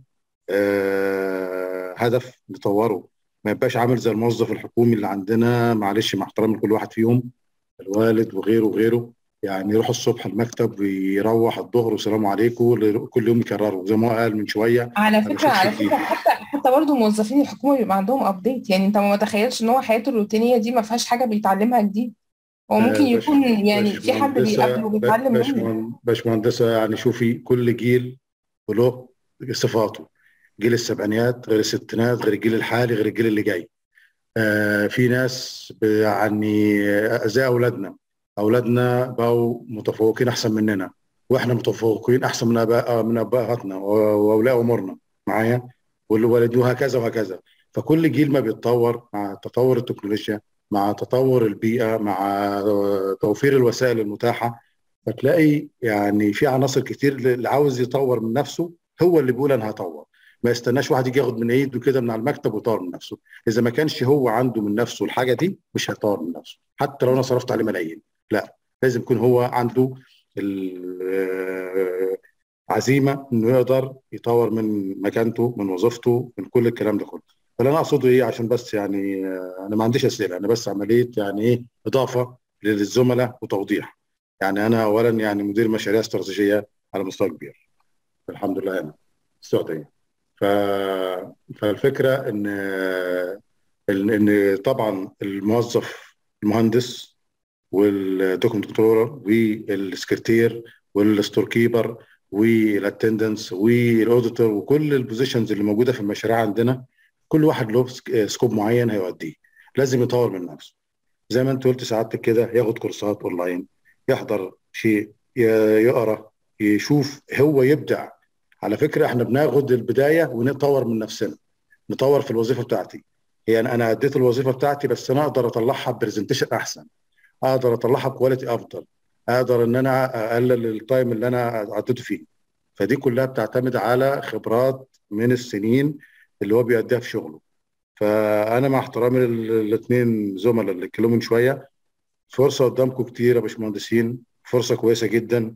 آه هدف نطوره ما يبقاش عامل زي الموظف الحكومي اللي عندنا معلش مع احترامي لكل واحد فيهم الوالد وغيره وغيره يعني يروح الصبح المكتب ويروح الظهر والسلام عليكم كل يوم يكرروا زي ما هو قال من شويه على ما فكره بشوفش على جديد فكره حتى حتى برضه موظفين الحكومه بيبقى عندهم ابديت يعني انت ما متخيلش ان هو حياته الروتينيه دي ما فيهاش حاجه بيتعلمها جديد هو ممكن آه، باش يكون يعني في حد باشمهندسه بيقابله وبيتعلم باش منه باشمهندسه يعني شوفي كل جيل وله صفاته جيل السبعينات غير الستينات غير الجيل الحالي غير الجيل اللي جاي آه في ناس ب- يعني آه، زي اولادنا اولادنا بقوا متفوقين احسن مننا واحنا متفوقين احسن من اباء من ابهاتنا و- واولياء امورنا معايا والوالد وهكذا وهكذا فكل جيل ما بيتطور مع تطور التكنولوجيا مع تطور البيئه مع آه، توفير الوسائل المتاحه فتلاقي يعني في عناصر كتير اللي عاوز يطور من نفسه هو اللي بيقول انا هطور ما يستناش واحد يجي ياخد من ايده كده من على المكتب ويطور من نفسه اذا ما كانش هو عنده من نفسه الحاجه دي مش هيطور من نفسه حتى لو انا صرفت عليه ملايين لا لازم يكون هو عنده العزيمه انه يقدر يطور من مكانته من وظيفته من كل الكلام ده كله فاللي انا اقصده ايه عشان بس يعني آه، انا ما عنديش اسئله انا بس عمليه يعني ايه اضافه للزملاء وتوضيح يعني انا اولا يعني مدير مشاريع استراتيجيه على مستوى كبير الحمد لله انا السعوديه ف... فالفكره ان ان إن طبعا الموظف المهندس والدوكمنت كنترولر والسكرتير والستور كيبر والاتندنس والاوديتور وكل البوزيشنز اللي موجوده في المشاريع عندنا كل واحد له سك- سكوب معين هيوديه لازم يطور من نفسه زي ما انت قلت سعادتك كده ياخد كورسات اونلاين يحضر شيء ي- يقرا يشوف هو يبدع على فكره احنا بناخد البدايه ونطور من نفسنا نطور في الوظيفه بتاعتي يعني انا اديت الوظيفه بتاعتي بس انا اقدر اطلعها برزنتيشن احسن اقدر اطلعها بكواليتي افضل اقدر ان انا اقلل التايم اللي انا عديته فيه فدي كلها بتعتمد على خبرات من السنين اللي هو بيأديها في شغله فانا مع احترامي للاثنين زملاء اللي اتكلموا من شويه فرصه قدامكم كتير يا باشمهندسين فرصه كويسه جدا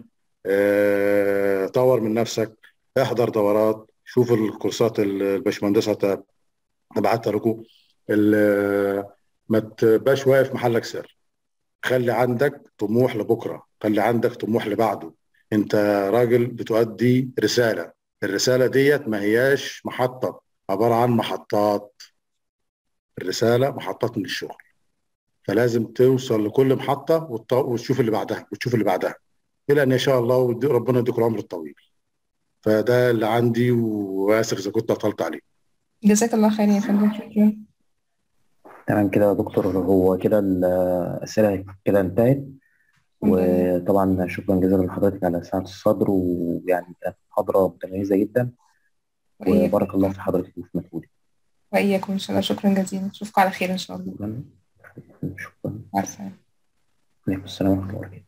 آه، طور من نفسك احضر دورات شوف الكورسات اللي الباشمهندسه هت- هبعتها لكم ال- ما تبقاش واقف محلك سر خلي عندك طموح لبكره خلي عندك طموح لبعده انت راجل بتؤدي رساله الرساله ديت ما هياش محطه عباره عن محطات الرساله محطات من الشغل فلازم توصل لكل محطه وتط- وتشوف اللي بعدها وتشوف اللي بعدها الى ان شاء الله ودي- ربنا يديك العمر الطويل فده اللي عندي واسف اذا كنت اطلت عليه جزاك الله خير يا فندم شكرا تمام كده يا دكتور هو كده الأسئلة كده انتهت وطبعا شكرا جزيلا لحضرتك على سعة الصدر ويعني كانت محاضرة متميزة جدا وإياكم وبارك الله في حضرتك وفي مجهودك وإياكم إن شاء الله شكرا جزيلا نشوفكم على خير إن شاء الله شكرا مع السلامة عليكم السلام ورحمة الله وبركاته